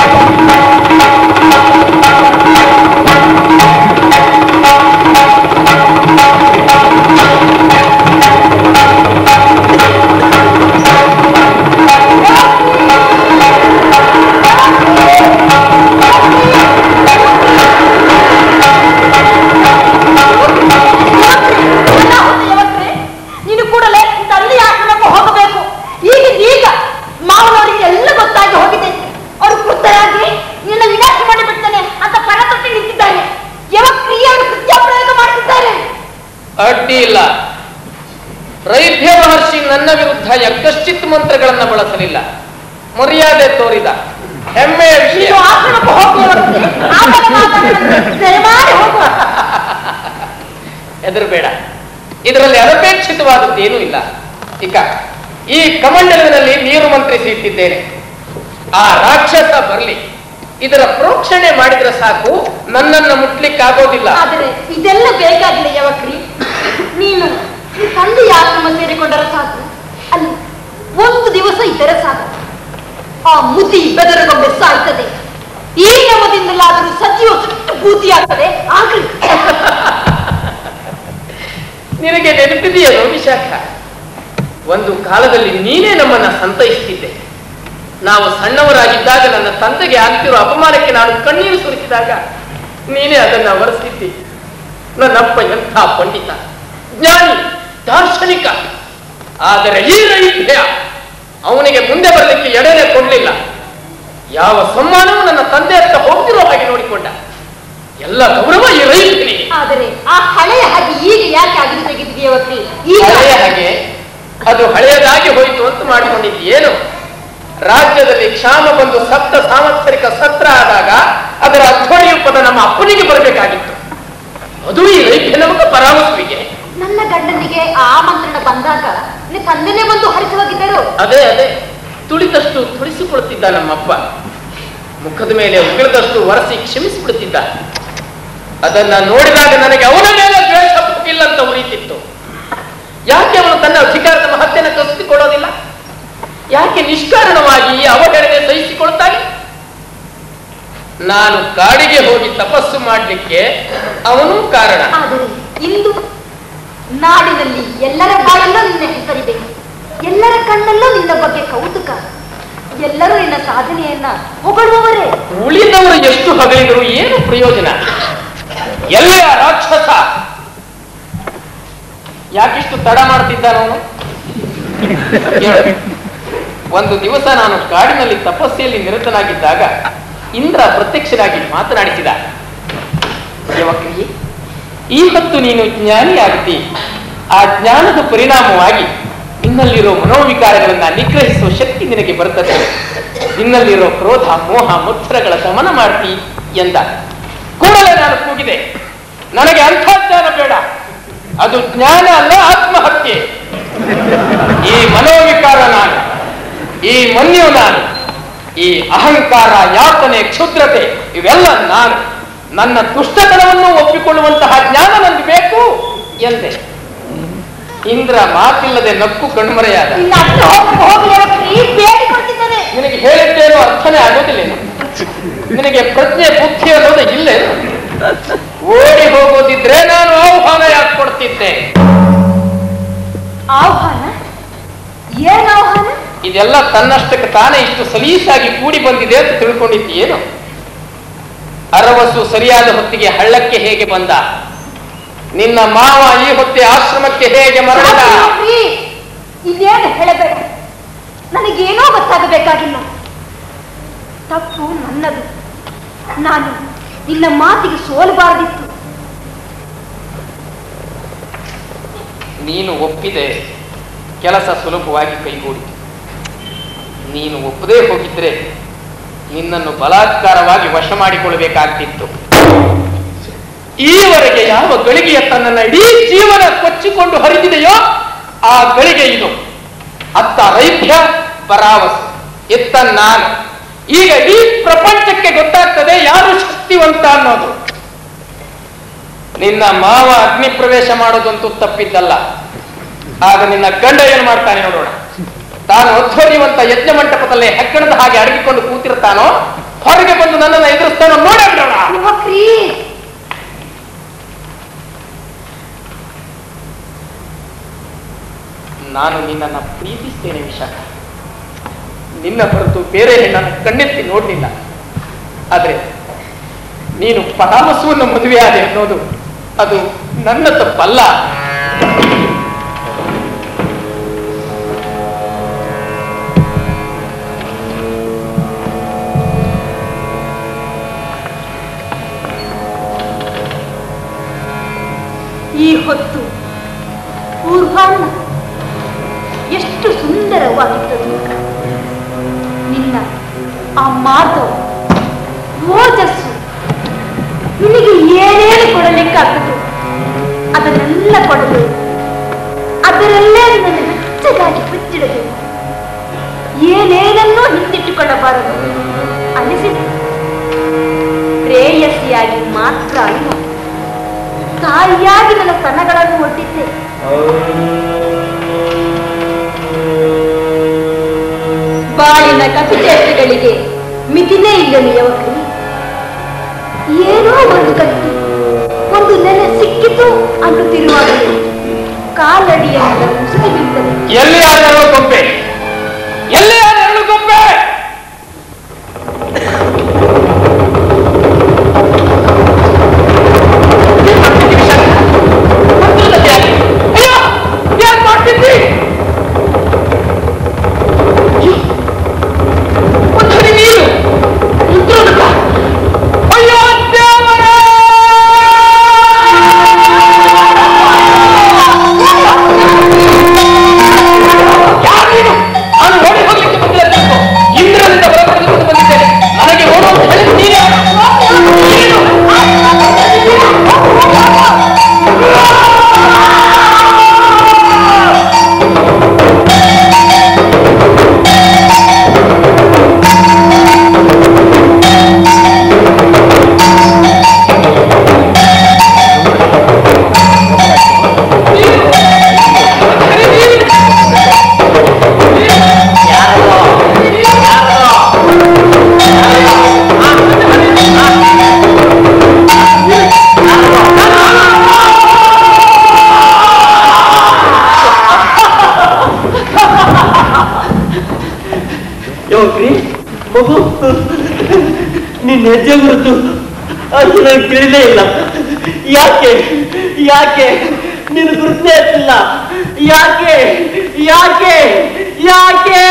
ಅಲ್ಲ, ಹೌದು ಯವತ್ರೆ. ನೀನು ಕೂಡಲೇ ತಂದೆ ಆಶ್ರಮಕ್ಕೆ ಹೋಗಬೇಕು ಈಗ ಈಗ ಮಾವನವರಿಗೆ ಎಲ್ಲ ಗೊತ್ತಾಗಿ ಹೋಗಿದೆ ಅವರು ಕೃತರಾಗಿ ನಿನ್ನ ವಿನಾಶ ಮಾಡಿಬಿಡ್ತಾನೆ ಅಂತ ಪಣ ತೊಟ್ಟಿ ನಿಂತಿದ್ದಾನೆ ಯವಕ್ರಿಯರು ಕೃತ್ಯಪ್ರಯೋಗ ಮಾಡುತ್ತಿದ್ದಾರೆ ಅಡ್ಡಿ ಇಲ್ಲ ರೈಭ್ಯ ಮಹರ್ಷಿ ನನ್ನ ವಿರುದ್ಧ ಯಕ್ಕಶ್ಚಿತ್ ಮಂತ್ರಗಳನ್ನ ಬಳಸಲಿಲ್ಲ ಮರ್ಯಾದೆ ತೋರಿದ ಹೆಮ್ಮೆಯ ವಿಷಯ ನೀನು ಆಶ್ರಮಕ್ಕೆ ಹೋಗಿ ಯವತ್ರೆ. ಆಮೇಲೆ ಮಾತಾಡೋಣ. ದಯಮಾಡಿ ಹೋಗು ಹೆದರಬೇಡ ಇದರಲ್ಲಿ ಅನಪೇಕ್ಷಿತವಾದದ್ದೇನೂ ಇಲ್ಲ ಈಗ ಈ ಕಮಂಡಲದಲ್ಲಿ ನೀರು ಮಂತ್ರಿಸಿ ಇಟ್ಟಿದ್ದೇನೆ ಆ ರಾಕ್ಷಸ ಬರಲಿ ಇದರ ಪ್ರೋಕ್ಷಣೆ ಮಾಡಿದ್ರೆ ಸಾಕು ನನ್ನನ್ನು ಮುಟ್ಲಿಕ್ಕಾಗೋದಿಲ್ಲ ಆದರೆ ಇದೆಲ್ಲ ಬೇಕಾಗಿಲ್ಲ ಯವಕ್ರಿ ನೀನು ಈ ತಂದೆಯ ಆಶ್ರಮ ಸೇರಿಕೊಂಡರೆ ಸಾಕು ಅಲ್ಲಿ ಒಂದು ದಿವಸ ಇದ್ದರೆ ಸಾಕು ಆ ಮುದಿ ಬೆದರಗೊಂಡೆ ಸಾಯ್ತದೆ ಈ ನಮದಿಂದಲಾದರೂ ಸಜೀವ ಸುಟ್ಟು ಬೂದಿಯಾಗ್ತದೆ ಆಗ್ಲಿ ನಿನಗೆ ನೆನಪಿದೆಯೇನೋ ವಿಶಾಖ ಒಂದು ಕಾಲದಲ್ಲಿ ನೀನೇ ನಮ್ಮನ್ನ ಸಂತೈಸ್ತಿದ್ದೆ ನಾವು ಸಣ್ಣವರಾಗಿದ್ದಾಗ ನನ್ನ ತಂದೆಗೆ ಆಗ್ತಿರೋ ಅಪಮಾನಕ್ಕೆ ನಾನು ಕಣ್ಣೀರು ಸುರಿಸಿದಾಗ ನೀನೇ ಅದನ್ನ ವರೆಸಿದ್ದಿ ನನ್ನಪ್ಪ ಎಂಥ ಪಂಡಿತ ಜ್ಞಾನಿ ದಾರ್ಶನಿಕ ಆದರೆ ಈ ರೈತ್ಯ ಅವನಿಗೆ ಮುಂದೆ ಬರಲಿಕ್ಕೆ ಎಡೆನೆ ಕೊಡ್ಲಿಲ್ಲ ಯಾವ ಸಮ್ಮಾನವೂ ನನ್ನ ತಂದೆ ಹತ್ರ ಹೋಗ್ತಿರೋ ಹಾಗೆ ನೋಡಿಕೊಂಡ ಎಲ್ಲ ಗೌರವ ಈ ರೈತನಿಗೆ ಆದರೆ ಆ ಹಳೆಯ ಹಾಗೆ ಈಗ ಯಾಕೆ ಅಗಿದು ತೆಗೆದಿದೆಯ ಯವಕ್ರಿ ಈಗ ಹಳೆಯ ಹಾಗೆ ಅದು ಹಳೆಯದಾಗಿ ಹೋಯಿತು ಅಂತ ಮಾಡಿಕೊಂಡಿದ್ದೇನು ರಾಜ್ಯದಲ್ಲಿ ಕ್ಷಾಮ ಬಂದು ಸಪ್ತ ಸಾಂವತ್ಸರಿಕ ಸತ್ರ ಆದಾಗ ಅದರ ಅಧ್ವರ್ಯ ಪದ ನಮ್ಮ ಅಪ್ಪನಿಗೆ ಬರಬೇಕಾಗಿತ್ತು ಅದು ಈ ರೈತ ನಮಗ ಪರಾಮರ್ಶಿಗೆ ನನ್ನ ಗಂಡನಿಗೆ ಆ ಆಮಂತ್ರಣ ಬಂದಾಗ ನಿನ್ನ ತಂದೆನೇ ಬಂದು ಹರಿಸಿ ಹೋಗಿದ್ದರು ಅದೇ ಅದೇ ತುಳಿದಷ್ಟು ತುಳಿಸಿಕೊಳ್ತಿದ್ದ ನಮ್ಮಪ್ಪ ಮುಖದ ಮೇಲೆ ಉಗಿಳದಷ್ಟು ಒರೆಸಿ ಕ್ಷಮಿಸಿಬಿಡುತ್ತಿದ್ದ ಅದನ್ನ ನೋಡಿದಾಗ ನನಗೆ ಅವನ ಮೇಲೆ ದ್ವೇಷ ಇಲ್ಲ ಅಂತ ಉರಿತಿತ್ತು ಯಾಕೆ ಅವನು ತನ್ನ ಅಧಿಕಾರದ ಮಹತ್ಯನ ಕಸಿದುಕೊಳ್ಳೋದಿಲ್ಲ ಯಾಕೆ ನಿಷ್ಕಾರಣವಾಗಿ ಈ ಅವಹೇಳನೆ ಸಹಿಸಿಕೊಳ್ತಾನೆ ನಾನು ಕಾಡಿಗೆ ಹೋಗಿ ತಪಸ್ಸು ಮಾಡಲಿಕ್ಕೆ ಅವನು ಕಾರಣ ಆದರೆ ಇಂದು ನಾಡಿನಲ್ಲಿ ಎಲ್ಲರ ಬಾಯಲ್ಲೂ ನಿನ್ನ ಹೆಸರಿದೆ ಎಲ್ಲರ ಕಣ್ಣಲ್ಲೂ ನಿನ್ನ ಬಗ್ಗೆ ಕೌತುಕ ಎಲ್ಲರೂ ನಿನ್ನ ಸಾಧನೆಯನ್ನ ಹೊಗಳುವವರೇ ಉಳಿದವರು ಎಷ್ಟು ಹಗಲಿದರು ಏನು ಪ್ರಯೋಜನ ಎಲ್ಲಿಯ ರಾಕ್ಷಸ ಯಾಕಿಷ್ಟು ತಡ ಮಾಡ್ತಿದ್ದಾನವನು ಕೇಳು. ಒಂದು ದಿವಸ ನಾನು ಕಾಡಿನಲ್ಲಿ ತಪಸ್ಸೆಯಲ್ಲಿ ನಿರತನಾಗಿದ್ದಾಗ ಇಂದ್ರ ಪ್ರತ್ಯಕ್ಷನಾಗಿ ಮಾತನಾಡಿಸಿದ ಯವಕ್ರಿಯೆ ಈ ಹೊತ್ತು ನೀನು ಜ್ಞಾನಿಯಾಗ್ತಿ ಆ ಜ್ಞಾನದ ಪರಿಣಾಮವಾಗಿ ನಿನ್ನಲ್ಲಿರೋ ಮನೋವಿಕಾರಗಳನ್ನ ನಿಗ್ರಹಿಸುವ ಶಕ್ತಿ ನಿನಗೆ ಬರುತ್ತದೆ ನಿನ್ನಲ್ಲಿರೋ ಕ್ರೋಧ ಮೋಹ ಮುತ್ಸರಗಳ ದಮನ ಮಾಡ್ತಿ ಎಂದ ಕೂಡಲೇ ನಾನು ಕೂಗಿದೆ ನನಗೆ ಅಂಥ ಜ್ಞಾನ ಬೇಡ ಅದು ಜ್ಞಾನ ಅಲ್ಲ ಆತ್ಮಹತ್ಯೆ ಈ ಮನೋವಿಕಾರ ನಾನು ಈ ಮನ್ಯು ನಾನು ಈ ಅಹಂಕಾರ ಯಾತನೆ ಕ್ಷುದ್ರತೆ ಇವೆಲ್ಲ ನಾನು ನನ್ನ ದುಷ್ಟತನವನ್ನು ಒಪ್ಪಿಕೊಳ್ಳುವಂತಹ ಜ್ಞಾನ ನನಗೆ ಬೇಕು ಎಂದೆ ಇಂದ್ರ ಮಾತಿಲ್ಲದೆ ನಕ್ಕು ಕಣ್ಮರೆಯಾದ ಇಲ್ಲ ಅಷ್ಟು ಹೋಗಿ ಹೋಗಿ ಯವಕ್ರಿ ಬೇಡಿಕೊಳ್ತಿದ್ದಾನೆ ನಿನಗೆ ಹೇಳಿದ್ದೇನೋ ಅರ್ಥನೇ ಆಗೋದಿಲ್ಲೇನು ನಿನಗೆ ಪ್ರಜ್ಞೆ ಬುದ್ಧಿ ಅನ್ನೋದು ಇಲ್ಲೇ ಓಡಿ ಹೋಗೋದಿದ್ರೆ ನಾನು ಆಹ್ವಾನ ಯಾಕೆ ಕೊಡ್ತಿದ್ದೆ ಆಹ್ವಾನ ಏನ್ ಆಹ್ವಾನ ಇದೆಲ್ಲ ತನ್ನಷ್ಟಕ್ಕೆ ತಾನೇ ಇಷ್ಟು ಸಲೀಸಾಗಿ ಕೂಡಿ ಬಂದಿದೆ ಅಂತ ತಿಳ್ಕೊಂಡಿದ್ದೀಯೇನು ಅರವಸು ಸರಿಯಾದ ಹೊತ್ತಿಗೆ ಹಳ್ಳಕ್ಕೆ ಹೇಗೆ ಬಂದ ನಿನ್ನ ಮಾವ ಈ ಹೊತ್ತೆ ಆಶ್ರಮಕ್ಕೆ ಹೇಗೆ ಮರಳಿದ ಯವಕ್ರಿ, ಇದೇನು ಹೇಳಬೇಡ ನನಗೇನೋ ಗೊತ್ತಾಗಬೇಕಾಗಿಲ್ಲ ತಪ್ಪು ನನ್ನದು ನಾನು ನಿನ್ನ ಮಾತಿಗೆ ಸೋಲಬಾರದಿತ್ತು ನೀನು ಒಪ್ಪಿದೆ ಕೆಲಸ ಸುಲಭವಾಗಿ ಕೈಗೂಡಿತು ನೀನು ಒಪ್ಪದೇ ಹೋಗಿದ್ರೆ ನಿನ್ನನ್ನು ಬಲಾತ್ಕಾರವಾಗಿ ವಶ ಮಾಡಿಕೊಳ್ಳಬೇಕಾಗ್ತಿತ್ತು ಈವರೆಗೆ ಯಾವ ಗಳಿಗೆಯ ತನ್ನನ್ನ ಇಡೀ ಜೀವನ ಕೊಚ್ಚಿಕೊಂಡು ಹರಿದಿದೆಯೋ ಆ ಗಳಿಗೆ ಇದು ಅತ್ತ ರೈಭ್ಯ ಪರಾವಸು ಎತ್ತ ನಾನು ಈಗ ಇಡೀ ಪ್ರಪಂಚಕ್ಕೆ ಗೊತ್ತಾಗ್ತದೆ ಯಾರು ಶಕ್ತಿವಂತ ಅನ್ನೋದು ನಿನ್ನ ಮಾವ ಅಗ್ನಿ ಪ್ರವೇಶ ಮಾಡೋದಂತೂ ತಪ್ಪಿದ್ದಲ್ಲ ಆಗ ನಿನ್ನ ಗಂಡ ಏನ್ ಮಾಡ್ತಾನೆ ನೋಡೋಣ ತಾನು ಅಧ್ವರ್ಯವಂತ ಯಜ್ಞ ಮಂಟಪದಲ್ಲಿ ಹೆಕ್ಕಣದ ಹಾಗೆ ಅಡಗಿಕೊಂಡು ಕೂತಿರ್ತಾನೋ ಹೊರಗೆ ಬಂದು ನನ್ನನ್ನು ಎದುರಿಸ್ತಾನೋ ನೋಡೇ ಬಿಡೋಣ ಯುವಕ್ರಿ ನಾನು ನಿನ್ನನ್ನ ಪ್ರೀತಿಸ್ತೇನೆ ವಿಶಾಖ ನಿನ್ನ ಹೊರತು ಬೇರೆ ಹೆಣ್ಣನ್ನು ಕಣ್ಣೆತ್ತಿ ನೋಡಲಿಲ್ಲ ಆದ್ರೆ ನೀನು ಪರಾಮಸವನ್ನು ಮದುವೆಯಾದೆ ಅನ್ನೋದು ಅದು ನನ್ನ ತಪ್ಪಲ್ಲ ಈ ಹೊತ್ತು ಪೂರ್ವಾಹ್ನ ಎಷ್ಟು ಸುಂದರವಾಗಿದ್ದದು ನಿನ್ನ ಆ ಮಾರ್ಗವು ಓಜಸ್ಸು ನಿನಗೆ ಏನೇನು ಕೊಡಲಿಕ್ಕಾಗ್ತದೆ ಅದನ್ನೆಲ್ಲ ಕೊಡಬೇಕು ಅದರಲ್ಲೇ ನಿನ್ನನ್ನು ಬೆಚ್ಚಗಾಗಿ ಬಿಚ್ಚಿಡಬೇಕು ಏನೇನನ್ನೂ ಹಿಂದಿಟ್ಟುಕೊಳ್ಳಬಾರದು ಅನಿಸಿದೆ ಪ್ರೇಯಸಿಯಾಗಿ ಮಾತ್ರ ಅಲ್ಲ ತಾಯಿಯಾಗಿ ನನ್ನ ಸ್ತನಗಳನ್ನು ಒಡ್ಡಿದ್ದೆ ಬಾಳಿನ ಕಪಿಚೇಷ್ಟೆಗಳಿಗೆ ಮಿತಿನೇ ಇಲ್ಲನು ಯವಕ್ರಿ ಏನೋ ಒಂದು ಕಟ್ಟಿ ಒಂದು ನೆಲೆ ಸಿಕ್ಕಿತು ಅನ್ನುತ್ತಿರುವಾಗಲೇ ಕಾಲಡಿಯನ್ನು ಮುಸುಗಿ ಬೀಳ್ತದೆ ಎಲ್ಲಿ ಆ ನೆರಳು ಗೊಂಬೆ ಎಲ್ಲಿ ಆ ನೆರಳು ಗೊಂಬೆ ಏನ್ ಮಾಡ್ತಿದ್ದಿ ವಿಶಾಖ? ಹತ್ತಿರದಲ್ಲಿ ಯಾಕೆ? ಅಯ್ಯೋ ಏನ್ ಮಾಡ್ತಿದ್ದಿ ಅಯ್ಯೋ, ಒಂದ್ ಹನಿ ನೀರು ರುದ್ರನುಕ. ಅಯ್ಯೋ ದೇವರೇ! ಯಾರು ನೀನು? ನಾನು ಓಡಿ ಹೋಗ್ಲಿಕ್ಕೆ ಬಂದೆ ನಿನ್ನ ಹೆಜ್ಜೆ ಗುರುತು ಅದು ನನಗೆ ತಿಳಿದೇ ಇಲ್ಲ ಯಾಕೆ ಯಾಕೆ ನಿನ್ನ ಗುರುತೇ ಇಲ್ಲ ಯಾಕೆ ಯಾಕೆ ಯಾಕೆ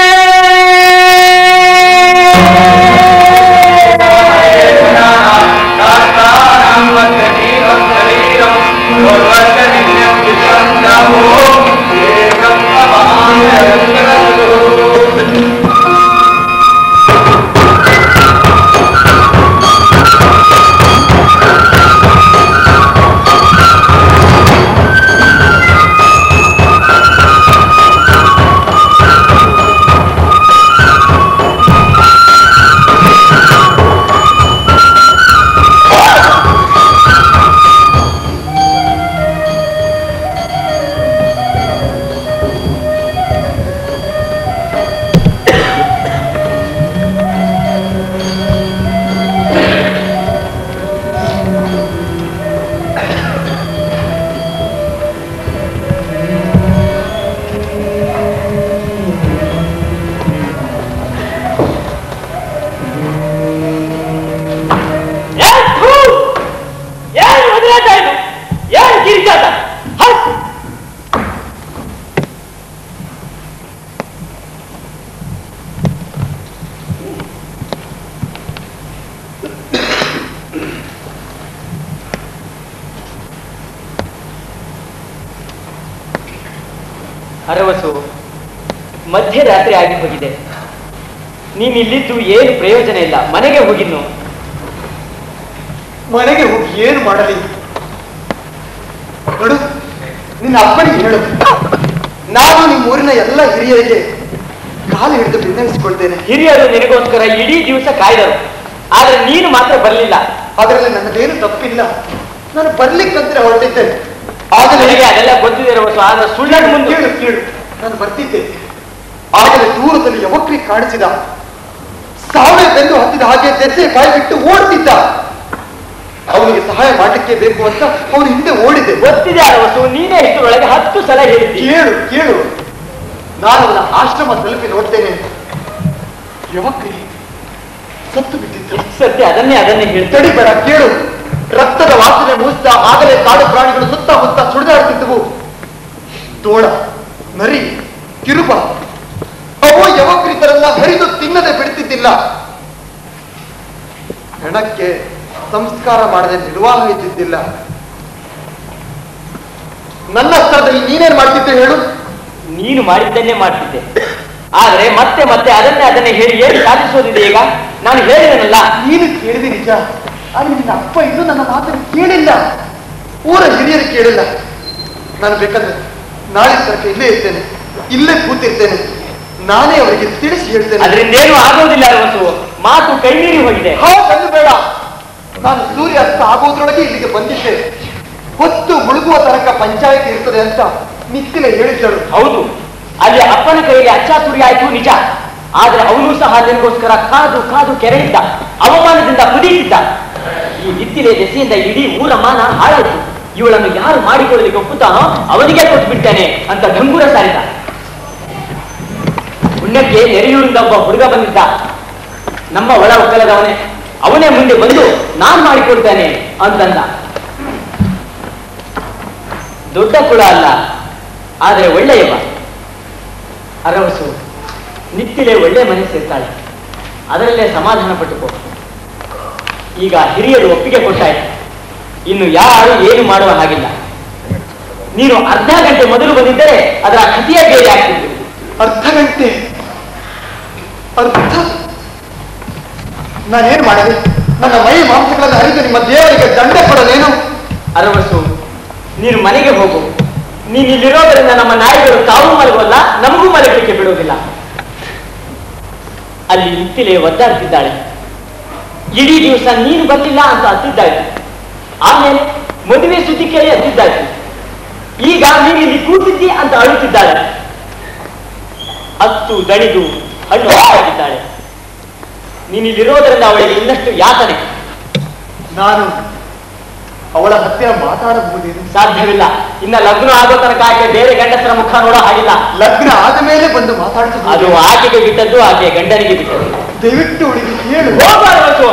ಏನು ಒದರಾಟ ಇದು ಏನು ಕಿರಿಚಾಟ ಹೌದು ಅರವಸು ಮಧ್ಯರಾತ್ರಿ ಆಗಿ ಹೋಗಿದೆ ನೀನ್ ಇಲ್ಲಿದ್ದು ಏನು ಪ್ರಯೋಜನ ಇಲ್ಲ ಮನೆಗೆ ಹೋಗಿನ್ನು ಮನೆಗೆ ಹೋಗಿ ಏನು ಮಾಡಲಿ ನೋಡು ನಿನ್ನ ಅಪ್ಪನಿಗೆ ಹೇಳು ನಾನು ನಿಮ್ಮ ಊರಿನ ಎಲ್ಲ ಹಿರಿಯರಿಗೆ ಕಾಲು ಹಿಡಿದು ಭಿನ್ನವಿಸಿಕೊಳ್ತೇನೆ ಹಿರಿಯರು ನಿನಗೋಸ್ಕರ ಇಡೀ ದಿವಸ ಕಾಯ್ದರು ಆದ್ರೆ ನೀನು ಮಾತ್ರ ಬರಲಿಲ್ಲ ಅದರಲ್ಲಿ ನನ್ನದೇನು ತಪ್ಪಿಲ್ಲ ನಾನು ಬರ್ಲಿಕ್ಕಂದ್ರೆ ಹೊರಟಿದ್ದೆ ಆಗಲೇ ನನಗೆ ಅದೆಲ್ಲ ಗೊತ್ತಿದೆ ರವಸು ಆದ್ರೆ ಸುಳ್ಳನ್ನು ಮುಂದೆ ಕೇಳು ಕೇಳು ನಾನು ಬರ್ತಿದ್ದೆ ಆಗಲೇ ದೂರದಲ್ಲಿ ಯವಕ್ರಿ ಕಾಣಿಸಿದ ಸಾವೇ ಬೆಂದು ಹತ್ತಿದ ಹಾಗೆ ದೆಸೆ ಬಾಯಿ ಬಿಟ್ಟು ಓಡ್ತಿದ್ದ ಅವನಿಗೆ ಸಹಾಯ ಮಾಡಲಿಕ್ಕೆ ಬೇಕು ಅಂತ ಅವನು ಹಿಂದೆ ಓಡಿದೆ ಗೊತ್ತಿದೆ ಅರವಸು ನೀನೇ ಇಷ್ಟರೊಳಗೆ ಹತ್ತು ಸಲ ಹೇಳಿದ್ದಿ ಕೇಳು ಕೇಳು ನಾನು ಅವನ ಆಶ್ರಮ ತಲುಪಿ ನೋಡ್ತೇನೆ ಯವಕ್ರಿ ಸತ್ತು ಬಿಟ್ಟಿದ್ದ ಸತ್ಯ ಅದನ್ನೇ ಅದನ್ನೇ ಹೇಳ್ತೇನೆ ತಡಿಬೇಡ ಕೇಳು ರಕ್ತದ ವಾಸನೆ ಮೂಸ್ತಾ ಆಗಲೇ ಕಾಡು ಪ್ರಾಣಿಗಳು ಸುತ್ತಮುತ್ತ ಸುಳಿದಾಡುತ್ತಿದ್ದವು ತೋಳ ನರಿ ಕಿರುಬ ಅವು ಯವಕ್ರಿತರನ್ನ ಹರಿದು ತಿನ್ನದೆ ಬಿಡ್ತಿದ್ದಿಲ್ಲ ಹೆಣಕ್ಕೆ ಸಂಸ್ಕಾರ ಮಾಡದೆ ನಿರ್ವಾಹ ಇದ್ದಿದ್ದಿಲ್ಲ ನನ್ನ ಸ್ಥಳದಲ್ಲಿ ನೀನೇನ್ ಮಾಡ್ತಿದ್ದೆ ಹೇಳು ನೀನು ಮಾಡಿದ್ದನ್ನೇ ಮಾಡ್ತಿದ್ದೆ ಆದ್ರೆ ಮತ್ತೆ ಮತ್ತೆ ಅದನ್ನೇ ಅದನ್ನೇ ಹೇಳಿ ಏನು ಸಾಧಿಸೋದಿದೆ ಈಗ ನಾನು ಹೇಳಿದನಲ್ಲ ನೀನು ಕೇಳಿದೆ ನಿಜ ಆದ್ರೆ ನಿನ್ನ ಅಪ್ಪ ಇನ್ನೂ ನನ್ನ ಮಾತನ್ನು ಕೇಳಿಲ್ಲ ಊರ ಹಿರಿಯರು ಕೇಳಿಲ್ಲ ನಾನು ಬೇಕಂದ್ರೆ ನಾಳೆ ತನಕ ಇಲ್ಲೇ ಇರ್ತೇನೆ ಇಲ್ಲೇ ಕೂತಿರ್ತೇನೆ ನಾನೇ ಅವರಿಗೆ ತಿಳಿಸಿ ಹೇಳ್ತೇನೆ ಅದರಿಂದ ಏನು ಆಗೋದಿಲ್ಲ ಅರವಸು ಮಾತು ಕೈ ಮೀರಿ ಹೋಗಿದೆ ಹಾಗಂದು ಬೇಡ ನಾನು ಸೂರ್ಯ ಅಸ್ತ ಆಗೋದ್ರೊಳಗೆ ಇಲ್ಲಿಗೆ ಬಂದಿದ್ದೆ ಹೊತ್ತು ಮುಳುಗುವ ತನಕ ಪಂಚಾಯತ್ ಇರ್ತದೆ ಅಂತ ನಿತ್ತಿಲೆ ಹೇಳಿದ್ದಳು ಹೌದು ಅಲ್ಲಿ ಅಪ್ಪನ ಕೈಯಲ್ಲಿ ಅಚ್ಚಾತುರಿ ಆಯ್ತು ನಿಜ ಆದ್ರೆ ಅವನು ಸಹ ನಿನಗೋಸ್ಕರ ಕಾದು ಕಾದು ಕೆರೆಯಿದ್ದ ಅವಮಾನದಿಂದ ಕುದೀತಿದ್ದ ಈ ನಿತ್ತಿಲೆ ದೆಸೆಯಿಂದ ಇಡೀ ಊರ ಮಾನ ಹಾಳಾಯ್ತು ಇವಳನ್ನು ಯಾರು ಮಾಡಿಕೊಳ್ಳಲಿಕ್ಕೆ ಒಪ್ಪುತ್ತಾನೋ ಅವನಿಗೆ ಕೊಟ್ಟು ಬಿಡ್ತಾನೆ ಅಂತ ಡಂಗುರ ಸಾರಿದ ಪುಣ್ಯಕ್ಕೆ ನೆರೆಯೂರಿಂದ ಒಬ್ಬ ಹುಡುಗ ಬಂದಿದ್ದ ನಮ್ಮ ಒಳ ಒಕ್ಕಲದವನೇ ಅವನೇ ಮುಂದೆ ಬಂದು ನಾನ್ ಮಾಡಿಕೊಡ್ತಾನೆ ಅಂತಂದ ದೊಡ್ಡ ಕುಳ ಅಲ್ಲ ಆದರೆ ಒಳ್ಳೆಯವ ಅರವಸು ನಿತ್ತಿಲೆ ಒಳ್ಳೆ ಮನೆ ಸೇರ್ತಾಳೆ ಅದರಲ್ಲೇ ಸಮಾಧಾನ ಪಟ್ಟುಕೋ ಈಗ ಹಿರಿಯರು ಒಪ್ಪಿಗೆ ಕೊಟ್ಟಾಯ್ತು ಇನ್ನು ಯಾರು ಏನು ಮಾಡುವ ಹಾಗಿಲ್ಲ ನೀನು ಅರ್ಧ ಗಂಟೆ ಮೊದಲು ಬಂದಿದ್ದರೆ ಅದರ ಕಥೆಯೇ ಬೇರೆ ಆಗ್ತಿತ್ತು ಅರ್ಧ ಗಂಟೆ ಅರ್ಧ ನಾನೇನ್ ಮಾಡಲಿ ನನ್ನ ಮೈ ಮಾಂಸಗಳನ್ನು ಹರಿದು ನಿಮ್ಮ ದೇವರಿಗೆ ದಂಡೆ ಕೊಡಲೇನು ಅರವಸು ನೀನು ಮನೆಗೆ ಹೋಗು ನೀನು ಇಲ್ಲಿರೋದರಿಂದ ನಮ್ಮ ನಾಯಿಗಳು ತಾವು ಮಲಗೋಲ್ಲ ನಮಗೂ ಮಲಗಲಿಕ್ಕೆ ಬಿಡೋದಿಲ್ಲ ಅಲ್ಲಿ ನಿತ್ತಿಲೆ ಒದ್ದಾಡ್ತಿದ್ದಾಳೆ ಇಡೀ ದಿವಸ ನೀನು ಬರ್ಲಿಲ್ಲ ಅಂತ ಅತ್ತಿದ್ದಾಯ್ತು ಆಮೇಲೆ ಮದುವೆ ಸುದ್ದಿ ಕೇಳಿ ಅತ್ತಿದ್ದಾಯ್ತು ಈಗ ನೀನು ಇಲ್ಲಿ ಕೂತಿದ್ದಿ ಅಂತ ಅಳುತ್ತಿದ್ದಾಳೆ ಹತ್ತು ದಣಿದು ಹಣ್ಣು ಆಗಿದ್ದಾಳೆ ನೀನು ಇಲ್ಲಿರೋದರಿಂದ ಅವಳಿಗೆ ಇನ್ನಷ್ಟು ಯಾತನೆ ನಾನು ಅವಳ ಹತ್ತಿರ ಮಾತಾಡಬಹುದೇನು ಸಾಧ್ಯವಿಲ್ಲ ಇನ್ನ ಲಗ್ನ ಆಗೋ ತನಕ ಆಕೆ ಬೇರೆ ಗಂಡಸರ ಮುಖ ನೋಡೋ ಹಾಗಿಲ್ಲ ಲಗ್ನ ಆದ ಮೇಲೆ ಬಂದು ಅದು ಮಾತಾಡಿಸಬಹುದು ಆಕೆಗೆ ಬಿಟ್ಟದ್ದು ಆಕೆ ಗಂಡನಿಗೆ ಬಿಟ್ಟದ್ದು ದಯವಿಟ್ಟು ಉಳಿದು ಹೇಳು ಹೋಗಬಾರದು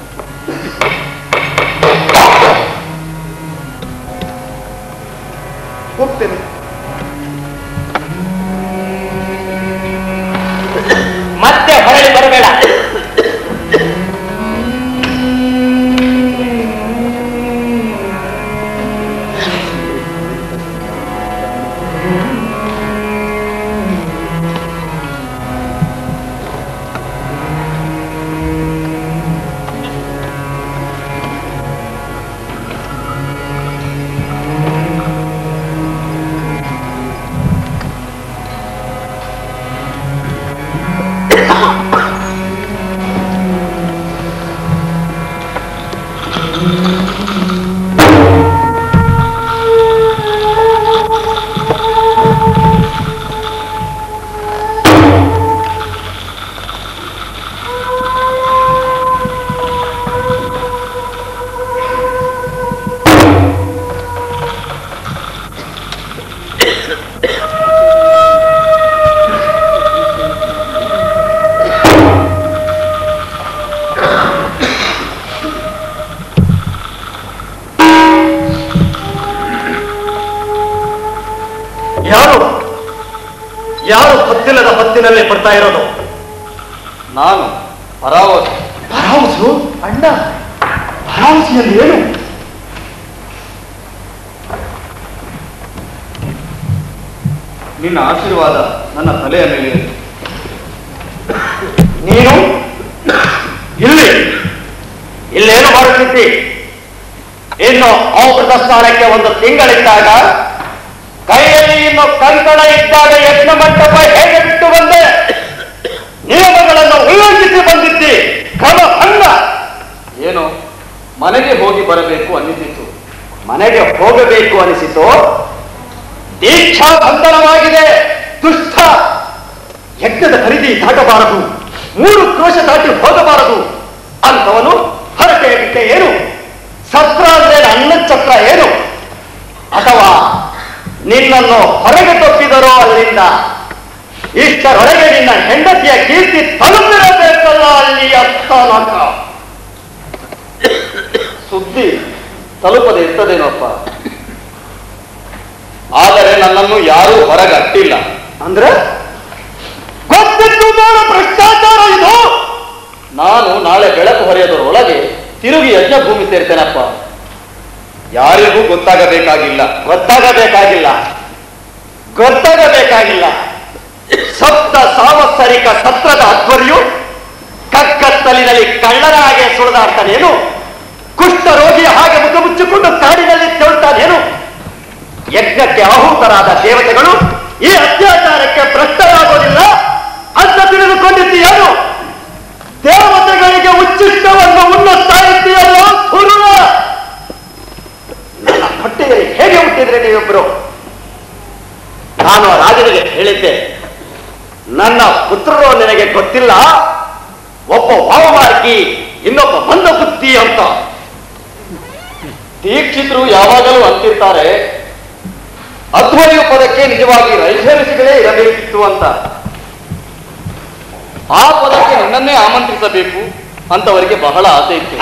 ಹೋಗ್ತೇನೆ ಮತ್ತೆ ಹೊರಳಿ ಬರಬೇಡ ಯಾರು ಯಾರು ಹೊತ್ತಿಲ್ಲದ ಹೊತ್ತಿನಲ್ಲಿ ಬರ್ತಾ ಇರೋದು ನಾನು ಪರಾವತ ಭರಾವಸು ಅಣ್ಣ ಭರಾವಸೆಯಲ್ಲಿ ಏನು ನಿನ್ನ ಆಶೀರ್ವಾದ ನನ್ನ ತಲೆಯ ಮೇಲೆ ಇರಲಿ. ನೀನು ಇಲ್ಲಿ ಇಲ್ಲೇನು ಮಾಡುತ್ತಿದ್ದಿ ಇನ್ನು ಔಷಧ ಸ್ಥಾನಕ್ಕೆ ಒಂದು ತಿಂಗಳಿದ್ದಾಗ ಕೈಯಲ್ಲಿ ಇನ್ನು ಕಂಕಣ ಇದ್ದಾಗ ಯಜ್ಞ ಮಂಟಪ ಹೇಗೆ ಬಿಟ್ಟು ಬಂದೆ ನಿಯಮಗಳನ್ನು ಉಲ್ಲಂಘಿಸಿ ಬಂದಿದ್ದಿ ಕ್ರಮ ಭಂಗ ಏನೋ ಮನೆಗೆ ಹೋಗಿ ಬರಬೇಕು ಅನ್ನಿಸಿತು ಮನೆಗೆ ಹೋಗಬೇಕು ಅನಿಸಿತು ದೀಕ್ಷಾ ಬಂಧನವಾಗಿದೆ ದುಷ್ಟ ಯಜ್ಞದ ಖರೀದಿ ದಾಟಬಾರದು ಮೂರು ಕ್ರೋಶ ದಾಟಿ ಹೋಗಬಾರದು ಅಂತವನು ಹರಟೆ ಬಿಟ್ಟೆ ಏನು ಸತ್ರ ಅಂದ್ರೆ ಅನ್ನ ಚಕ್ರ ಏನು ಅಥವಾ ನಿನ್ನನ್ನು ಹೊರಗೆ ತಪ್ಪಿದರೋ ಅಲ್ಲಿಂದ ಇಷ್ಟರೊಳಗೆ ನಿನ್ನ ಹೆಂಡತಿಯ ಕೀರ್ತಿ ತಲುಪಿರಬೇಕಲ್ಲ ಅಲ್ಲಿಯ ಸ್ಥಾನಕ ಸುದ್ದಿ ತಲುಪದೆ ಇರ್ತದೇನೋಪ್ಪ ಆದರೆ ನನ್ನನ್ನು ಯಾರೂ ಹೊರಗೆ ಅಟ್ಟಿಲ್ಲ ಅಂದ್ರೆ ಗೊತ್ತಿದ್ದು ಮಾಡ ಭ್ರಷ್ಟಾಚಾರ ಇದು ನಾನು ನಾಳೆ ಬೆಳಕು ಹೊರೆಯದರೊಳಗೆ ತಿರುಗಿ ಯಜ್ಞ ಭೂಮಿ ಸೇರ್ತೇನಪ್ಪ ಯಾರಿಗೂ ಗೊತ್ತಾಗಬೇಕಾಗಿಲ್ಲ ಗೊತ್ತಾಗಬೇಕಾಗಿಲ್ಲ ಗೊತ್ತಾಗಬೇಕಾಗಿಲ್ಲ ಸಪ್ತ ಸಾವತ್ಸರಿಕ ಸತ್ರದ ಅಧ್ವರ್ಯು ಕಕ್ಕತ್ತಲಿನಲ್ಲಿ ಕಳ್ಳನ ಹಾಗೆ ಸುಳಿದಾಡ್ತಾನೇನು ಕುಷ್ಠ ರೋಗಿಯ ಹಾಗೆ ಮುಖ ಮುಚ್ಚಿಕೊಂಡು ಕಾಡಿನಲ್ಲಿ ತೆರಳುತ್ತಾನೇನು ಯಜ್ಞಕ್ಕೆ ಆಹುತರಾದ ದೇವತೆಗಳು ಈ ಅತ್ಯಾಚಾರಕ್ಕೆ ಭ್ರಷ್ಟರಾಗೋದಿಲ್ಲ ಅಂತ ತಿಳಿದುಕೊಂಡಿದ್ದೀಯೇನು ದೇವತೆಗಳಿಗೆ ಉಚ್ಚಿಷ್ಟವನ್ನು ಉಣ್ಣುತ್ತಾ ಇದ್ದೀಯಲ್ಲೋ ಸುರುಳ ನನ್ನ ಹೊಟ್ಟೆಗೆ ಹೇಗೆ ಹುಟ್ಟಿದ್ರೆ ನೀವಿಬ್ರು ನಾನು ಆ ರಾಜನಿಗೆ ಹೇಳಿದ್ದೆ ನನ್ನ ಪುತ್ರರು ನಿನಗೆ ಗೊತ್ತಿಲ್ಲ ಒಬ್ಬ ವಾವಮಾರ್ಗಿ ಇನ್ನೊಬ್ಬ ಬಂದ ಬುದ್ಧಿ ಅಂತ ದೀಕ್ಷಿತರು ಯಾವಾಗಲೂ ಅಂತಿರ್ತಾರೆ ಅಧ್ವರ್ಯ ಪದಕ್ಕೆ ನಿಜವಾಗಿ ರೈತರಿಸಿಗಳೇ ಇರಬೇಕಿತ್ತು ಅಂತ ಆ ಪದಕ್ಕೆ ನನ್ನನ್ನೇ ಆಮಂತ್ರಿಸಬೇಕು ಅಂತವರಿಗೆ ಬಹಳ ಆಸೆ ಇತ್ತು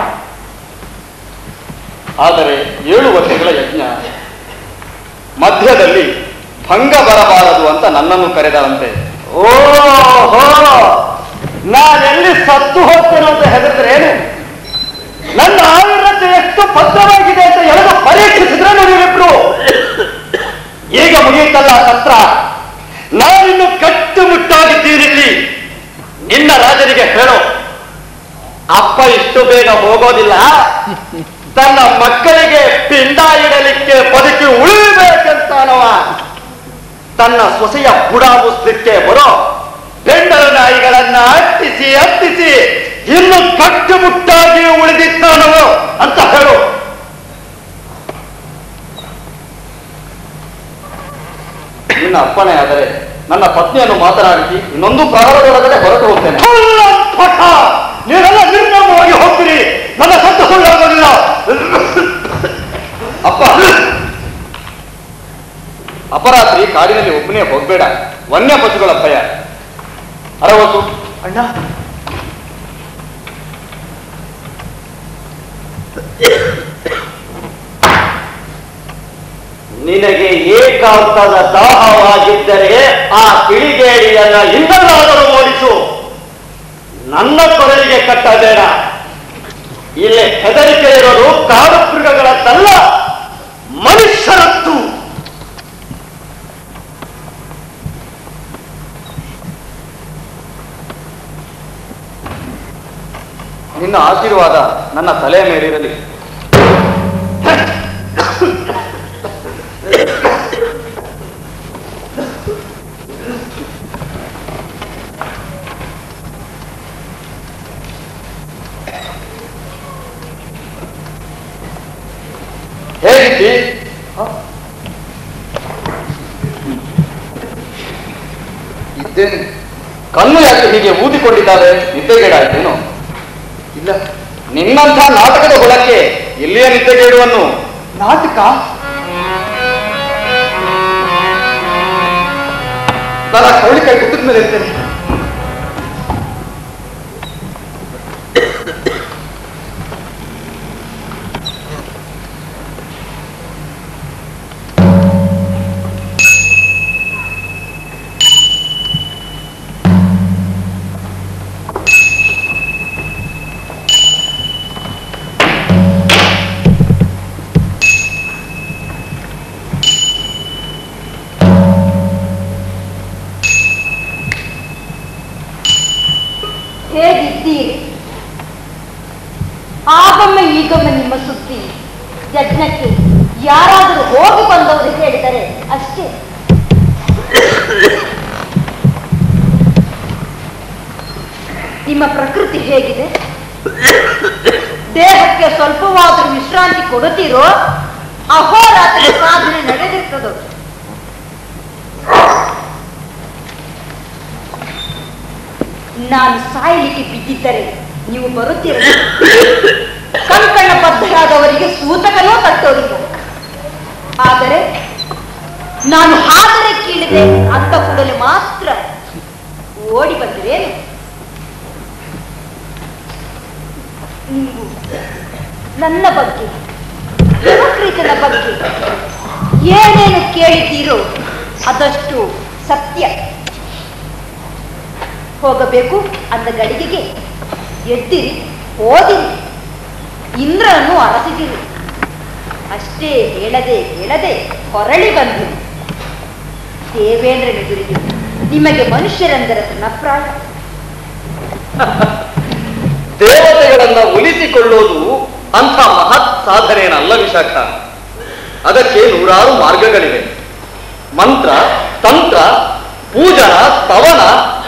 ಆದರೆ ಏಳು ವರ್ಷಗಳ ಯಜ್ಞ ಮಧ್ಯದಲ್ಲಿ ಭಂಗ ಬರಬಾರದು ಅಂತ ನನ್ನನ್ನು ಕರೆದರಂತೆ ಓಹೋ ನಾನೆಲ್ಲಿ ಸತ್ತು ಹೋಗ್ತೇನೆ ಅಂತ ಹೆದರಿದ್ರೆ ಏನು ನನ್ನ ಆಯುರ್ವೇದ ಎಷ್ಟು ಭದ್ರವಾಗಿದೆ ಅಂತ ಎಳೆದು ಪರೀಕ್ಷಿಸಿದ್ರೆ ನೀವಿಬ್ರು ಈಗ ಮುಗಿಯಿತಲ್ಲ ಸತ್ರ ನಾನಿನ್ನು ಕಟ್ಟುಮುಟ್ಟಾಗಿದ್ದೀನಿಲ್ಲಿ ನಿನ್ನ ರಾಜನಿಗೆ ಹೇಳು ಅಪ್ಪ ಇಷ್ಟು ಬೇಗ ಹೋಗೋದಿಲ್ಲ ತನ್ನ ಮಕ್ಕಳಿಗೆ ಪಿಂಡ ಇಡಲಿಕ್ಕೆ ಬದುಕಿ ಉಳಿಬೇಕಂತಾನವ ತನ್ನ ಸೊಸೆಯ ಬುಡ ಮುಸ್ಲಿಕ್ಕೆ ಬರೋ ಬೆಂಡರ ನಾಯಿಗಳನ್ನ ಹತ್ತಿಸಿ ಹತ್ತಿಸಿ ಇನ್ನು ಕಟ್ಟುಮುಟ್ಟಾಗಿ ಉಳಿದಿದ್ದಾನವು ಅಂತ ಹೇಳು ನಿನ್ನ ಅಪ್ಪಣೆ ಆದರೆ ನನ್ನ ಪತ್ನಿಯನ್ನು ಮಾತನಾಡಿಸಿ ಇನ್ನೊಂದು ಪ್ರಾರಂಭದೊಳಗಡೆ ಹೊರಟು ಹೋಗ್ತೇನೆ ಪಠ ನೀವೆಲ್ಲ ನಿರ್ನಾಮವಾಗಿ ಹೋಗ್ತೀರಿ ನನ್ನ ಸತ್ತ ಸುಳ್ಳಾಗೋದಿಲ್ಲ ಅಪ್ಪ ಅಪರಾತ್ರಿ ಕಾಡಿನಲ್ಲಿ ಒಬ್ಬನೇ ಹೋಗ್ಬೇಡ ವನ್ಯ ಪಶುಗಳ ಭಯ ಅರವತ್ತು ಅಣ್ಣ ನಿನಗೆ ಏಕಾಂತದ ದಾಹವಾಗಿದ್ದರೆ ಆ ತಿಳಿಗೇಡಿಯನ್ನ ಇನ್ನೆಲ್ಲಾದರೂ ಓಡಿಸು ನನ್ನ ಕೊರಳಿಗೆ ಕಟ್ಟಬೇಡ ಇಲ್ಲಿ ಹೆದರಿಕೆ ಇರೋದು ಕಾಡು ಮೃಗಗಳದ್ದಲ್ಲ ಮನುಷ್ಯರದ್ದು ನಿನ್ನ ಆಶೀರ್ವಾದ ನನ್ನ ತಲೆಯ ಮೇಲಿರಲಿ ಹೇಗಿದ್ದಿ ಇದ್ದೇನೆ ಕಣ್ಣು ಯಾಕೆ ಹೀಗೆ ಊದಿಕೊಂಡಿದ್ದಾರೆ ನಿದ್ದೆಗೇಡಾಯ್ತೇನು ಇಲ್ಲ ನಿನ್ನಂಥ ನಾಟಕದ ಹೊಳಕ್ಕೆ ಎಲ್ಲಿಯ ನಿದ್ದೆಗೇಡುವನ್ನು ನಾಟಕ ನನ್ನ ಕವಳಿ ಕೈ ಕುಟುಂಬ ಮೇಲೆ ಇರ್ತೇನೆ ಹೇಗಿದ್ದೀರಿ ಆಗೊಮ್ಮೆ ಈಗೊಮ್ಮೆ ನಿಮ್ಮ ಸುದ್ದಿ ಯಜ್ಞಕ್ಕೆ ಯಾರಾದರೂ ಹೋಗಿ ಬಂದವರು ಹೇಳಿದರೆ ಅಷ್ಟೇ ನಿಮ್ಮ ಪ್ರಕೃತಿ ಹೇಗಿದೆ ದೇಹಕ್ಕೆ ಸ್ವಲ್ಪವಾದರೂ ವಿಶ್ರಾಂತಿ ಕೊಡುತ್ತೀರೋ ಅಹೋರಾತ್ರ ಸಾಧನೆ ನಡೆದಿರ್ತದೋ ನಾನು ಸಾಯಲಿಕ್ಕೆ ಬಿದ್ದಿದ್ದರೆ ನೀವು ಬರುತ್ತೀರ ಕಂಕಣ ಬದ್ಧರಾದವರಿಗೆ ಸೂತಕನೂ ತಟ್ಟೋದಿಲ್ಲ ಆದರೆ ನಾನು ಹಾದರೆ ಕೀಳಿದೆ ಅಂತ ಕೂಡಲೇ ಮಾತ್ರ ಓಡಿ ಬಂದಿರೇನು ನೀವು ನನ್ನ ಬಗ್ಗೆ ಯುವಕ್ರೀತನ ಬಗ್ಗೆ ಏನೇನು ಕೇಳಿದ್ದೀರೋ ಅದಷ್ಟು ಸತ್ಯ ಹೋಗಬೇಕು ಅಂದ ಗಳಿಗೆಗೆ ಎದ್ದಿರಿ ಓದಿರಿ ಇಂದ್ರನನ್ನು ಅರಸಿದಿರಿ ಅಷ್ಟೇ ಹೇಳದೆ ಹೇಳದೆ ಹೊರಳಿ ಬಂದಿರಿ ದೇವೇಂದ್ರನೆದುರಿಗೆ ನಿಮಗೆ ಮನುಷ್ಯರೆಂದರೆ ಪ್ರಣಪ್ರಾಯ ದೇವತೆಗಳನ್ನ ಉಳಿಸಿಕೊಳ್ಳೋದು ಅಂಥ ಮಹತ್ ಸಾಧನೆಯನ್ನಲ್ಲ ವಿಶಾಖ ಅದಕ್ಕೆ ನೂರಾರು ಮಾರ್ಗಗಳಿವೆ ಮಂತ್ರ ತಂತ್ರ ಪೂಜನ ಸ್ತವನ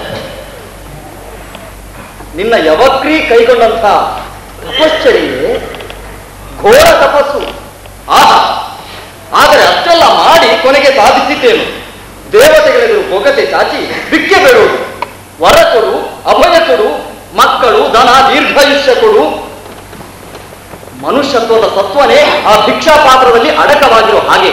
ನಿನ್ನ ಯವಕ್ರಿ ಕೈಗೊಂಡಂಥ ತಪಶ್ಚರ್ಯೆ ಘೋರ ತಪಸ್ಸು ಆಹಾ ಆದರೆ ಅಷ್ಟೆಲ್ಲ ಮಾಡಿ ಕೊನೆಗೆ ಸಾಧಿಸಿದ್ದೇನು ದೇವತೆಗಳೆದುರು ಬೊಗತೆ ಚಾಚಿ ಭಿಕ್ಕೆ ಬೇಡುವುದು ವರ ಕೊಡು ಅಭಯ ಕೊಡು ಮಕ್ಕಳು ದನ ದೀರ್ಘಾಯುಷ್ಯ ಕೊಡು ಮನುಷ್ಯತ್ವದ ತತ್ವನೇ ಆ ಭಿಕ್ಷಾ ಪಾತ್ರದಲ್ಲಿ ಅಡಕವಾಗಿರೋ ಹಾಗೆ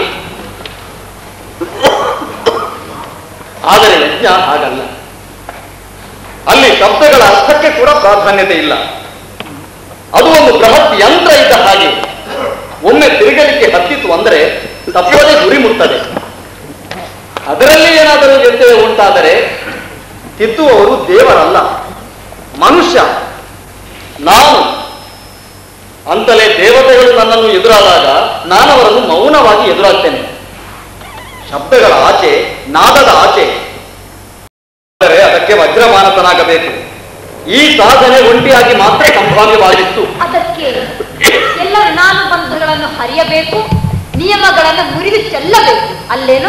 ಆದರೆ ಯಜ್ಞ ಹಾಗಲ್ಲ ಅಲ್ಲಿ ಶಬ್ದಗಳ ಅರ್ಥಕ್ಕೆ ಕೂಡ ಪ್ರಾಧಾನ್ಯತೆ ಇಲ್ಲ ಅದು ಒಂದು ಬೃಹತ್ ಯಂತ್ರ ಇದ್ದ ಹಾಗೆ ಒಮ್ಮೆ ತಿರುಗಲಿಕ್ಕೆ ಹತ್ತಿತು ಅಂದರೆ ತಪ್ಪದೇ ಗುರಿ ಮುಟ್ಟದೆ ಅದರಲ್ಲಿ ಏನಾದರೂ ವ್ಯತ್ಯಯ ಉಂಟಾದರೆ ತಿದ್ದುವವರು ದೇವರಲ್ಲ ಮನುಷ್ಯ ನಾನು ಅಂತಲೇ ದೇವತೆಗಳು ನನ್ನನ್ನು ಎದುರಾದಾಗ ನಾನು ಅವರನ್ನು ಮೌನವಾಗಿ ಎದುರಾಗ್ತೇನೆ ಶಬ್ದಗಳ ಆಚೆ ನಾದದ ಆಚೆ ಆದರೆ ಅದಕ್ಕೆ ವಜ್ರಮಾನತನಾಗಬೇಕು ಈ ಸಾಧನೆ ಒಂಟಿಯಾಗಿ ಮಾತ್ರ ಸಂಭಾವ್ಯವಾಗಿತ್ತು ಅದಕ್ಕೆ ಎಲ್ಲರೂ ನಾನು ಬಂಧುಗಳನ್ನು ಹರಿಯಬೇಕು ನಿಯಮಗಳನ್ನು ಮುರಿದು ಚೆಲ್ಲಬೇಕು ಅಲ್ಲೇನು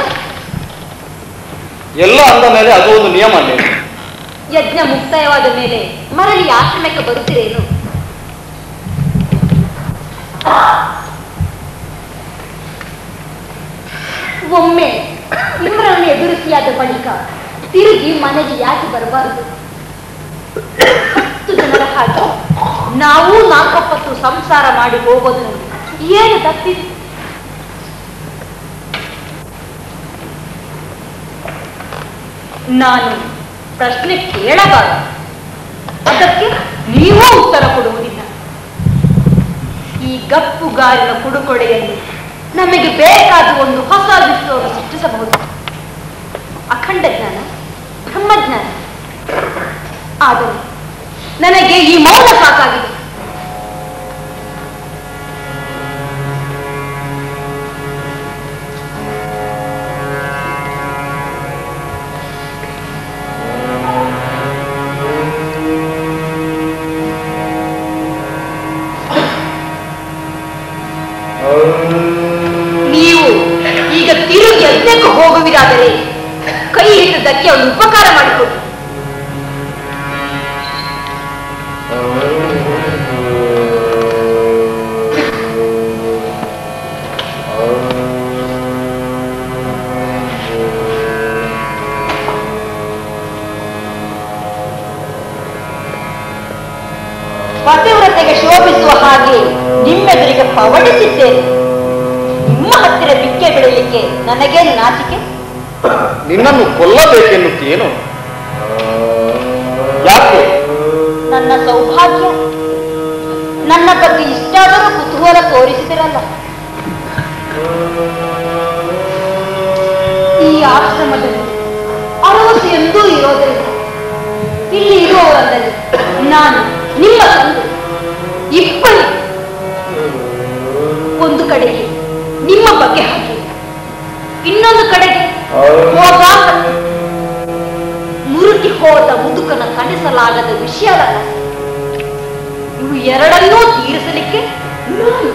ಎಲ್ಲ ಅಂದ ಮೇಲೆ ಅದು ಒಂದು ನಿಯಮ ಅಲ್ಲೇ ಯಜ್ಞ ಮುಕ್ತಾಯವಾದ ಮೇಲೆ ಮರಳಿ ಆಶ್ರಮಕ್ಕೆ ಬರುತ್ತೀರೇನು ಒಮ್ಮೆ ಇಂದ್ರನನ್ನು ಎದುರಿಸಿಯಾದ ಬಳಿಕ ತಿರುಗಿ ಮನೆಗೆ ಯಾಕೆ ಬರಬಾರದು ಹತ್ತು ಜನರ ಹಾಗೆ ನಾವು ನಾಲ್ಕಪ್ಪತ್ತು ಸಂಸಾರ ಮಾಡಿ ಹೋಗೋದ್ರಲ್ಲಿ ಏನು ತಪ್ಪಿದೆ ನಾನು ಪ್ರಶ್ನೆ ಕೇಳಬಾರದು ಅದಕ್ಕೆ ನೀವೂ ಉತ್ತರ ಕೊಡುವುದಿಲ್ಲ ಈ ಗಪ್ಪುಗಾರಿನ ಕುಡುಕೊಡೆಯಲ್ಲಿ ನಮಗೆ ಬೇಕಾದ ಒಂದು ಹೊಸ ವಿಶ್ವವನ್ನು ಸೃಷ್ಟಿಸಬಹುದು ಅಖಂಡ ಜ್ಞಾನ ಬ್ರಹ್ಮಜ್ಞಾನ ಆದರೆ ನನಗೆ ಈ ಮೌನ ಸಾಕಾಗಿದೆ ನೀವು ಈಗ ತಿರುಗಿ ಯಜ್ಞಕ್ಕೆ ಹೋಗುವಿರಾದರೆ ಕೈ ಹಿಡಿದಕ್ಕೆ ಒಂದು ಉಪಕಾರ ಮಾಡಿಕೊಡಿ ಪತಿವ್ರತೆಗೆ ಶೋಭಿಸುವ ಹಾಗೆ ನಿಮ್ಮೆದುರಿಗೆ ಪವಡಿಸಿದ್ದೇನೆ ನಿಮ್ಮ ಹತ್ತಿರ ಬಿಕ್ಕೆ ಬಿಡಲಿಕ್ಕೆ ನನಗೇನು ನಾಚಿಕೆ ನಿನ್ನನ್ನು ಕೊಲ್ಲಬೇಕೆನ್ನುತ್ತೇನು ಯಾಕೆ ನನ್ನ ಸೌಭಾಗ್ಯ ನನ್ನ ಬಗ್ಗೆ ಇಷ್ಟಾದರೂ ಕುತೂಹಲ ತೋರಿಸಿದಿರಲ್ಲ ಈ ಆಶ್ರಮದಲ್ಲಿ ಅರವತ್ತು ಎಂದೂ ಇರೋದಿಲ್ಲ ಇಲ್ಲಿ ಇರುವವರಲ್ಲಿ ನಾನು ನಿಮ್ಮ ತಂದೆ ಇಬ್ಬರು ಒಂದು ಕಡೆಗೆ ನಿಮ್ಮ ಬಗ್ಗೆ ಹಾಗೆ ಇನ್ನೊಂದು ಕಡೆಗೆ ಹೋಗಾಟ ಮುರುಟಿ ಹೋದ ಮುದುಕನ ಕಣಿಸಲಾಗದ ವಿಷಯವಲ್ಲ ಇವು ಎರಡನ್ನೂ ತೀರಿಸಲಿಕ್ಕೆ ನಾನು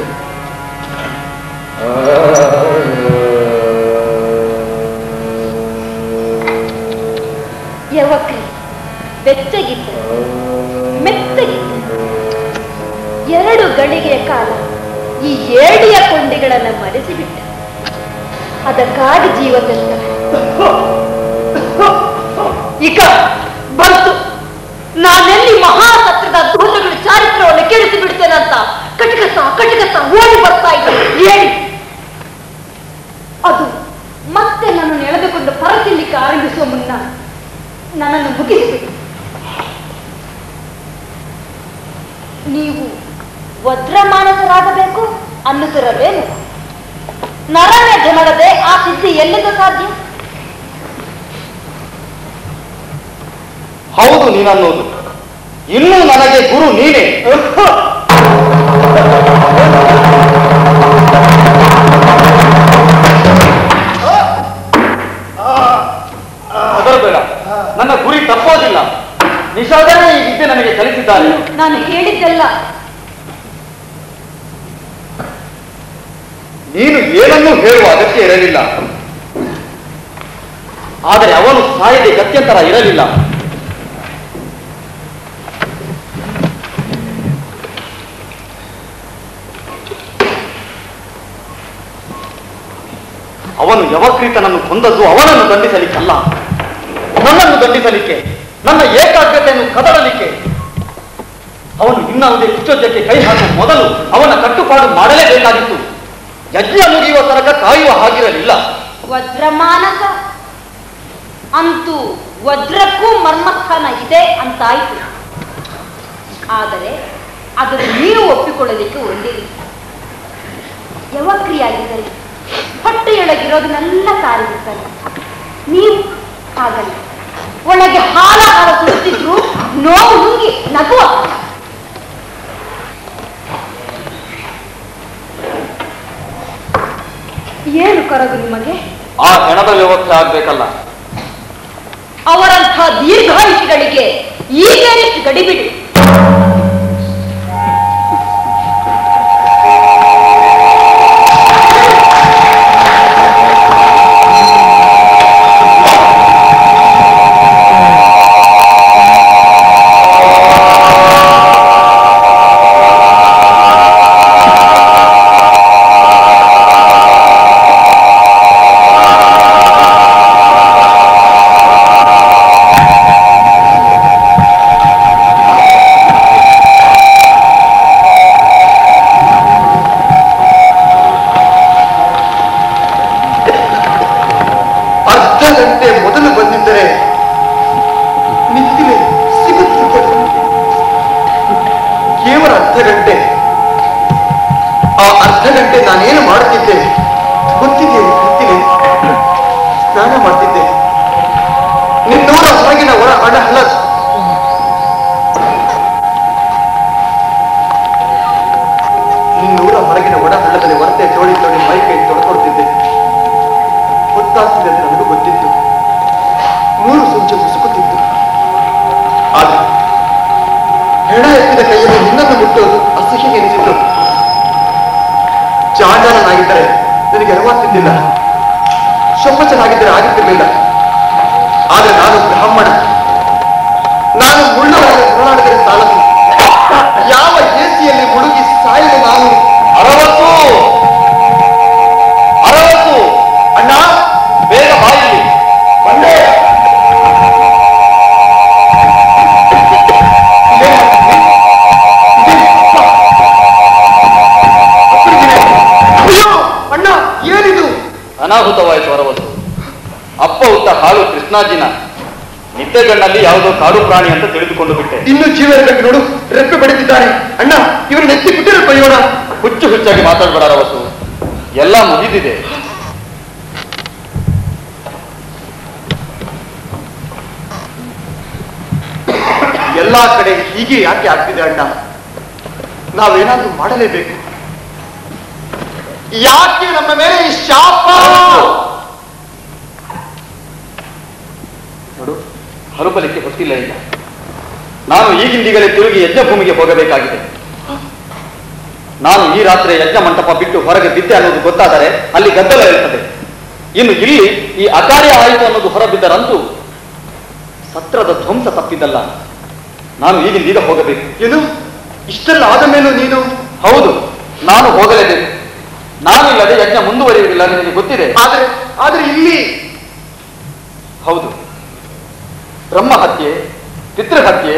ಯವಕ್ರಿ ಬೆಚ್ಚಗಿದ್ದ ಮೆತ್ತಗಿದ್ದ ಎರಡು ಗಳಿಗೆಯ ಕಾಲ ಈ ಏಡಿಯ ಕೊಂಡಿಗಳನ್ನು ಮರೆಸಿಬಿಟ್ಟ ಅದಕ್ಕಾಗಿ ಜೀವ ತೆತ್ತ ಈಗ ಬಂತು ನಾನೆಲ್ಲಿ ಮಹಾಸತ್ರದ ಧ್ವಜಗಳು ಚಾರಿತ್ರವನ್ನು ಕೆಡಿಸಿ ಬಿಡ್ತೇನಂತ ಕಟಕಸ ಕಟಕಸ ಓಡಿ ಬರ್ತಾ ಇದ್ದೆ ಹೇಳಿ ಅದು ಮತ್ತೆ ನನ್ನನ್ನು ಎಳೆದುಕೊಂಡು ಹೊರತಿಲ್ಲಿಕ್ಕೆ ಆರಂಭಿಸುವ ಮುನ್ನ ನನ್ನನ್ನು ಮುಗಿಸಿಬಿಟ್ಟು ನೀವು ವಜ್ರಮಾನಸರಾಗಬೇಕು ಅನ್ನುತ್ತಿರಲೇನು ನರನೆ ಜನರದೆ ಆ ಸಿದ್ಧಿ ಎಲ್ಲಿಂದ ಸಾಧ್ಯ ಹೌದು ನೀನನ್ನೋದು ಇನ್ನೂ ನನಗೆ ಗುರು ನೀನೇ ಹೆದರಬೇಡ ನನ್ನ ಗುರಿ ತಪ್ಪೋದಿಲ್ಲ ನಿಷಾದನೇ ಈ ವಿದ್ಯೆ ನನಗೆ ಕಲಿಸಿದ್ದಾರೆ ನಾನು ಹೇಳಿದ್ದೆಲ್ಲ ನೀನು ಏನನ್ನೂ ಹೇಳುವ ಅಗತ್ಯ ಇರಲಿಲ್ಲ ಆದರೆ ಅವನು ಸಾಯದೆ ಗತ್ಯಂತರ ಇರಲಿಲ್ಲ ಅವನು ಯವಕ್ರೀತನನ್ನು ಕೊಂದದ್ದು ಅವನನ್ನು ದಂಡಿಸಲಿಕ್ಕಲ್ಲ ನನ್ನನ್ನು ದಂಡಿಸಲಿಕ್ಕೆ ನನ್ನ ಏಕಾಗ್ರತೆಯನ್ನು ಕದಡಲಿಕ್ಕೆ ಅವನು ಇನ್ನಾವುದೇ ಕುಚೋದ್ಯಕ್ಕೆ ಕೈ ಹಾಕುವ ಮೊದಲು ಅವನ ಕಟ್ಟುಪಾಡು ಮಾಡಲೇಬೇಕಾಗಿತ್ತು ಯಜ್ಞ ಮುಗಿಯುವ ತನಕ ಕಾಯುವ ಹಾಗಿರಲಿಲ್ಲ ವಜ್ರಮಾನಸ ಅಂತೂ ವಜ್ರಕ್ಕೂ ಮರ್ಮಸ್ಥಾನ ಇದೆ ಅಂತಾಯ್ತು ಆದರೆ ಅದನ್ನು ನೀವು ಒಪ್ಪಿಕೊಳ್ಳಲಿಕ್ಕೆ ಒಂದಿರಿ ಯವಕ್ರಿಯಾಗಿದ್ದರೆ ಹೊಟ್ಟೆಯೊಳಗಿರೋದನ್ನೆಲ್ಲ ಕಾರಿಬಿಡ್ತಾರೆ ನೀವು ಹಾಗಲ್ಲ ಒಳಗೆ ಹಾಲ ಹಾಲ ಸುಡುತ್ತಿದ್ರು ನೋವು ನುಂಗಿ ನಗುವ ಏನು ಕರಗು ನಿಮಗೆ ಆ ಹೆಣದ ವ್ಯವಸ್ಥೆ ಆಗ್ಬೇಕಲ್ಲ ಅವರಂಥ ದೀರ್ಘಾಯುಷಿಗಳಿಗೆ ಈಗೇನಿಷ್ಟು ಗಡಿಬಿಡಿ ಅರ್ಧ ಗಂಟೆ ಮೊದಲು ಬಂದಿದ್ದರೆ ನಿದ್ದೆ ಸಿಗುತ್ತಿದ್ದ ಕೇವಲ ಅರ್ಧ ಗಂಟೆ ಆ ಅರ್ಧ ಗಂಟೆ ನಾನೇನು ಮಾಡುತ್ತಿದ್ದೆ ಗೊತ್ತಿದೆ ಗೊತ್ತಿದೆ ಸ್ನಾನ ಮಾಡ್ತಿದ್ದೆ ನಿನ್ನೂರ ಹೊರಗಿನ ಒಳ ಹಣ ಹಲ ನಿನ್ನೂರ ಹೊರಗಿನ ಒಡ ಹಳ್ಳದಲ್ಲಿ ಹೊರತೆ ತೋಳಿ ತೋಳಿ ಮೈ ಕೈ ತೊಡ್ಕೊಡ್ತಿದ್ದೆ ಗೊತ್ತಾಗ್ತಿದೆ ಅಂತ ನನಗೂ ಗೊತ್ತಿತ್ತು ಮೂರು ಸಂಚೆ ಮುಸುಕುತ್ತಿತ್ತು ಆದ್ರೆ ಹೆಣ ಎತ್ತಿದ ಕೈಯಲ್ಲಿ ನಿನ್ನನ್ನು ಮುಟ್ಟೋದು ಅಸಹ್ಯ ಎನಿಸಿತು ಜಾಣನಾಗಿದ್ದರೆ ನನಗೆ ಅರಿವಾಗ್ತಿದ್ದಿಲ್ಲ ಶೊಪ್ಪಚನಾಗಿದ್ದರೆ ಆಗುತ್ತಿರಲಿಲ್ಲ ಆದ್ರೆ ನಾನು ಬ್ರಾಹ್ಮಣ ನಾನು ಮುಳ್ಳುಗಳಲ್ಲಿ ಹೋರಾಡಿದರೆ ಸಾಲದು ಯಾವ ಏಸಿಯಲ್ಲಿ ಮುಳುಗಿ ಸಾಯಲು ನಾನು ಅರವತ್ತು ಅರವತ್ತು ಅಣ್ಣ ಬೇಗ ಬಾಯಿಲಿ ಬಂದೆ ಅಯ್ಯೋ ಅಣ್ಣ ಏನಿದು ಅನಾಹುತವಾಯಿತು ಅರವತ್ತು ಅಪ್ಪ ಹುಟ್ಟ ಹಾಲು ಕೃಷ್ಣಾಜಿನ ನಿದ್ದೆಗಣ್ಣಲ್ಲಿ ಯಾವುದೋ ಕಾಡು ಪ್ರಾಣಿ ಅಂತ ತಿಳಿದುಕೊಂಡು ಬಿಟ್ಟೆ ಇನ್ನು ಜೀವ ಇರಬೇಕು ನೋಡು ರೆಪ್ಪೆ ಬಡಿದಿದ್ದಾನೆ ಅಣ್ಣ ಇವರು ನೆತ್ತಿ ಬಿಟ್ಟಿರೋ ಬೈಯೋಣ ಹುಚ್ಚು ಹುಚ್ಚಾಗಿ ಮಾತಾಡಬೇಡ ಅರವತ್ತು ಎಲ್ಲ ಮುಗಿದಿದೆ ಎಲ್ಲಾ ಕಡೆ ಹೀಗೆ ಯಾಕೆ ಆಗ್ತಿದೆ ಅಣ್ಣ ನಾವೇನಾದ್ರೂ ಮಾಡಲೇಬೇಕು ಯಾಕೆ ನಮ್ಮ ಮೇಲೆ ಈ ಶಾಪ ನೋಡು ಹರುಬಲಿಕ್ಕೆ ಗೊತ್ತಿಲ್ಲ ಈಗ ನಾನು ಈಗಿಂದೀಗಲೇ ತಿರುಗಿ ಯಜ್ಞಭೂಮಿಗೆ ಹೋಗಬೇಕಾಗಿದೆ ನಾನು ಈ ರಾತ್ರಿ ಯಜ್ಞ ಮಂಟಪ ಬಿಟ್ಟು ಹೊರಗೆ ಬಿದ್ದೆ ಅನ್ನೋದು ಗೊತ್ತಾದರೆ ಅಲ್ಲಿ ಗದ್ದಲ ಇರ್ತದೆ ಇನ್ನು ಇಲ್ಲಿ ಈ ಅಕಾರ್ಯ ಆಯಿತು ಅನ್ನೋದು ಹೊರಬಿದ್ದರಂತೂ ಸತ್ರದ ಧ್ವಂಸ ತಪ್ಪಿದ್ದಲ್ಲ ನಾನು ಈಗಿಂದೀಗ ಹೋಗಬೇಕು ಏನು ಇಷ್ಟೆಲ್ಲ ಆದ ಮೇಲೂ ನೀನು ಹೌದು ನಾನು ಹೋಗಲೇಬೇಕು ನಾನಿಲ್ಲದೆ ಯಜ್ಞ ಮುಂದುವರಿಯುವುದಿಲ್ಲ ನಿನಗೆ ಗೊತ್ತಿದೆ ಆದ್ರೆ ಆದ್ರೆ ಇಲ್ಲಿ ಹೌದು ಬ್ರಹ್ಮ ಹತ್ಯೆ ಪಿತೃಹತ್ಯೆ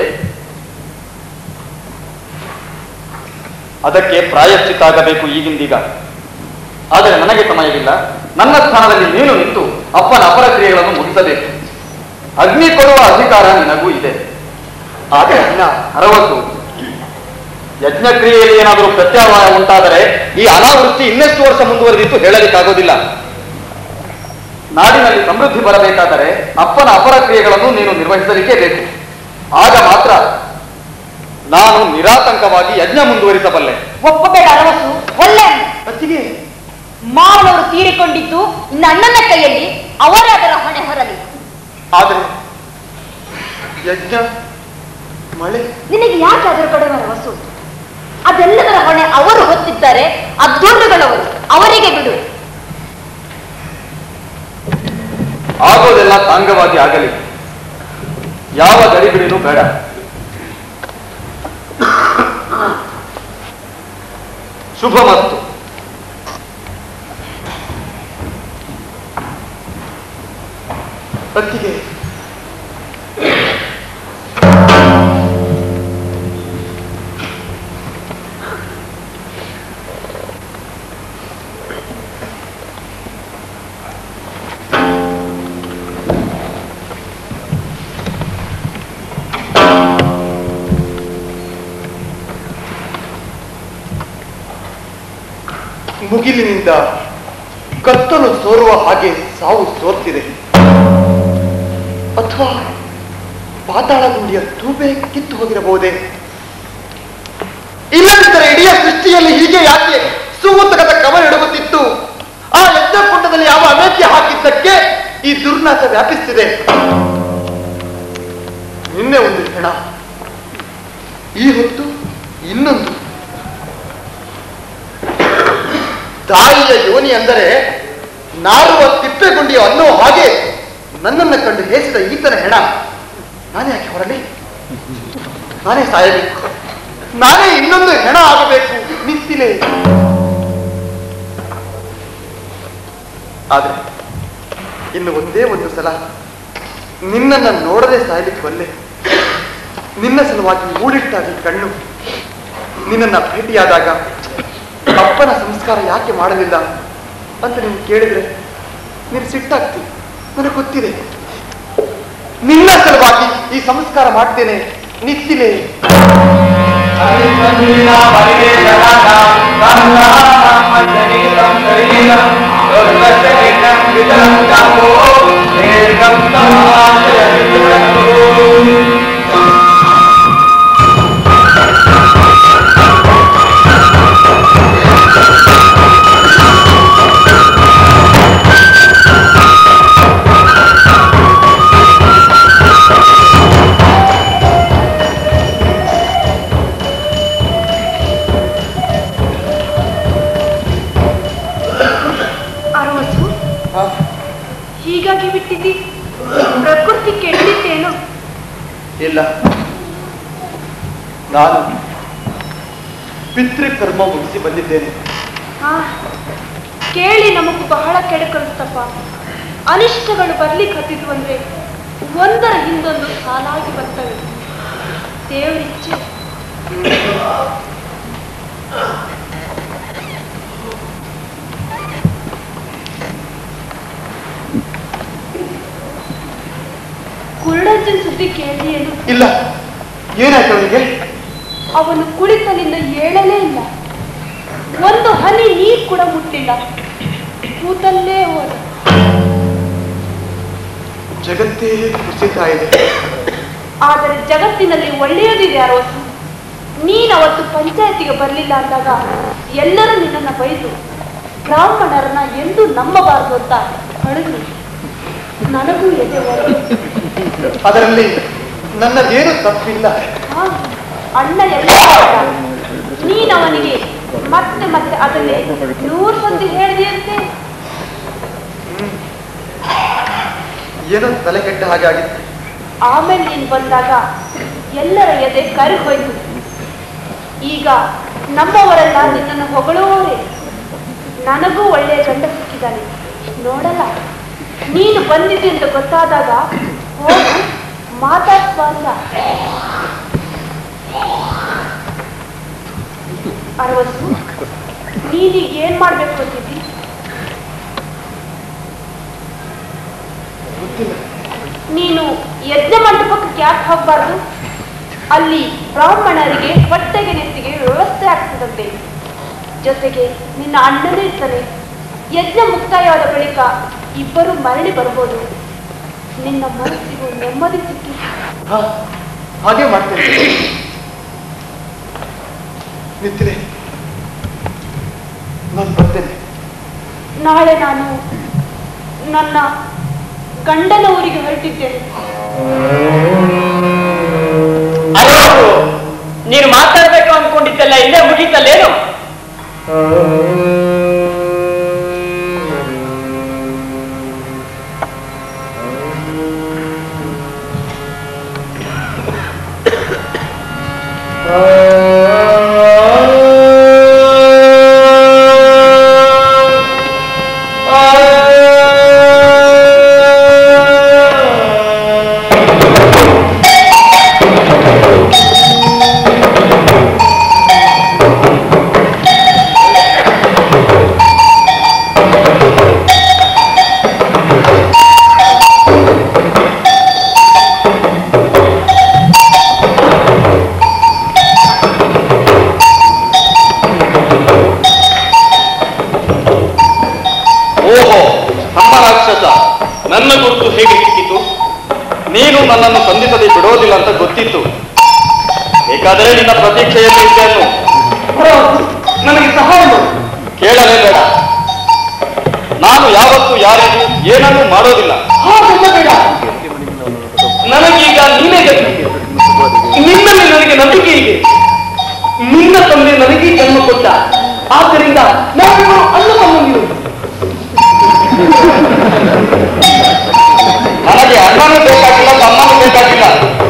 ಅದಕ್ಕೆ ಪ್ರಾಯಶ್ಚಿತ ಆಗಬೇಕು ಈಗಿಂದೀಗ ಆದರೆ ನನಗೆ ಸಮಯವಿಲ್ಲ ನನ್ನ ಸ್ಥಾನದಲ್ಲಿ ನೀನು ನಿಂತು ಅಪ್ಪನ ಅಪರ ಕ್ರಿಯೆಗಳನ್ನು ಮುಗಿಸಬೇಕು ಅಗ್ನಿ ಕೊಡುವ ಅಧಿಕಾರ ನಿನಗೂ ಇದೆ ಆದರೆ ಅಣ್ಣ ಅರವತ್ತು ಯಜ್ಞ ಕ್ರಿಯೆಯಲ್ಲಿ ಏನಾದರೂ ಪ್ರತ್ಯಾವಾಯ ಉಂಟಾದರೆ ಈ ಅನಾವೃಷ್ಟಿ ಇನ್ನೆಷ್ಟು ವರ್ಷ ಮುಂದುವರೆದಿತ್ತು ಹೇಳಲಿಕ್ಕಾಗೋದಿಲ್ಲ ನಾಡಿನಲ್ಲಿ ಸಮೃದ್ಧಿ ಬರಬೇಕಾದರೆ ಅಪ್ಪನ ಅಪರ ಕ್ರಿಯೆಗಳನ್ನು ನೀನು ನಿರ್ವಹಿಸಲಿಕ್ಕೆ ಬೇಕು ಆಗ ಮಾತ್ರ ನಾನು ನಿರಾತಂಕವಾಗಿ ಯಜ್ಞ ಮುಂದುವರಿಸಬಲ್ಲೆ ಒಪ್ಪಬೇಡ ಅರವಸು ಒಳ್ಳೆ ಅತ್ತಿಗೆ ಮಾವನವರು ತೀರಿಕೊಂಡಿದ್ದು ನನ್ನನ್ನ ಕೈಯಲ್ಲಿ ಅವರೇ ಅದರ ಹೊಣೆ ಹೊರಲಿ ಆದ್ರೆ ಯಜ್ಞ ಮಳೆ ನಿನಗೆ ಯಾಕೆ ಅದರ ಕಡೆ ವಸು ಅದೆಲ್ಲದರ ಹೊಣೆ ಅವರು ಹೊತ್ತಿದ್ದಾರೆ ಅದ್ದೂರುಗಳವರು ಅವರಿಗೆ ಬಿಡು ಆಗೋದೆಲ್ಲ ಸಾಂಗವಾಗಿ ಆಗಲಿ ಯಾವ ಗಡಿಬಿಡಿನೂ ಬೇಡ ಶುಭ ಮತ್ತು ಅತ್ತಿಗೆ ಮುಗಿಲಿನಿಂದ ಕತ್ತಲು ಸೋರುವ ಹಾಗೆ ಸಾವು ಸೋರ್ತಿದೆ ಅಥವಾ ಪಾತಾಳ ಗುಂಡಿಯ ತೂಬೆ ಕಿತ್ತು ಹೋಗಿರಬಹುದೇ ಇಲ್ಲದಿದ್ದರೆ ಇಡೀ ಸೃಷ್ಟಿಯಲ್ಲಿ ಹೀಗೆ ಯಾಕೆ ಸುಮುತ್ತಕದ ಕವ ಎಡಗುತ್ತಿತ್ತು ಆ ಯಜ್ಞಕುಂಡದಲ್ಲಿ ಯಾವ ಅಮೇಧ್ಯ ಹಾಕಿದ್ದಕ್ಕೆ ಈ ದುರ್ನಾಶ ವ್ಯಾಪಿಸ್ತಿದೆ ನಿನ್ನೆ ಒಂದು ಹೆಣ ಈ ಹೊತ್ತು ಇನ್ನೊಂದು ತಾಯಿಯ ಯೋನಿ ಅಂದರೆ ನಾರುವ ತಿಪ್ಪೆಗುಂಡಿಯ ಅನ್ನೋ ಹಾಗೆ ನನ್ನನ್ನು ಕಂಡು ಹೇಸಿದ ಈತನ ಹೆಣ ನಾನೇ ಯಾಕೆ ಹೊರಲಿ ನಾನೇ ಸಾಯಬೇಕು ನಾನೇ ಇನ್ನೊಂದು ಹೆಣ ಆಗಬೇಕು ನಿಂತಿಲೆ ಆದ್ರೆ ಇನ್ನು ಒಂದೇ ಒಂದು ಸಲ ನಿನ್ನನ್ನು ನೋಡದೆ ಸಾಯಲಿಕ್ಕೆ ಒಲ್ಲೆ ನಿನ್ನ ಸಲುವಾಗಿ ಮೂಡಿಟ್ಟಾಗಿ ಕಣ್ಣು ನಿನ್ನನ್ನ ಭೇಟಿಯಾದಾಗ ಅಪ್ಪನ ಸಂಸ್ಕಾರ ಯಾಕೆ ಮಾಡಲಿಲ್ಲ ಅಂತ ನೀನು ಕೇಳಿದ್ರೆ ನೀನು ಸಿಟ್ಟಾಗ್ತಿ ನನಗೆ ಗೊತ್ತಿದೆ ನಿನ್ನ ಸಲುವಾಗಿ ಈ ಸಂಸ್ಕಾರ ಮಾಡ್ತೇನೆ ನಿತ್ತಿಲೆ ಪರಿವೇಶನಾನಾಂ ಅರವತ್ತು ಹೀಗಾಗಿ ಬಿಟ್ಟಿದ್ದಿ ಪ್ರಕೃತಿ ಕೆಟ್ಟಿದ್ದೇನು ಇಲ್ಲ ನಾನು ಪಿತೃಕರ್ಮ ಮುಗಿಸಿ ಬಂದಿದ್ದೇನೆ ಹಾ ಕೇಳಿ ನಮಗೂ ಬಹಳ ಕೆಡಕರುತ್ತಪ್ಪ ಅನಿಷ್ಟಗಳು ಬರ್ಲಿಕ್ಕೆ ಹತ್ತಿದ್ವು ಅಂದ್ರೆ ಒಂದರ ಹಿಂದೊಂದು ಸಾಲಾಗಿ ಬರ್ತವೆ ದೇವರಿಚ್ಛೆ ಕುರುಡಜ್ಜನ್ ಸುದ್ದಿ ಕೇಳಿ ಏನು ಇಲ್ಲ ಏನಾಯ್ತು ಅವನಿಗೆ ಅವನು ಕುಳಿತಲಿಂದ ಏಳಲೇ ಇಲ್ಲ ಒಂದು ಹನಿ ನೀರು ಕೂಡ ಮುಟ್ಟಿಲ್ಲ ಕೂತಲ್ಲೇ ಹೋದ ಜಗತ್ತೇ ಕುಸಿತಾ ಇದೆ ಆದರೆ ಜಗತ್ತಿನಲ್ಲಿ ಒಳ್ಳೆಯದಿದೆ ಅರವತ್ತು ನೀನ್ ಅವತ್ತು ಪಂಚಾಯತಿಗೆ ಬರಲಿಲ್ಲ ಅಂದಾಗ ಎಲ್ಲರೂ ನಿನ್ನನ್ನ ಬೈದು ಬ್ರಾಹ್ಮಣರನ್ನ ಎಂದೂ ನಂಬಬಾರದು ಅಂತ ಅಳಿದ್ರು ನನಗೂ ಎದೆ ಒಡೆಯಿತು. ಅದರಲ್ಲಿ ನನ್ನದೇನು ತಪ್ಪಿಲ್ಲ ಹಾ, ಅಣ್ಣ ಎಲ್ಲ ಹೇಳ್ದ. ನೀನ್ ಅವನಿಗೆ ಮತ್ತೆ ಮತ್ತೆ ಅದನ್ನೇ ನೂರು ಸತಿ ಹೇಳಿದೆಯಂತೆ ಏನೋ ತಲೆ ಕೆಟ್ಟ ಹಾಗೆ ಆಗಿತ್ತು ಆಮೇಲೆ ನೀನು ಬಂದಾಗ ಎಲ್ಲರ ಎದೆ ಕರಿ ಹೋಯ್ತು ಈಗ ನಮ್ಮವರೆಲ್ಲ ನಿನ್ನನ್ನು ಹೊಗಳುವವರೇ ನನಗೂ ಒಳ್ಳೆಯ ಗಂಡ ಸಿಕ್ಕಿದ್ದಾನೆ ನೋಡಲ್ಲ ನೀನು ಬಂದಿದ್ದೆ ಅಂತ ಗೊತ್ತಾದಾಗ ಹೋಗಿ ಮಾತಾಡ್ಸುವ ಅಂದ ಅರವತ್ತು ನೀನೀಗ ಏನ್ ಮಾಡ್ಬೇಕು ಅಂತಿದ್ದಿ ನೀನು ಯಜ್ಞ ಮಂಟಪಕ್ಕೆ ಯಾಕೆ ಹೋಗ್ಬಾರ್ದು ಅಲ್ಲಿ ಬ್ರಾಹ್ಮಣರಿಗೆ ಹೊಟ್ಟೆಗೆ ನೆತ್ತಿಗೆ ವ್ಯವಸ್ಥೆ ಆಗ್ತದಂತೆ ಜೊತೆಗೆ ನಿನ್ನ ಅಣ್ಣನೂ ಇರ್ತಾನೆ ಯಜ್ಞ ಮುಕ್ತಾಯವಾದ ಬಳಿಕ ಇಬ್ಬರು ಮರಳಿ ಬರ್ಬೋದು ನಿನ್ನ ಮನಸ್ಸಿಗೂ ನೆಮ್ಮದಿ ಸಿಕ್ಕಿ ಹಾ ಹಾಗೆ ಮಾಡ್ತೇನೆ ನಿಂತಿದೆ ನಾನು ಬರ್ತೇನೆ ನಾಳೆ ನಾನು ನನ್ನ ಗಂಡನ ಊರಿಗೆ ಹೊರಟಿದ್ದೇನೆ ಅರವತ್ತು ನೀನು ಮಾತಾಡ್ಬೇಕು ಅನ್ಕೊಂಡಿದ್ದೆಲ್ಲ ಇಲ್ಲೇ ಮುಗೀತಲ್ಲೇನು ಓಹೋ ನಮ್ಮ ರಾಕ್ಷಸ ನನ್ನ ಗುರುತು ಹೇಗೆ ಸಿಕ್ಕಿತು ನೀನು ನನ್ನನ್ನು ಸಂಧಿಸದೆ ಬಿಡೋದಿಲ್ಲ ಅಂತ ಗೊತ್ತಿತ್ತು ಬೇಕಾದರೆ ನಿನ್ನ ಪ್ರತೀಕ್ಷೆಯಲ್ಲಿ ಇದ್ದೆನು ನನಗೆ ಸಹಾಯ ಮಾಡು ಕೇಳಲೇ ಬೇಡ ನಾನು ಯಾವತ್ತೂ ಯಾರಿಗೂ ಏನನ್ನೂ ಮಾಡೋದಿಲ್ಲ ಹಾಗೆಲ್ಲ ಬೇಡ ನನಗೀಗ ನೀನೇ ಗತಿ ನಿನ್ನಲ್ಲಿ ನನಗೆ ನಂಬಿಕೆ ಇದೆ ನಿನ್ನ ತಂದೆ ನನಗೆ ಜನ್ಮ ಕೊಟ್ಟ ಆದ್ದರಿಂದ ನಾವಿನ್ನು ಅಣ್ಣ ತಮ್ಮಂದಿರು ನನಗೆ ಅಣ್ಣನೂ ಬೇಕಾಗಿಲ್ಲ ತಮ್ಮನೂ ಬೇಕಾಗಿಲ್ಲ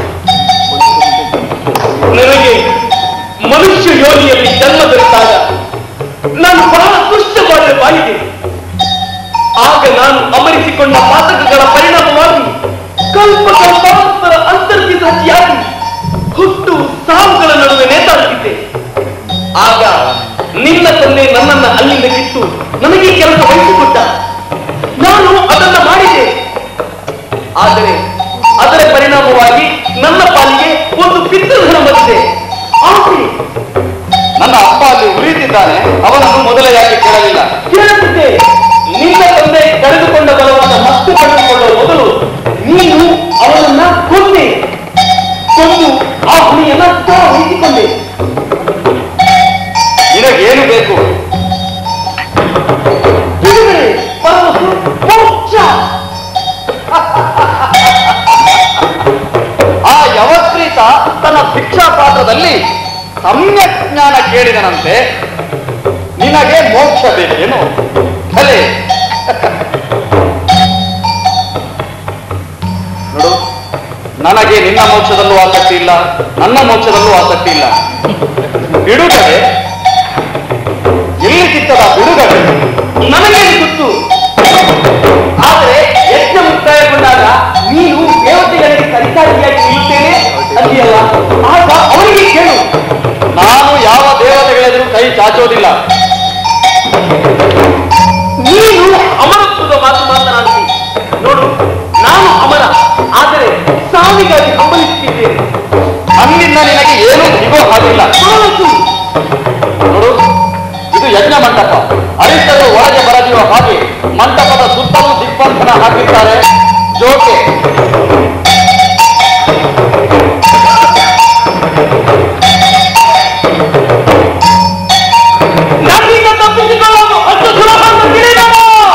ನನಗೆ ಮನುಷ್ಯ ಯೋನಿಯಲ್ಲಿ ಜನ್ಮ ದೊರೆತಾಗ ನಾನು ಬಹಳ ದುಷ್ಟವಾದ ಬಾಯಿದೆ ಆಗ ನಾನು ಅಮರಿಸಿಕೊಂಡ ಪಾತಕಗಳ ಪರಿಣಾಮವಾಗಿ ಕಲ್ಪ ಕಲ್ಪಾಂತರ ಅಂತರ್ಗಿತ ಹಸಿಯಾಗಿ ಹುಟ್ಟು ಸಾವುಗಳ ನಡುವೆ ನೇತಾಡುತ್ತಿದ್ದೆ ಆಗ ನಿನ್ನ ತಂದೆ ನನ್ನನ್ನ ಅಲ್ಲಿಂದ ಕಿತ್ತು ನನಗೆ ಕೆಲಸ ವಹಿಸಿಕೊಟ್ಟ ನಾನು ಅದನ್ನ ಮಾಡಿದೆ ಆದರೆ ಅದರ ಪರಿಣಾಮವಾಗಿ ನನ್ನ ಪಾಲಿಗೆ ಒಂದು ಪಿತೃಧನ ಬಂದಿದೆ ಆಸೆ ನನ್ನ ಅಪ್ಪ ಅಲ್ಲಿ ಉರಿಯುತ್ತಿದ್ದ ಕೇಳುತ್ತಿದ್ದಾನೆ ಅವನನ್ನು ಮೊದಲೇ ಯಾಕೆ ಕೇಳಲಿಲ್ಲ ಕೇಳುತ್ತಿದ್ದೆ ನಿನ್ನ ತಂದೆ ಕಳೆದುಕೊಂಡ ಬಲವನ್ನು ಮತ್ತೆ ಪಡೆದುಕೊಳ್ಳುವ ಮೊದಲು ನೀನು ಅವನನ್ನ ಕೊಂದೆ ಕೊಂದು ಆ ಹುಲಿಯನ್ನ ವಹಿಸಿಕೊಂಡೆ ನಿನಗೇನು ಬೇಕು ಬಿಡುಗಡೆ ಪರವಸು ಮೋಕ್ಷ ಆ ಯವತ್ರೀತ ತನ್ನ ಭಿಕ್ಷಾ ಪಾತ್ರದಲ್ಲಿ ಸಮ್ಯಕ್ ಜ್ಞಾನ ಕೇಳಿದನಂತೆ ನಿನಗೆ ಮೋಕ್ಷ ಬೇಕೇನು ಕಲೆ ನೋಡು ನನಗೆ ನಿನ್ನ ಮೋಕ್ಷದಲ್ಲೂ ಆಸಕ್ತಿ ಇಲ್ಲ ನನ್ನ ಮೋಕ್ಷದಲ್ಲೂ ಆಸಕ್ತಿ ಇಲ್ಲ ಬಿಡುಗಡೆ ಎಲ್ಲಿ ಸಿಕ್ಕದ ಬಿಡುಗಡೆ ನನಗೇನು ಗೊತ್ತು ಆದರೆ ಯಜ್ಞ ಮುಕ್ತಾಯಗೊಂಡಾಗ ನೀನು ದೇವತೆಗಳಿಗೆ ಕರಿಕಾರಿಯಾಗಿ ನಿಲ್ಲುತ್ತೇನೆ ಅಂದಿಯಲ್ಲ ಆಗ ಅವರಿಗೆ ಕೇಳು ನಾನು ಯಾವ ದೇವತೆಗಳೆದುರು ಕೈ ಚಾಚೋದಿಲ್ಲ ನೀನು ಅಮರತ್ವದ ಮಾತು ಮಾತನಾಡುತ್ತಿ ನೋಡು ನಾನು ಅಮರ ಆದರೆ ಸಾವಿಗಾಗಿ ಹಂಬಲಿಸುತ್ತಿದ್ದೇನೆ ನನ್ನಿಂದ ನಿನಗೆ ಏನೂ ಸಿಗೋ ಹಾಗಿಲ್ಲ ಪರವಸು ನೋಡು ಇದು ಯಜ್ಞ ಮಂಟಪ ಅರಿಷ್ಟರು ಒಳಗೆ ಬರದಿರುವ ಹಾಗೆ ಮಂಟಪದ ಸುತ್ತಲೂ ದಿಗ್ಬಂಧನ ಹಾಕಿದ್ದಾರೆ ಜೋಕೆ ನನ್ನಿಂದ ತಪ್ಪಿಸಿಕೊಳ್ಳಲು ಅಷ್ಟು ಸುಲಭ ಅಂತ ತಿಳಿಯಲ್ಲ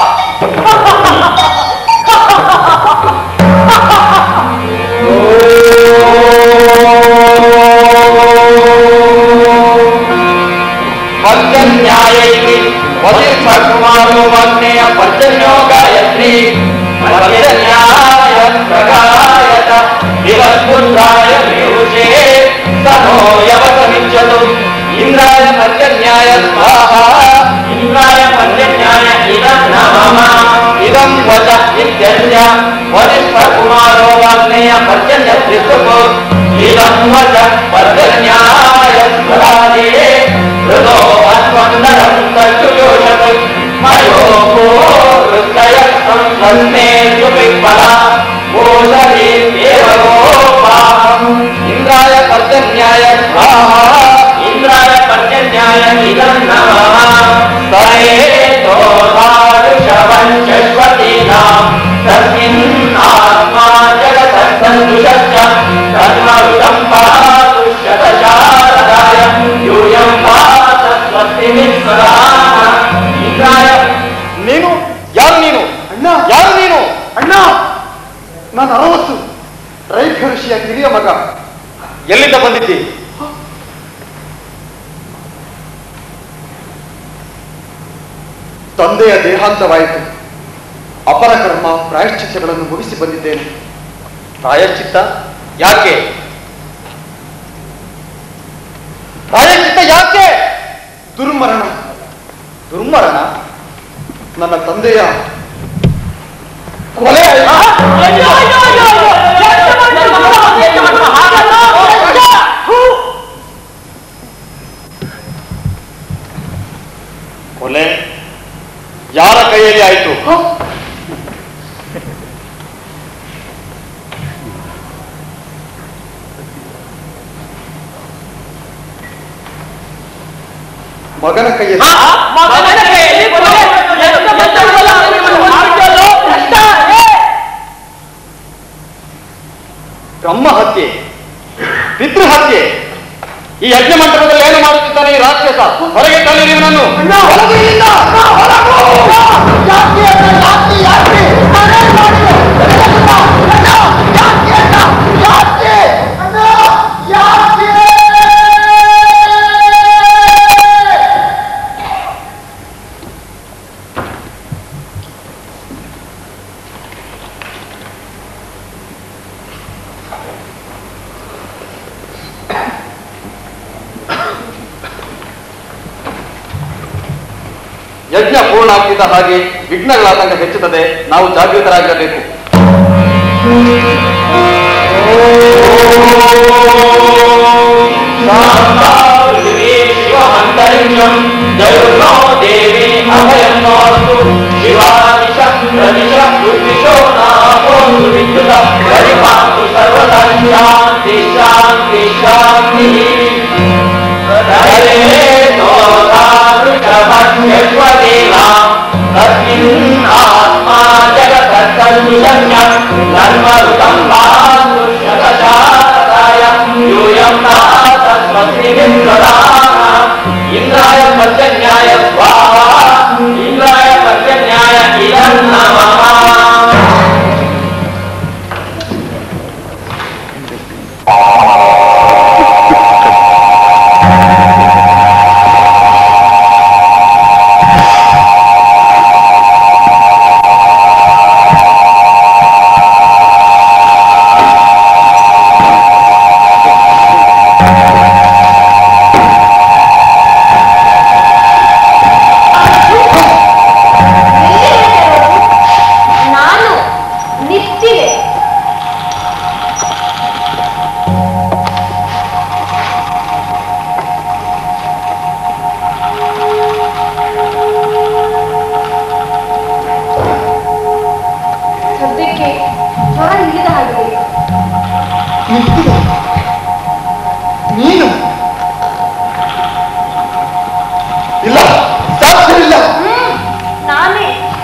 ಪಂಚನ್ಯಾಯೈತಿ ವಸಿಷ್ಠಕುಮಾರೋ ವಗ್ನೇಯ ಪಂಚನ್ಯೋ ಗಾಯತ್ರಿ ಪಂಚನ್ಯಾಯ ಪ್ರಗಾಯತ ಇವತ್ಪುತ್ರಾಯ ಮೇರುಷೇ ತನೋ ಯವತಮಿಚ್ಚತು ಇಂದ್ರಾಯ ಪಂಚನ್ಯಾಯ ಸ್ವಾಹ ಇಂದ್ರಾಯ ಪಂಚನ್ಯಾಯ ಇದಂ ನಮಃ ಇದಂ ವಚ ಇತ್ಯಸ್ಯ ವಸಿಷ್ಠಕುಮಾರೋ ವಗ್ನೇಯ ಪಂಚನ್ಯ ತ್ರಿಸುಪು ಇದಂ ವಚ ಪಂಚನ್ಯಾಯ ಸ್ವಾಹೇ ಹೃದೋ ಅನ್ವಂದರಂ ತಜ್ಜುಯೋಷತ್ ಮಯೋಗೋ ಹೃದಯ ಸಂಸನ್ನೇ ಸುವಿಫಲ ಓಷಧಿ ದೇವಗೋಪಾಹಂ ಇಂದ್ರಾಯ ಪರ್ಜನ್ಯಾಯ ಸ್ವಾಹ ಇಂದ್ರಾಯ ಪರ್ಜನ್ಯಾಯ ಇದಂ ನಮಃ ಸಯೇತೋ ಧಾರುಷವಂಚಶ್ವತೀನಾಂ ತಸ್ಮಿನ್ ಆತ್ಮಾ ಜಗತಃ ಸಂತುಷಶ್ಚ ತನ್ಮರುಷಂ ಪಾತು ಶತಶಾರದಾಯ ಯೂಯಂ ಪಾತ ಸ್ವಸ್ತಿ ಇಂದ್ರಾಯ ನೀನು ಯಾರು ನೀನು ಅಣ್ಣ ಯಾರು ನೀನು ಅಣ್ಣ ನಾನು ಅರವತ್ತು ರೈತ ಋಷಿಯ ಕಿರಿಯ ಮಗ ಎಲ್ಲಿಂದ ಬಂದಿದ್ದಿ ತಂದೆಯ ದೇಹಾಂತವಾಯಿತು ಅಪರ ಕರ್ಮ ಪ್ರಾಯಶ್ಚಿತ್ತಗಳನ್ನು ಮುಗಿಸಿ ಬಂದಿದ್ದೇನೆ ಪ್ರಾಯಶ್ಚಿತ್ತ ಯಾಕೆ ಪ್ರಾಯಶ್ಚಿತ್ತ ಯಾಕೆ ದುರ್ಮರಣ ದುರ್ಮರಣ ನನ್ನ ತಂದೆಯ ಕೊಲೆ ಆಯಿತು. ಅಯ್ಯೋ ಅಯ್ಯೋ ಅಯ್ಯೋ ಅಯ್ಯೋ ಯಜ್ಞ ಮಂಟಪ, ಯಜ್ಞ ಮಂಟಪ, ಹಾಗಲ್ಲ, ಯಜ್ಞ. ಹೂ. ಕೊಲೆ ಯಾರ ಕೈಯಲ್ಲಿ ಆಯಿತು ಮಗನ ಕೈಯಲ್ಲಿ ಆ, ಮಗನ ಕೈಯಲ್ಲಿ ಕೊಲೆ. ಯಜ್ಞ ಮಂಟಪದಲ್ಲಿ ಅವನಿಗೆ ಹಾಕಲು ಕಷ್ಟ. ಏ. ಬ್ರಹ್ಮ ಹತ್ಯೆ ಪಿತೃ ಹತ್ಯೆ ಈ ಯಜ್ಞ ಮಂಟಪದಲ್ಲಿ ಏನು ಮಾಡುತ್ತಿದ್ದಾನೆ ಈ ರಾಕ್ಷಸ ಹೊರಗೆ ತಳ್ಳಿರಿ ಇವನನ್ನು ಹೊರಗು ಇಲ್ಲಿಂದ. ಯಜ್ಞ ಪೂರ್ಣ ಆಗ್ತಿದ್ದ ಹಾಗೆ ವಿಘ್ನಗಳ ಆತಂಕ ಹೆಚ್ಚುತ್ತದೆ ನಾವು ಜಾಗೃತರಾಗಿರಬೇಕು ಶಿವಮಂತರಿಂ ಜಯುರ್ನೋ ದೇವಿ ಅಭಯಂ ನೋಸ್ತು ಶಿವಾದಿಶಂ ಪ್ರದಿಶಂ ದುರ್ವಿಶೋ ನಾಮೋಸ್ತು ವಿದ್ಯುತ ಪರಿಪಾತು ಸರ್ವದಾ ಶಾಂತಿ ಶಾಂತಿ ಶಾಂತಿ ಹರೇ ತೋರಾಯ ನಿಂತಿದೆ. ನೀನು ಇಲ್ಲ ಸಾಧ್ಯವಿಲ್ಲ ಹ್ಮ್ ನಾನೇ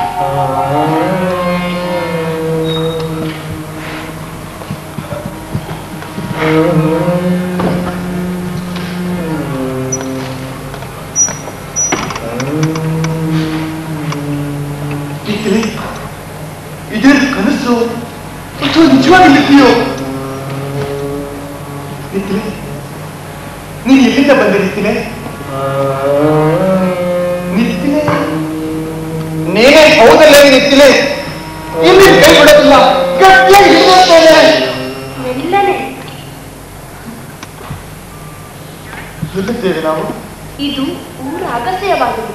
ನಿಂತಿದೆ. ಇದೇನು ಕನಸು ಅಥವಾ ನಿಜವಾಗಿ ನಿಂತಿಯೋ ನಿಂತಿಲೆ ನೀನು ಎಲ್ಲಿಂದ ಬಂದೆ ನಿಂತಿಲೆ ನಿಂತಿಲೆ ನೀನೇ ಹೌದಲ್ಲೇ ನಿಂತಿಲೆ ಇಲ್ಲಿ ಕೈ ಬಿಡೋದಿಲ್ಲ ಗಟ್ಟಿಯಾಗಿ ಹಿಡಿಯುತ್ತೇನೆ ಮೆಲ್ಲನೆ ಎಲ್ಲಿದ್ದೇವೆ ನಾವು ಇದು ಊರ ಅಗಸ್ಯವಾಗಿದೆ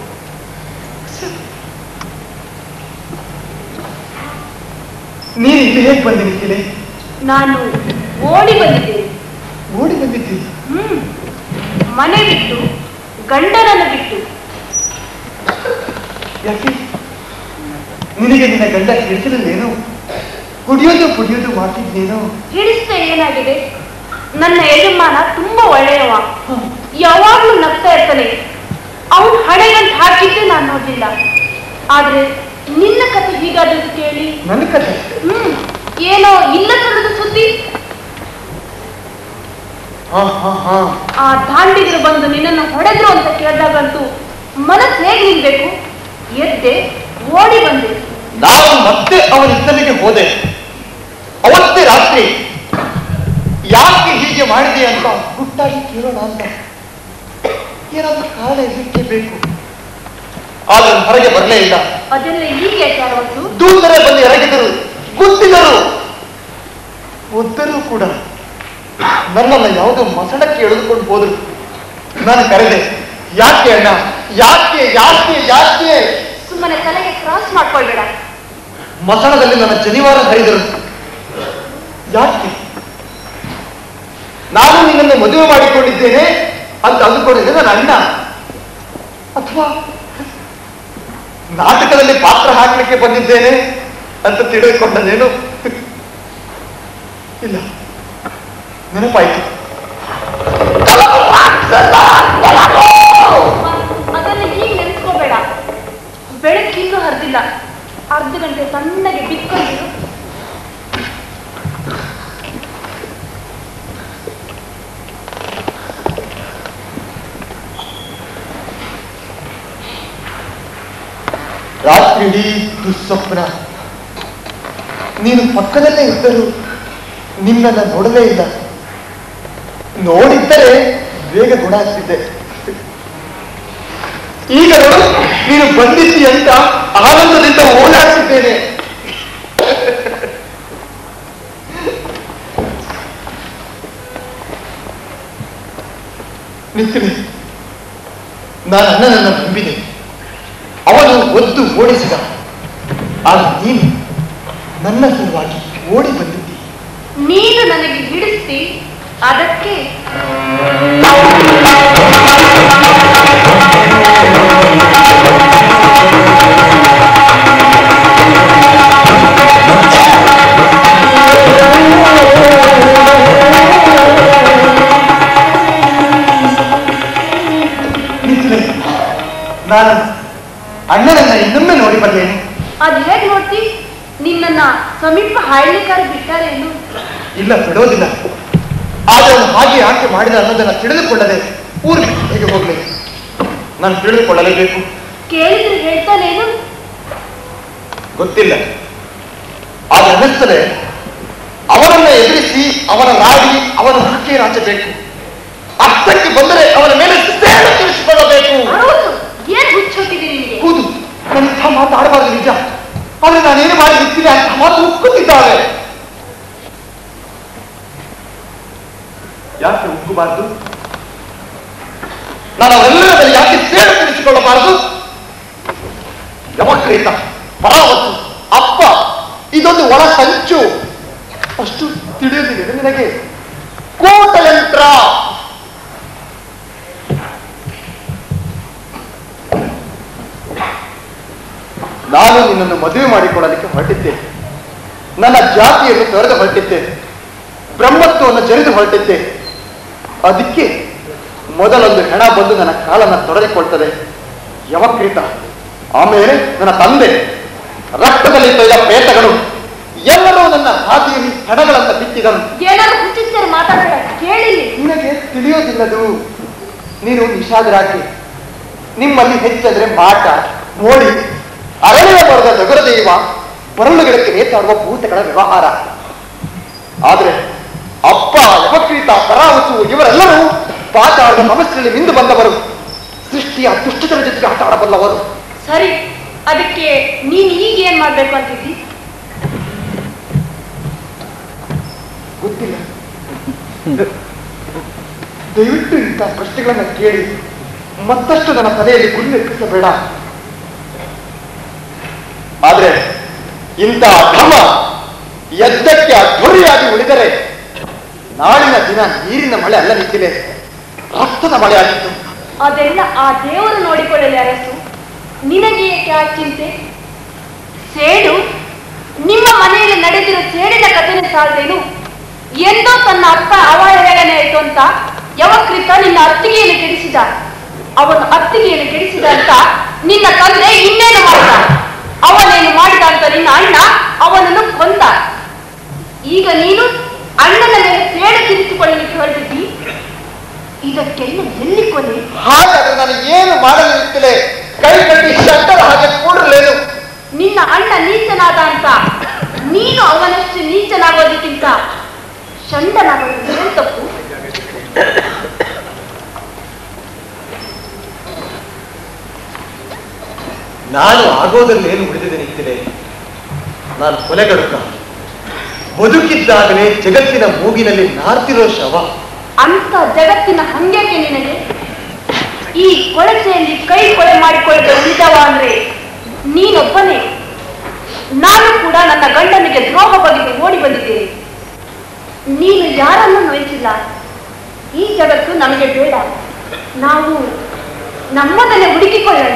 ನೀನು ಇಲ್ಲಿ ಹೇಗೆ ಬಂದೆ ನಿಂತಿಲೆ ನಾನು ಓಡಿ ಬಂದಿದ್ದೇನೆ ಓಡಿ ಬಂದಿದ್ದೀರಿ ಹ್ಮ್ ಮನೆ ಬಿಟ್ಟು ಗಂಡನನ್ನು ಬಿಟ್ಟು ಯಾಕೆ ನಿನಗೆ ನಿನ್ನ ಗಂಡ ಹಿಡಿಸಲಿಲ್ಲೇನು ಕುಡಿಯೋದು ಕುಡಿಯೋದು ಮಾಡ್ತಿದ್ದೇನೋ ಹಿಡಿಸ್ತಾ ಏನಾಗಿದೆ ನನ್ನ ಯಜಮಾನ ತುಂಬಾ ಒಳ್ಳೆಯವ ಯಾವಾಗ್ಲೂ ನಗ್ತಾ ಇರ್ತಾನೆ ಅವನ್ ಹಣೆಗಂಟು ಹಾಕಿದ್ದೆ ನಾನು ನೋಡ್ಲಿಲ್ಲ ಆದ್ರೆ ನಿನ್ನ ಕಥೆ ಹೀಗಾದದ್ದು ಕೇಳಿ ನನ್ನ ಕಥೆ ಹ್ಮ್ ಏನೋ ಇಲ್ಲ ತರದ ಸುದ್ದಿ ಹಾ ಹಾ ಹಾ ಆ ದಾಂಡಿಗರು ಬಂದು ನಿನ್ನನ್ನು ಹೊಡೆದ್ರು ಅಂತ ಕೇಳಿದಾಗಂತೂ ಮನಸ್ಸು ಹೇಗೆ ನಿಲ್ಬೇಕು ಎದ್ದೆ ಓಡಿ ಬಂದೆ ನಾನು ಮತ್ತೆ ಅವನ ಇದ್ದಲಿಗೆ ಹೋದೆ ಅವತ್ತೇ ರಾತ್ರಿ ಯಾಕೆ ಹೀಗೆ ಮಾಡಿದೆ ಅಂತ ಗುಟ್ಟಾಗಿ ಕೇಳೋಣ ಅಂತ ಏನಾದ್ರೂ ಕಾರಣ ಇದಕ್ಕೆ ಬೇಕು ಆದ್ರೆ ಹೊರಗೆ ಬರಲೇ ಇಲ್ಲ ಅದೆಲ್ಲ ಹೀಗೆ ಯಾವತ್ತು ದೂತರೇ ಬಂದು ಎರಗಿದರು ಗುದ್ದಿದರು ಒದ್ದರೂ ಕೂಡ ನನ್ನನ್ನ ಯಾವುದೋ ಮಸಣಕ್ಕೆ ಎಳೆದುಕೊಂಡು ಹೋದ್ರು ನಾನು ಕರೆದೆ ಯಾಕೆ ಅಣ್ಣ ಯಾಕೆ ಯಾಕೆ ಯಾಕೆ ಸುಮ್ಮನೆ ತಲೆಗೆ ಕ್ರಾಸ್ ಮಾಡ್ಕೊಳ್ಬೇಡ ಮಸಣದಲ್ಲಿ ನನ್ನ ಜನಿವಾರ ಹರಿದರು ಯಾಕೆ ನಾನು ನಿನ್ನನ್ನು ಮದುವೆ ಮಾಡಿಕೊಂಡಿದ್ದೇನೆ ಅಂತ ಅಂದುಕೊಂಡಿದ್ದೆ ನನ್ನ ಅಣ್ಣ ಅಥವಾ ನಾಟಕದಲ್ಲಿ ಪಾತ್ರ ಹಾಕಲಿಕ್ಕೆ ಬಂದಿದ್ದೇನೆ ಅಂತ ತಿಳಿದುಕೊಂಡನೇನು ಇಲ್ಲ ನೆನಪಾಯ್ತು ಅದನ್ನ ಹೀಗೆ ನೆನೆಸ್ಕೋಬೇಡ ಬೆಳಕಿನ್ನೂ ಹರಿದಿಲ್ಲ ಅರ್ಧ ಗಂಟೆ ಸಣ್ಣಗೆ ಬಿಕ್ಕೊಂಡಿರು ರಾತ್ರಿ ಇಡೀ ದುಸ್ವಪ್ನ ನೀನು ಪಕ್ಕದಲ್ಲೇ ಇದ್ದರು ನಿನ್ನನ್ನ ನೋಡಲೇ ಇಲ್ಲ ನೋಡಿದ್ದರೆ ಬೇಗ ಗುಣ ಆಗ್ತಿದ್ದೆ ಈಗ ನೋಡು ನೀನು ಬಂದಿದ್ದಿ ಅಂತ ಆನಂದದಿಂದ ಓಡಾಡ್ತಿದ್ದೇನೆ ನಿಂತಿದೆ ನಾನು ಅಣ್ಣನನ್ನ ನಂಬಿದೆ ಅವನು ಒದ್ದು ಓಡಿಸಿದ ಆಗ ನೀನು ನನ್ನ ಸಲುವಾಗಿ ಓಡಿ ಬಂದಿದ್ದಿ ನೀನು ನನಗೆ ಹಿಡಿಸ್ತಿ ಅದಕ್ಕೆ ನಿಂತಿದೆ ನಾನು ಅಣ್ಣನನ್ನ ಇನ್ನೊಮ್ಮೆ ನೋಡಿ ಬರಲೇನು ಅದ್ ಹೇಗ್ ನೋಡ್ತಿ ನಿನ್ನನ್ನ ಸಮೀಪ ಹಾಯ್ಲಿಕ್ಕಾರ ಬಿಟ್ಟಾರೇನು ಇಲ್ಲ ಬಿಡೋದಿಲ್ಲ ಆದರೆ ಅವನು ಹಾಗೆ ಯಾಕೆ ಮಾಡಿದ ಅನ್ನೋದನ್ನ ತಿಳಿದುಕೊಳ್ಳದೆ ಊರಿಗೆ ಹೇಗೆ ಹೋಗ್ಲಿ ನಾನು ತಿಳಿದುಕೊಳ್ಳಲೇಬೇಕು ಕೇಳಿದ್ರೆ ಹೇಳ್ತಾನೇನು ಗೊತ್ತಿಲ್ಲ ಆದ್ರೆ ಅನ್ನಿಸ್ತದೆ ಅವನನ್ನ ಎದುರಿಸಿ ಅವನ ನಾಡಿ ಅವನ ಹಕ್ಕೆ ರಾಚಬೇಕು ಅರ್ಥಕ್ಕೆ ಬಂದರೆ ಅವನ ಮೇಲೆ ಸೇಡು ತೀರಿಸಿಕೊಳ್ಳಬೇಕು ಹೌದು ಏನ್ ಹುಚ್ಚೋತಿದೆ ನಿನ್ಗೆ ಹೌದು ನನ್ನ ಇಂಥ ಮಾತು ಆಡಬಾರ್ದು ನಿಜ ಆದ್ರೆ ನಾನೇನು ಮಾಡಿ ನಿಂತಿಲ್ಲ ಅಂತ ಮಾತು ಉಕ್ಕುತ್ತಿದ್ದಾರೆ ಯಾಕೆ ಉಕ್ಕುಬಾರ್ದು ನಾನು ಅವರೆಲ್ಲರಲ್ಲಿ ಯಾಕೆ ಸೇಡು ತೀರಿಸಿಕೊಳ್ಳಬಾರದು ಯವಕ್ರೀತ ಪರಾವತ್ತು ಅಪ್ಪ ಇದೊಂದು ಒಳ ಸಂಚು ಅಷ್ಟು ತಿಳಿಯೋದಿದೆ ನಿನಗೆ ಕೋಟಯಂತ್ರ ನಾನು ನಿನ್ನನ್ನು ಮದುವೆ ಮಾಡಿಕೊಳ್ಳಲಿಕ್ಕೆ ಹೊರಟಿದ್ದೇನೆ ನನ್ನ ಜಾತಿಯನ್ನು ತೊರೆದು ಹೊರಟಿದ್ದೇನೆ ಬ್ರಹ್ಮತ್ವವನ್ನು ಜರಿದು ಹೊರಟಿದ್ದೆ ಅದಕ್ಕೆ ಮೊದಲೊಂದು ಹೆಣ ಬಂದು ನನ್ನ ಕಾಲನ್ನ ತೊಡೆದುಕೊಳ್ತದೆ ಯವಕ್ರೀತ ಆಮೇಲೆ ನನ್ನ ತಂದೆ ರಕ್ತದಲ್ಲಿ ತೊಯ್ದ ಪ್ರೇತಗಳು ಎಲ್ಲರೂ ನನ್ನ ಹಾದಿಯಲ್ಲಿ ಹೆಣಗಳನ್ನ ಬಿತ್ತಿದನು ಏನಾದ್ರು ಹುಚ್ಚಿಚ್ಚರಿ ಮಾತಾಡ್ಬೇಡ ಕೇಳಿಲಿ ನಿನಗೆ ತಿಳಿಯೋದಿಲ್ಲದು ನೀನು ನಿಷಾದರಾಗಿ ನಿಮ್ಮಲ್ಲಿ ಹೆಚ್ಚಂದ್ರೆ ಮಾಟ ಮೋಡಿ ಅರಣ್ಯ ಬರದ ನಗರ ದೈವ ಬರಲು ಗಿಡಕ್ಕೆ ನೇತಾಡುವ ಭೂತಗಳ ವ್ಯವಹಾರ ಆದ್ರೆ ಅಪ್ಪ ಯವಕ್ರೀತ ಪರಾವಸು ಇವರೆಲ್ಲರೂ ಪಾತಾಳದ ಸಮಸ್ಯೆಯಲ್ಲಿ ಮಿಂದು ಬಂದವರು ಸೃಷ್ಟಿಯ ದುಷ್ಟತರ ಜೊತೆಗೆ ಆಟ ಆಡಬಲ್ಲವರು ಸರಿ ಅದಕ್ಕೆ ನೀನ್ ಈಗ ಏನ್ ಮಾಡ್ಬೇಕು ಅಂತಿದ್ದಿ ಗೊತ್ತಿಲ್ಲ ದಯವಿಟ್ಟು ಇಂಥ ಪ್ರಶ್ನೆಗಳನ್ನ ಕೇಳಿ ಮತ್ತಷ್ಟು ನನ್ನ ತಲೆಯಲ್ಲಿ ಗುರಿ ಎತ್ತಿಸಬೇಡ ಆದ್ರೆ ಇಂಥ ಧಮ ಎದ್ದಕ್ಕೆ ಅಧ್ವರಿಯಾಗಿ ಉಳಿದರೆ ನಾಳಿನ ದಿನ ನೀರಿನ ಮಳೆ ಅಲ್ಲ ನಿಂತಿದೆ ರಕ್ತದ ಮಳೆ ಆಗಿತ್ತು ಅದೆಲ್ಲ ಆ ದೇವರು ನೋಡಿಕೊಳ್ಳಲಿ ಅರಸು ನಿನಗೆ ಏಕೆ ಆ ಚಿಂತೆ ಸೇಡು ನಿಮ್ಮ ಮನೆಯಲ್ಲಿ ನಡೆದಿರೋ ಸೇಡಿನ ಕಥೆನೇ ಸಾಲದೇನು ಎಂದೋ ತನ್ನ ಅಪ್ಪ ಅವಹೇಳನೆ ಆಯ್ತು ಅಂತ ಯವಕೃತ ನಿನ್ನ ಅತ್ತಿಗೆಯನ್ನು ಕೆಡಿಸಿದ ಅವನು ಅತ್ತಿಗೆಯನ್ನು ಕೆಡಿಸಿದ ಅಂತ ನಿನ್ನ ತಂದೆ ಇನ್ನೇನು ಮಾಡಿದ ಅವನೇನು ಮಾಡಿದ ಅಂತ ನಿನ್ನ ಅಣ್ಣ ಅವನನ್ನು ಕೊಂದ ಈಗ ನೀನು ಅಣ್ಣನ ಮೇಲೆ ಸೇಡು ತೀರಿಸಿಕೊಳ್ಳಲಿಕ್ಕೆ ಹೊರಟಿದ್ದಿ ಇದಕ್ಕೆಲ್ಲ ಎಲ್ಲಿ ಕೊನೆ ಹಾಗಾದ್ರೆ ನಾನು ಏನು ಮಾಡಲು ನಿಂತಿಲೆ ಕೈ ಕಟ್ಟಿ ಶಟ್ಟರ ಹಾಗೆ ಕೂಡಲೇನು ನಿನ್ನ ಅಣ್ಣ ನೀಚನಾದ ಅಂತ ನೀನು ಅವನಷ್ಟು ನೀಚನಾಗೋದಕ್ಕಿಂತ ಷಂಡನಾಗೋದು ಏನ್ ತಪ್ಪು ನಾನು ಆಗೋದ್ರಲ್ಲಿ ಏನು ಉಳಿದಿದೆ ನಿಂತಿದೆ ನಾನು ಕೊಲೆಗಡುಕ ಬದುಕಿದ್ದಾಗಲೇ ಜಗತ್ತಿನ ಮೂಗಿನಲ್ಲಿ ನಾರ್ತಿರೋ ಶವ ಅಂತ ಜಗತ್ತಿನ ಹಂಗೇಕೆ ನಿನಗೆ ಈ ಕೊಳಚೆಯಲ್ಲಿ ಕೈ ಕೊಳೆ ಮಾಡಿಕೊಳ್ಳದೆ ಉಳಿದವ ಅಂದ್ರೆ ನೀನೊಬ್ಬನೇ ನಾನು ಕೂಡ ನನ್ನ ಗಂಡನಿಗೆ ದ್ರೋಹ ಬಗೆದು ಓಡಿ ಬಂದಿದ್ದೇನೆ ನೀನು ಯಾರನ್ನು ನೋಯಿಸಿಲ್ಲ ಈ ಜಗತ್ತು ನಮಗೆ ಬೇಡ ನಾವು ನಮ್ಮದನ್ನೇ ಹುಡುಕಿಕೊಳ್ಳೋಣ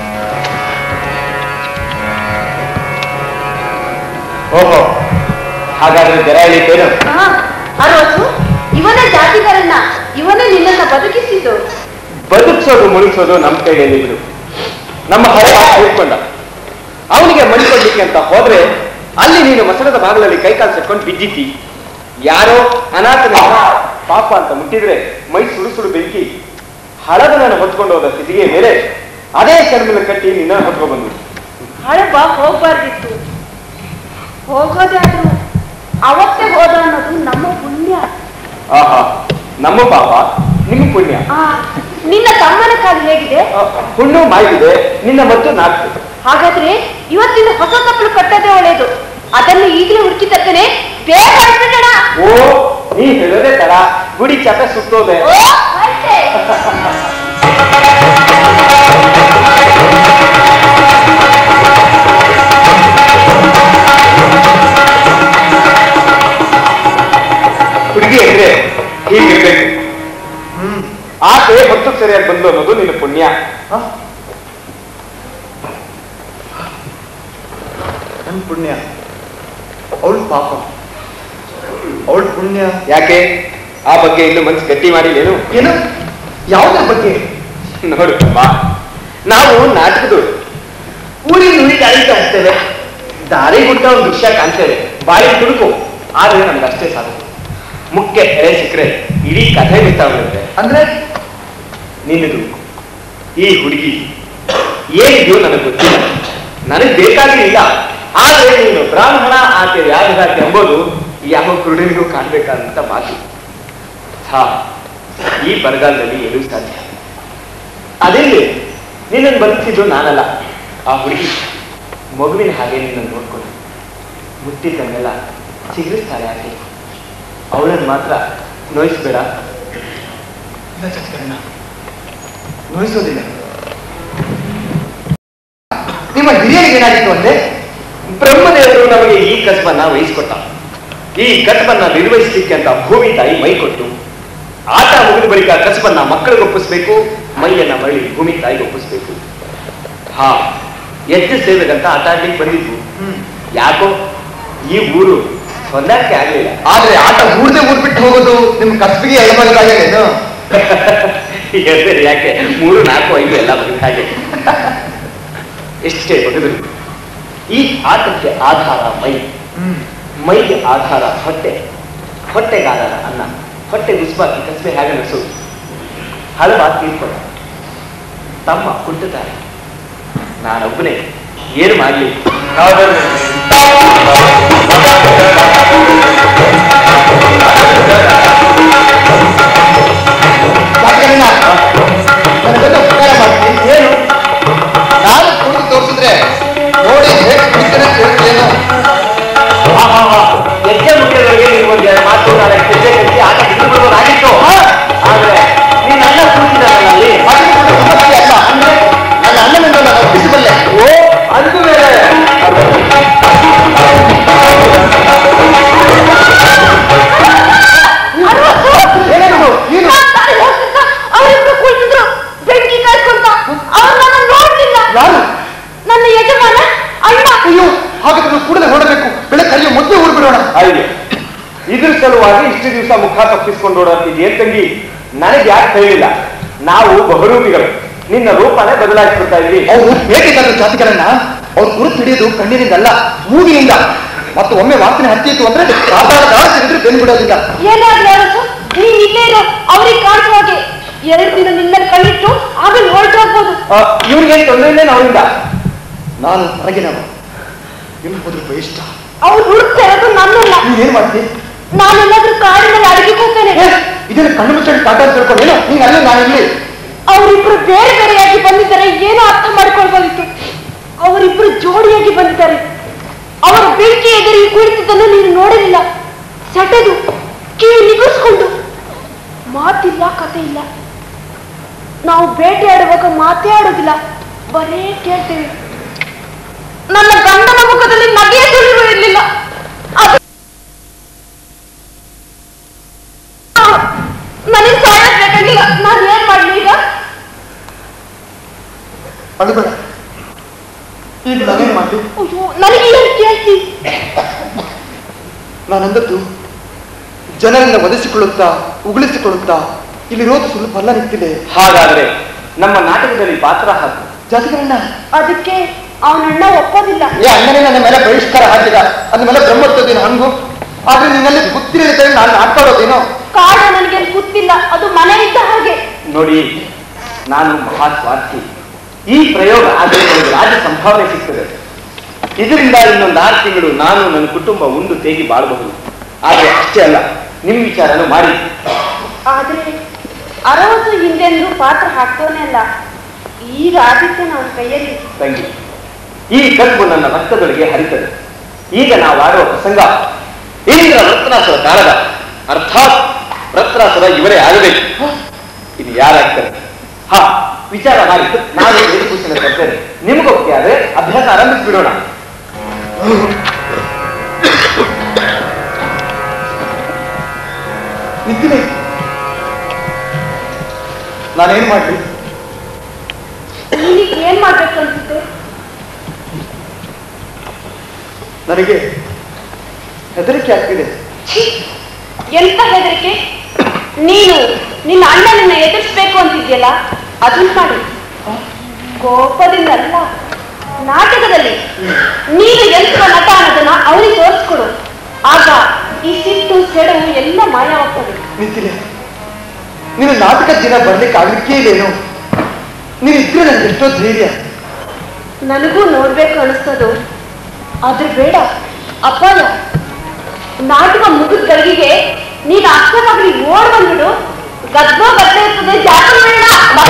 ಓಹೋ ಹಾಗಾದ್ರೆ ಜರ ಎಳೀತೇನು ಹಾ ಅರೋಸು ಇವನೇ ಜಾತಿಗಾರನ್ನ ಇವನೇ ನಿನ್ನನ್ನ ಬದುಕಿಸಿದ್ದು ಬದುಕಿಸೋದು ಮುಳುಗಿಸೋದು ನಮ್ಮ ಕೈಯಲ್ಲಿ ಬಿಡು ನಮ್ಮ ಹಳೆ ಉಳ್ಕೊಂಡ ಅವನಿಗೆ ಮಣಿ ಕೊಡ್ಲಿಕ್ಕೆ ಅಂತ ಹೋದ್ರೆ ಅಲ್ಲಿ ನೀನು ಮಸಣದ ಭಾಗದಲ್ಲಿ ಕೈಕಾಲು ಸೆಟ್ಕೊಂಡು ಬಿದ್ದಿದ್ದಿ ಯಾರೋ ಅನಾಥನ ಪಾಪ ಅಂತ ಮುಟ್ಟಿದ್ರೆ ಮೈ ಸುಡು ಸುಡು ಬೆಂಕಿ ಹಳದನನ್ನು ಹೊತ್ಕೊಂಡು ಹೋದ ಸ್ಥಿತಿಗೆ ಮೇಲೆ ಅದೇ ಶರ್ಮಿನ ಕಟ್ಟಿ ನಿನ್ನ ಹೊತ್ಕೊಂಡು ಬಂದು ಹಳಬ ಹೋಗ್ಬಾರ್ದಿತ್ತು ಹೋಗೋದಾದ್ರೂ ಅವತ್ತೇ ಹೋದ ಅನ್ನೋದು ನಮ್ಮ ಪುಣ್ಯ ಆಹಾ ನಮ್ಮ ಪಾಪ ನಿಮ್ಮ ಪುಣ್ಯ ಆ ನಿನ್ನ ತಮ್ಮನ ಕಾಲು ಹೇಗಿದೆ ಆ, ಹುಣ್ಣು ಮಾಯಿದೆ ನಿನ್ನ ಮತ್ತು ನಾಲ್ಕು ಹಾಗಾದ್ರೆ ಇವತ್ತಿನ ಹೊಸ ಕಪ್ಪಲು ಕಟ್ಟದೆ ಒಳ್ಳೆಯದು ಅದನ್ನು ಈಗಲೇ ಹುಡುಕಿ ತರ್ತೇನೆ ಬೇಗ ಹೊರಟ್ಬಿಡೋಣ. ಓ ನೀ ಹೇಳೋದೇ ತರ ಗುಡಿ ಚಟ ಸುತ್ತೋದೆ ಓ, ಹೊರಟೆ. ಹುಡುಗಿ ಅಂದ್ರೆ ಹೀಗಿರ್ಬೇಕು ಆಕೆ ಹೊತ್ತು ಸರಿಯಾಗಿ ಬಂದು ಅನ್ನೋದು ನಿನ್ನ ಪುಣ್ಯ ನನ್ನ ಪುಣ್ಯ ಅವಳ ಪಾಪ ಅವಳ ಪುಣ್ಯ ಯಾಕೆ ಆ ಬಗ್ಗೆ ಇನ್ನು ಮನ್ಸು ಗಟ್ಟಿ ಮಾಡಿಲ್ಲೇನು ಏನು ಯಾವುದ್ರ ಬಗ್ಗೆ ನೋಡು ಅಮ್ಮ ನಾವು ನಾಟಕದವ್ರು ಊರಿನ ನುಡಿ ಅಳಿತಾ ಇರ್ತೇವೆ ದಾರಿ ಗುಡ್ಡ ಒಂದು ದೃಶ್ಯ ಕಾಣ್ತೇವೆ ಬಾಯಿ ತುಡುಕು ಆದ್ರೆ ನಮ್ಗೆ ಅಷ್ಟೇ ಸಾಕು ಮುಖ್ಯ ಎಳೆ ಸಿಕ್ಕರೆ ಇಡೀ ಕಥೆ ಬಿತ್ತಾಗುತ್ತೆ ಅಂದ್ರೆ ನಿನ್ನದು ಈ ಹುಡುಗಿ ಏನಿದೆಯೋ ನನಗೆ ಗೊತ್ತಿಲ್ಲ ನನಗೆ ಬೇಕಾಗಿಲ್ಲ ಆದ್ರೆ ನೀನು ಬ್ರಾಹ್ಮಣ ಆಕೆ ಯಾರಿಗಾಕೆ ಎಂಬುದು ಯಾವ ಕುರುಡನಿಗೂ ಕಾಣ್ಬೇಕಾದಂತ ಮಾತು ಹಾ ಈ ಬರಗಾಲದಲ್ಲಿ ಎಲ್ಲೂ ಸಾಧ್ಯ ಅದೇಲಿ ನಿನ್ನನ್ನು ಬದುಕಿದ್ದು ನಾನಲ್ಲ ಆ ಹುಡುಗಿ ಮಗುವಿನ ಹಾಗೆ ನಿನ್ನನ್ನು ನೋಡ್ಕೊಂಡು ಮುಟ್ಟಿದ್ದನ್ನೆಲ್ಲ ಚಿಗುರಿಸ್ತಾರೆ ಆಕೆ ಅವಳನ್ನು ಮಾತ್ರ ನೋಯಿಸ್ಬೇಡ ಇಲ್ಲ ಚತ್ಕರಣ ನೋಯಿಸೋದಿಲ್ಲ ನಿಮ್ಮ ಹಿರಿಯರಿಗೆ ಏನಾಗಿತ್ತು ಅಂದ್ರೆ ಬ್ರಹ್ಮದೇವರು ನಮಗೆ ಈ ಕಸಬನ್ನ ವಹಿಸ್ಕೊಟ್ಟ ಈ ಕಸಬನ್ನ ನಿರ್ವಹಿಸಲಿಕ್ಕೆ ಅಂತ ಭೂಮಿ ತಾಯಿ ಮೈ ಕೊಟ್ಟು ಆಟ ಮುಗಿದ ಬಳಿಕ ಕಸಬನ್ನ ಮಕ್ಕಳಿಗೆ ಒಪ್ಪಿಸ್ಬೇಕು ಮೈಯನ್ನ ಮರಳಿ ಭೂಮಿ ತಾಯಿಗೆ ಒಪ್ಪಿಸ್ಬೇಕು ಹಾ ಎದ್ದು ಸೇವೆಗಂತ ಆಟ ಆಡ್ಲಿಕ್ಕೆ ಬಂದಿದ್ವು ಯಾಕೋ ಈ ಊರು ಹೊಂದಾಣಿಕೆ ಆಗ್ಲಿಲ್ಲ ಆದ್ರೆ ಆಟ ಊರ್ದೇ ಊರ್ ಬಿಟ್ಟು ಹೋಗೋದು ನಿಮ್ ಕಸ್ಬಿಗೆ ಎಳಮಗಾಗೇನು ಹೇಳ್ತೀರಿ ಯಾಕೆ ಮೂರು ನಾಲ್ಕು ಐದು ಎಲ್ಲ ಬರೀ ಹಾಗೆ ಎಷ್ಟೇ ಬಗೆದರು ಈ ಆಟಕ್ಕೆ ಆಧಾರ ಮೈ ಮೈಗೆ ಆಧಾರ ಹೊಟ್ಟೆ ಹೊಟ್ಟೆಗೆ ಆಧಾರ ಅನ್ನ ಹೊಟ್ಟೆ ಗುಸ್ಬಾಕಿ ಕಸಬೆ ಹೇಗೆ ನಡೆಸೋದು ಹಳವ ತೀರ್ಕೊಂಡ ತಮ್ಮ ಹುಟ್ಟುತ್ತಾರೆ ನಾನೊಬ್ಬನೇ ಏನು ಮಾಡಲಿ ಯಾಕಣ್ಣ ನನಗೊಂದು ಉಪಕಾರ ಮಾಡ್ತೀನಿ ಏನು ನಾನು ಕುಡಿದು ತೋರಿಸಿದ್ರೆ ನೋಡಿ ಹೇಗೆ ಕುಡಿತೇನೆ ಅಂತ ಹೇಳ್ತೇನೋ ಹೆಜ್ಜೆ ಮುಖ್ಯದವರಿಗೆ ನೀವು ಒಂದು ಎರಡು ಮಾತು ನಾಳೆ ಹೆಜ್ಜೆ ಕಟ್ಟಿ ಆಟ ಬಿಟ್ಟುಬಿಡ್ಬೋದಾಗಿತ್ತು ಆದ್ರೆ ನೀನು ನನ್ನ ಕೂತಿದ್ದಾರಲ್ಲ ಅಲ್ಲಿ ಅದಕ್ಕೆ ಕೂಡ ಸಮಸ್ಯೆ ಅಲ್ಲ ಅಂದ್ರೆ ನನ್ನ ಅಣ್ಣನಿಂದ ನಾನು ಒಪ್ಪಿಸಬಲ್ಲೆ ಓ ಅದಕ್ಕೂ ಬೇರೆ ಏನೇನು ಏನು ಅವರಿಬ್ರು ಕುಳಿತಿದ್ರು ಬೆಂಕಿ ಕಾಯ್ಕೊಂತ ಅವ್ರು ನನ್ನ ನೋಡ್ಲಿಲ್ಲ ಯಾರು ನನ್ನ ಯಜಮಾನ ಅಣ್ಣ ಅಯ್ಯೋ ಹಾಗಾದ್ರೆ ನಾವು ಕೂಡಲೇ ಹೊರಡಬೇಕು ಬೆಳಗ್ಗೆ ಕರಿಯೋ ಮೊದಲೇ ಊರು ಬಿಡೋಣ ಅಯ್ಯೋ ಇದ್ರ ಸಲುವಾಗಿ ಇಷ್ಟು ದಿವಸ ಮುಖ ತಪ್ಪಿಸ್ಕೊಂಡು ಓಡಾಡ್ತಿದ್ಯೇನ್ ತಂಗಿ ನನಗೆ ಯಾಕೆ ಹೇಳಿಲ್ಲ ನಾವು ಬಹುರೂಪಿಗಳು ನಿನ್ನ ರೂಪನೇ ಬದಲಾಯಿಸ್ಬಿಡ್ತಾ ಇದ್ವಿ ಅವರು ಬೇಕಿದ್ದ ಜಾತಿಗಳನ್ನ ಅವ್ರು ಗುರುತು ಹಿಡಿಯೋದು ಕಣ್ಣಿನಿಂದ ಅಲ್ಲ ಮೂಗಿನಿಂದ ಮತ್ತು ಒಮ್ಮೆ ವಾಸನೆ ಹತ್ತಿತ್ತು ಅಂದ್ರೆ ಸಾಧಾರಣ ಸಿಡಿದ್ರೆ ಬೆನ್ನು ಬಿಡೋದಿಲ್ಲ ಏನಾಗ್ಲಿ ಅರಸು ನೀನ್ ಇಲ್ಲೇ ಇರೋ ಅವ್ರಿಗೆ ಕಾಣಿಸೋ ಹಾಗೆ ಎರಡು ದಿನ ನಿನ್ನಲ್ಲಿ ಕಣ್ಣಿಟ್ಟು ಆಮೇಲೆ ಹೊರಟು ಹೋಗ್ಬೋದು ಇವ್ರಿಗೆ ತೊಂದರೆ ಇಲ್ಲ ಅವರಿಂದ ನಾನು ಹೊರಗಿನವ ಎಲ್ಲಿ ಹೋದ್ರು ಬಯಷ್ಟ ಅವ್ರು ಹುಡುಕ್ತಾ ಇರೋದು ನನ್ನಲ್ಲ ನೀನ್ ಏನ್ ಮಾಡ್ತಿ ನಾನೆಲ್ಲಾದ್ರೂ ಕಾಡಿನಲ್ಲಿ ಅಡಿಗೆ ಹೋಗ್ತೇನೆ ಏ, ಇದನ್ನ ಕಣ್ಣು ಮುಚ್ಚಾಡಿ ಟಾಟಾ ತಿಳ್ಕೊಂಡು ಏನೋ ನೀನ್ ಅಲ್ಲೇ ನಾನು ಇಲ್ಲಿ ಅವರಿಬ್ರು ಬೇರೆ ಬೇರೆಯಾಗಿ ಬಂದಿದ್ದಾರೆ ಏನೋ ಅರ್ಥ ಮಾಡ್ಕೊಳ್ಬೋದಿತ್ತು ಅವರಿಬ್ರು ಜೋಡಿಯಾಗಿ ಬಂದಿದ್ದಾರೆ ಅವರ ಬೆಂಕಿ ಎದುರಿಗೆ ಕುಳಿತಿದ್ದನ್ನು ನೀನು ನೋಡಲಿಲ್ಲ ಸೆಟೆದು ಕಿವಿ ನಿಗಿಸ್ಕೊಂಡು ಮಾತಿಲ್ಲ ಕತೆ ಇಲ್ಲ ನಾವು ಬೇಟೆಯಾಡುವಾಗ ಮಾತೇ ಆಡೋದಿಲ್ಲ ಬರೇ ಕೇಳ್ತೇವೆ ನನ್ನ ಗಂಡನ ಮುಖದಲ್ಲಿ ನಗೆಯ ಸುಳಿವು ಇರಲಿಲ್ಲ ಅದು ನನಗೆ ಸಾಯಕ್ ಬೇಕಾಗಿಲ್ಲ ನಾನು ಏನ್ ಮಾಡ್ಲಿ ಈಗ ಅಳುಬೇಡ ಈಗ ನಾನೇನ್ ಮಾಡ್ಲಿ ಅಯ್ಯೋ ನನಗೆ ಏನ್ ಕೇಳ್ತಿ ನಾನಂದದ್ದು ಜನರನ್ನ ಒದಿಸಿಕೊಳ್ಳುತ್ತಾ ಉಗುಳಿಸಿಕೊಳ್ಳುತ್ತಾ ಇಲ್ಲಿರೋದು ಸ್ವಲ್ಪ ಅಲ್ಲ ನಿಂತಿದೆ ಹಾಗಾದ್ರೆ ನಮ್ಮ ನಾಟಕದಲ್ಲಿ ಪಾತ್ರ ಹಾಕು ಜಾತಿಗಳನ್ನ ಅದಕ್ಕೆ ಅವನಣ್ಣ ಒಪ್ಪೋದಿಲ್ಲ ಏ ಅಣ್ಣನೇ ನನ್ನ ಮೇಲೆ ಬಹಿಷ್ಕಾರ ಹಾಕಿದ ಅಂದ ಮೇಲೆ ಬ್ರಹ್ಮತ್ವದೇನು ಹಂಗು ಆದ್ರೆ ನಿನ್ನಲ್ಲಿ ಗೊತ್ತಿರಲಿದ್ದರೆ ನಾನು ಆಟಾಡೋದೇನೋ ಕಾಡು ನನಗೆ ಗೊತ್ತಿಲ್ಲ ಅದು ಮನೆ ಇದ್ದ ಹಾಗೆ ನೋಡಿ ನಾನು ಮಹಾ ಸ್ವಾರ್ಥಿ ಈ ಪ್ರಯೋಗ ಆದರೆ ನನಗೆ ರಾಜ ಸಂಭಾವನೆ ಸಿಗ್ತದೆ ಇದರಿಂದ ಇನ್ನೊಂದು ಆರು ತಿಂಗಳು ನಾನು ನನ್ನ ಕುಟುಂಬ ಉಂಡು ತೇಗಿ ಬಾಳಬಹುದು ಆದರೆ ಅಷ್ಟೇ ಅಲ್ಲ ನಿಮ್ ವಿಚಾರನು ಮಾಡಿ ಆದ್ರೆ ಅರವತ್ತು ಹಿಂದೆಂದು ಪಾತ್ರ ಹಾಕ್ತೋನೆ ಅಲ್ಲ ಈಗ ಆದಿತ್ಯ ಅವನ ಕೈಯಲ್ಲಿ ತಂಗಿ ಈ ಕಲ್ಪು ನನ್ನ ರಕ್ತದೊಳಗೆ ಹರಿತದೆ ಈಗ ನಾವು ಆಡುವ ಪ್ರಸಂಗ ಇಂದ್ರ ರತ್ನಾಸುರ ಕಾರಣ ಅರ್ಥಾತ್ ರತ್ನಾಸುರ ಇವರೇ ಆಗಬೇಕು ಇದು ಯಾರಾಗ್ತಾರೆ ಹಾ ವಿಚಾರ ಮಾಡಿ ನಾನು ವೇಷಭೂಷಣ ತರ್ತೇನೆ ನಿಮ್ಗೊಪ್ಪಿಗೆ ಆದ್ರೆ ಅಭ್ಯಾಸ ಆರಂಭಿಸ್ಬಿಡೋಣ ನಿಂತಿದೆ ನಾನೇನ್ ಮಾಡ್ಲಿ ನೀನೀಗ ಏನ್ ಮಾಡ್ಬೇಕು ಅನ್ಸುತ್ತೆ ನನಗೆ ಹೆದರಿಕೆ ಆಗ್ತಿದೆ ಛೀ! ಎಂತ ಹೆದರಿಕೆ ನೀನು ನಿನ್ನ ಅಣ್ಣನನ್ನ ಎದುರಿಸ್ಬೇಕು ಅಂತಿದ್ಯಲ್ಲ ಅದನ್ನ ಮಾಡಿ ಕೋಪದಿಂದ ಅಲ್ಲ ನಾಟಕದಲ್ಲಿ ನೀನು ಎಂತ ನಟ ಅನ್ನೋದನ್ನ ಅವರಿಗೆ ತೋರಿಸ್ಕೊಡು ಆಗ ಈ ಸಿಟ್ಟು ಸೆಡವು ಎಲ್ಲ ಮಾಯವಾಗ್ತದೆ ನಿಂತಿದೆ ನೀನು ನಾಟಕ ದಿನ ಬರ್ಲಿಕ್ಕೆ ಆಗ್ಲಿಕ್ಕೆ ಇಲ್ಲೇನು ನೀನು ಇದ್ರೆ ನನಗೆ ಎಷ್ಟೋ ಧೈರ್ಯ ನನಗೂ ನೋಡ್ಬೇಕು ಅನಿಸ್ತದು ಆದ್ರೆ ಬೇಡ ಅಪಾಯ ನಾಟಕ ಮುಗಿದ ಗಳಿಗೆ ನೀನು ಅಷ್ಟಮಗ್ಲಿ ಓಡ್ ಬಂದ್ಬಿಡು ಗದ್ಮ ಬಟ್ಟೆ ಇರ್ತದೆ ಜಾಗ ಬೇಡ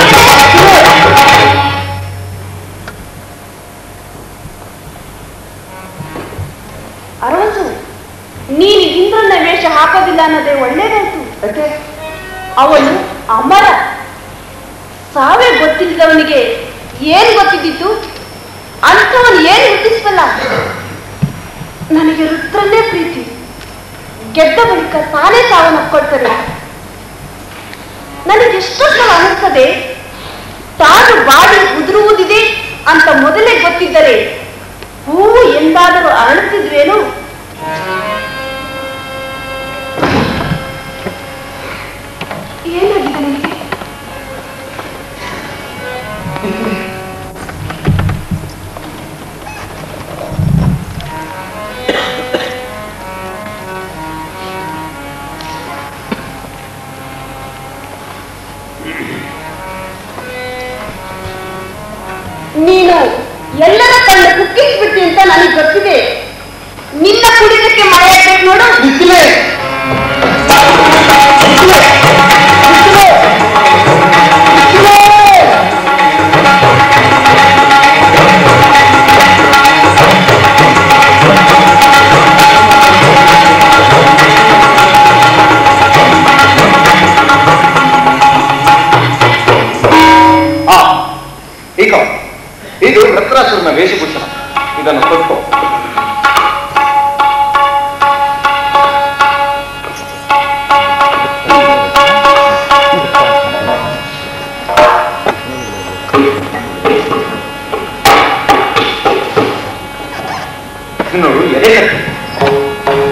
ಅರವತ್ತು ನೀನು ಇಂದ್ರನ ವೇಷ ಹಾಕೋದಿಲ್ಲ ಅನ್ನೋದೇ ಒಳ್ಳೇದಾಯ್ತು ಯಾಕೆ ಅವನು ಅಮರ ಸಾವೇ ಗೊತ್ತಿಲ್ಲದವನಿಗೆ ಏನ್ ಗೊತ್ತಿದ್ದಿತ್ತು ಅಂಥವನು ಏನ್ ಹುಟ್ಟಿಸ್ಬಲ್ಲ ನನಗೆ ರುದ್ರಲ್ಲೇ ಪ್ರೀತಿ ಗೆದ್ದ ಬಳಿಕ ತಾನೇ ಸಾವನ್ನಪ್ಕೊಳ್ತಾರೆ ನನಗೆ ಎಷ್ಟೋ ಸಲ ಅನಿಸ್ತದೆ ತಾನು ಬಾಡಿ ಉದುರುವುದಿದೆ ಅಂತ ಮೊದಲೇ ಗೊತ್ತಿದ್ದರೆ ಹೂವು ಎಂದಾದರೂ ಅರಳುತ್ತಿದ್ವೇನು ನೀನು ಎಲ್ಲರ ಕಣ್ಣು ಕುಕ್ಕಿಸ್ಬಿಡ್ತಿ ಅಂತ ನನಗೆ ಗೊತ್ತಿದೆ ನಿನ್ನ ಕುಡಿತಕ್ಕೆ ಮಳೆ ಆಗ್ಬೇಕು ನೋಡು ನಿಖಿಲೆ ನಿಖಿಲೆ! ನಿಖಿಲೆ! ನಿಖಿಲೆ! ಆ ಈಗ ಇದು ವೃತ್ರಾಸುರನ ವೇಷಭೂಷಣ ಇದನ್ನು ಕೊಟ್ಟು ಇದು ನೋಡು ಎದೆ ಕಟ್ಟಿ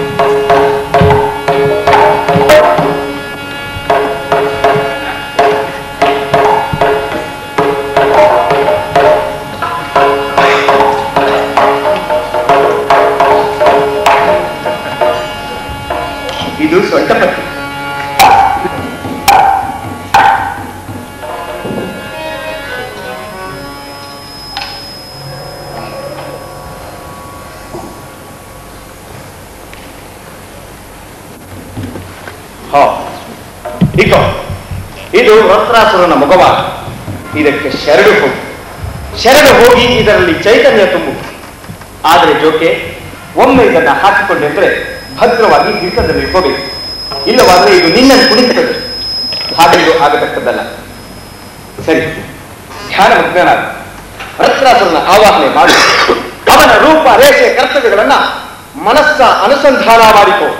ಇದು ಸೊಂಟಪಟ್ಟಿ ಹಾ ಈಗ ಇದು ವಸ್ತ್ರಾಸುರನ ಮುಖವಾಡ ಇದಕ್ಕೆ ಶರಡು ಹೋಗು ಶರಡು ಹೋಗಿ ಇದರಲ್ಲಿ ಚೈತನ್ಯ ತುಂಬು ಆದರೆ ಜೋಕೆ ಒಮ್ಮೆ ಇದನ್ನ ಹಾಕಿಕೊಂಡೆಂದ್ರೆ ಭದ್ರವಾಗಿ ಹಿಡಿತದಲ್ಲಿ ಇಟ್ಕೋಬೇಕು ಇಲ್ಲವಾದ್ರೆ ಇದು ನಿನ್ನನ್ನು ಕುಣಿತದೆ ಹಾಗೆಂದು ಆಗತಕ್ಕದ್ದಲ್ಲ ಸರಿ ಧ್ಯಾನ ಮಗ್ನಾದ ವಸ್ತ್ರಾಸುರನ ಆವಾಹನೆ ಮಾಡು ಅವನ ರೂಪ ರೇಷೆ ಕರ್ತವ್ಯಗಳನ್ನ ಮನಸ್ಸ ಅನುಸಂಧಾನ ಮಾಡಿಕೋ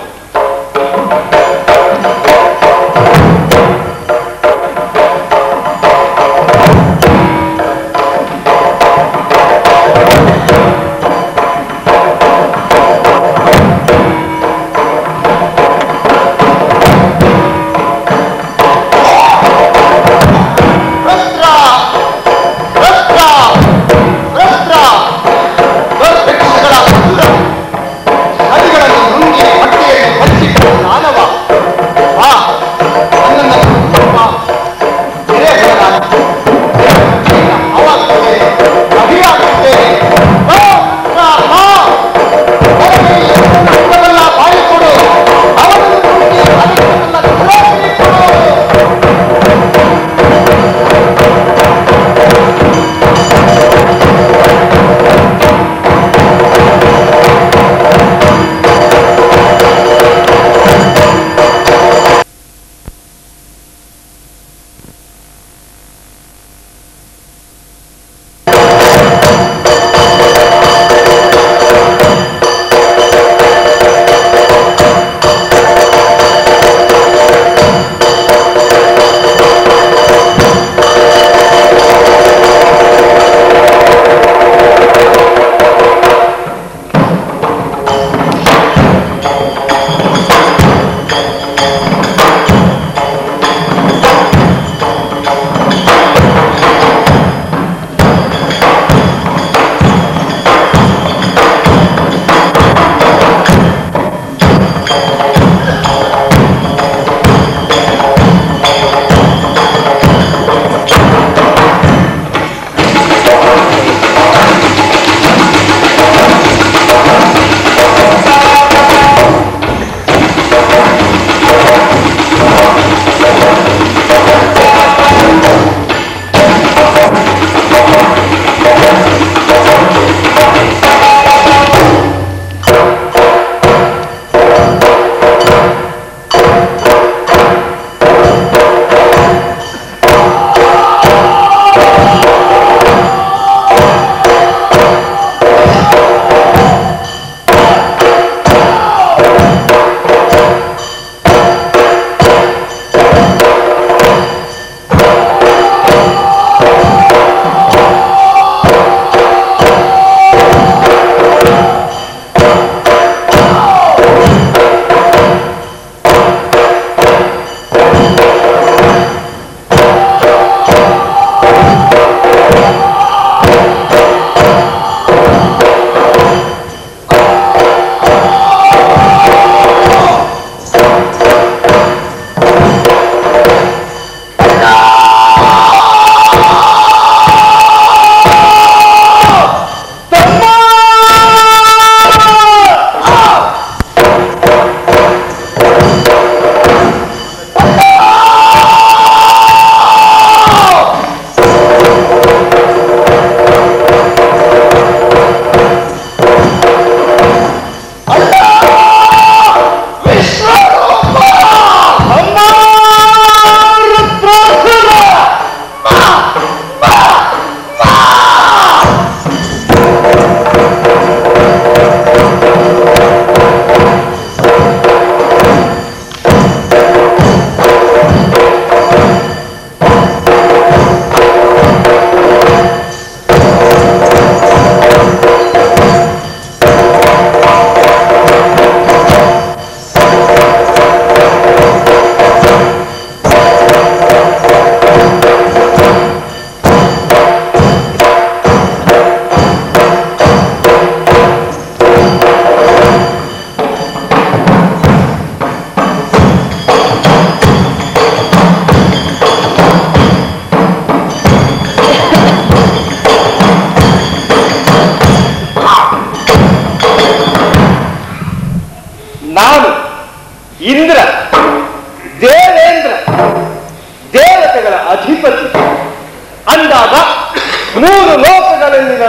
ವಸ್ತ್ರ ವಸ್ತ್ರ ವಸ್ತ್ರ ವಸ್ತ್ರಗಳ ಮಧುರ ನದಿಗಳನ್ನು ನುಂಗಿ ಹೊಟ್ಟೆಯಲ್ಲಿ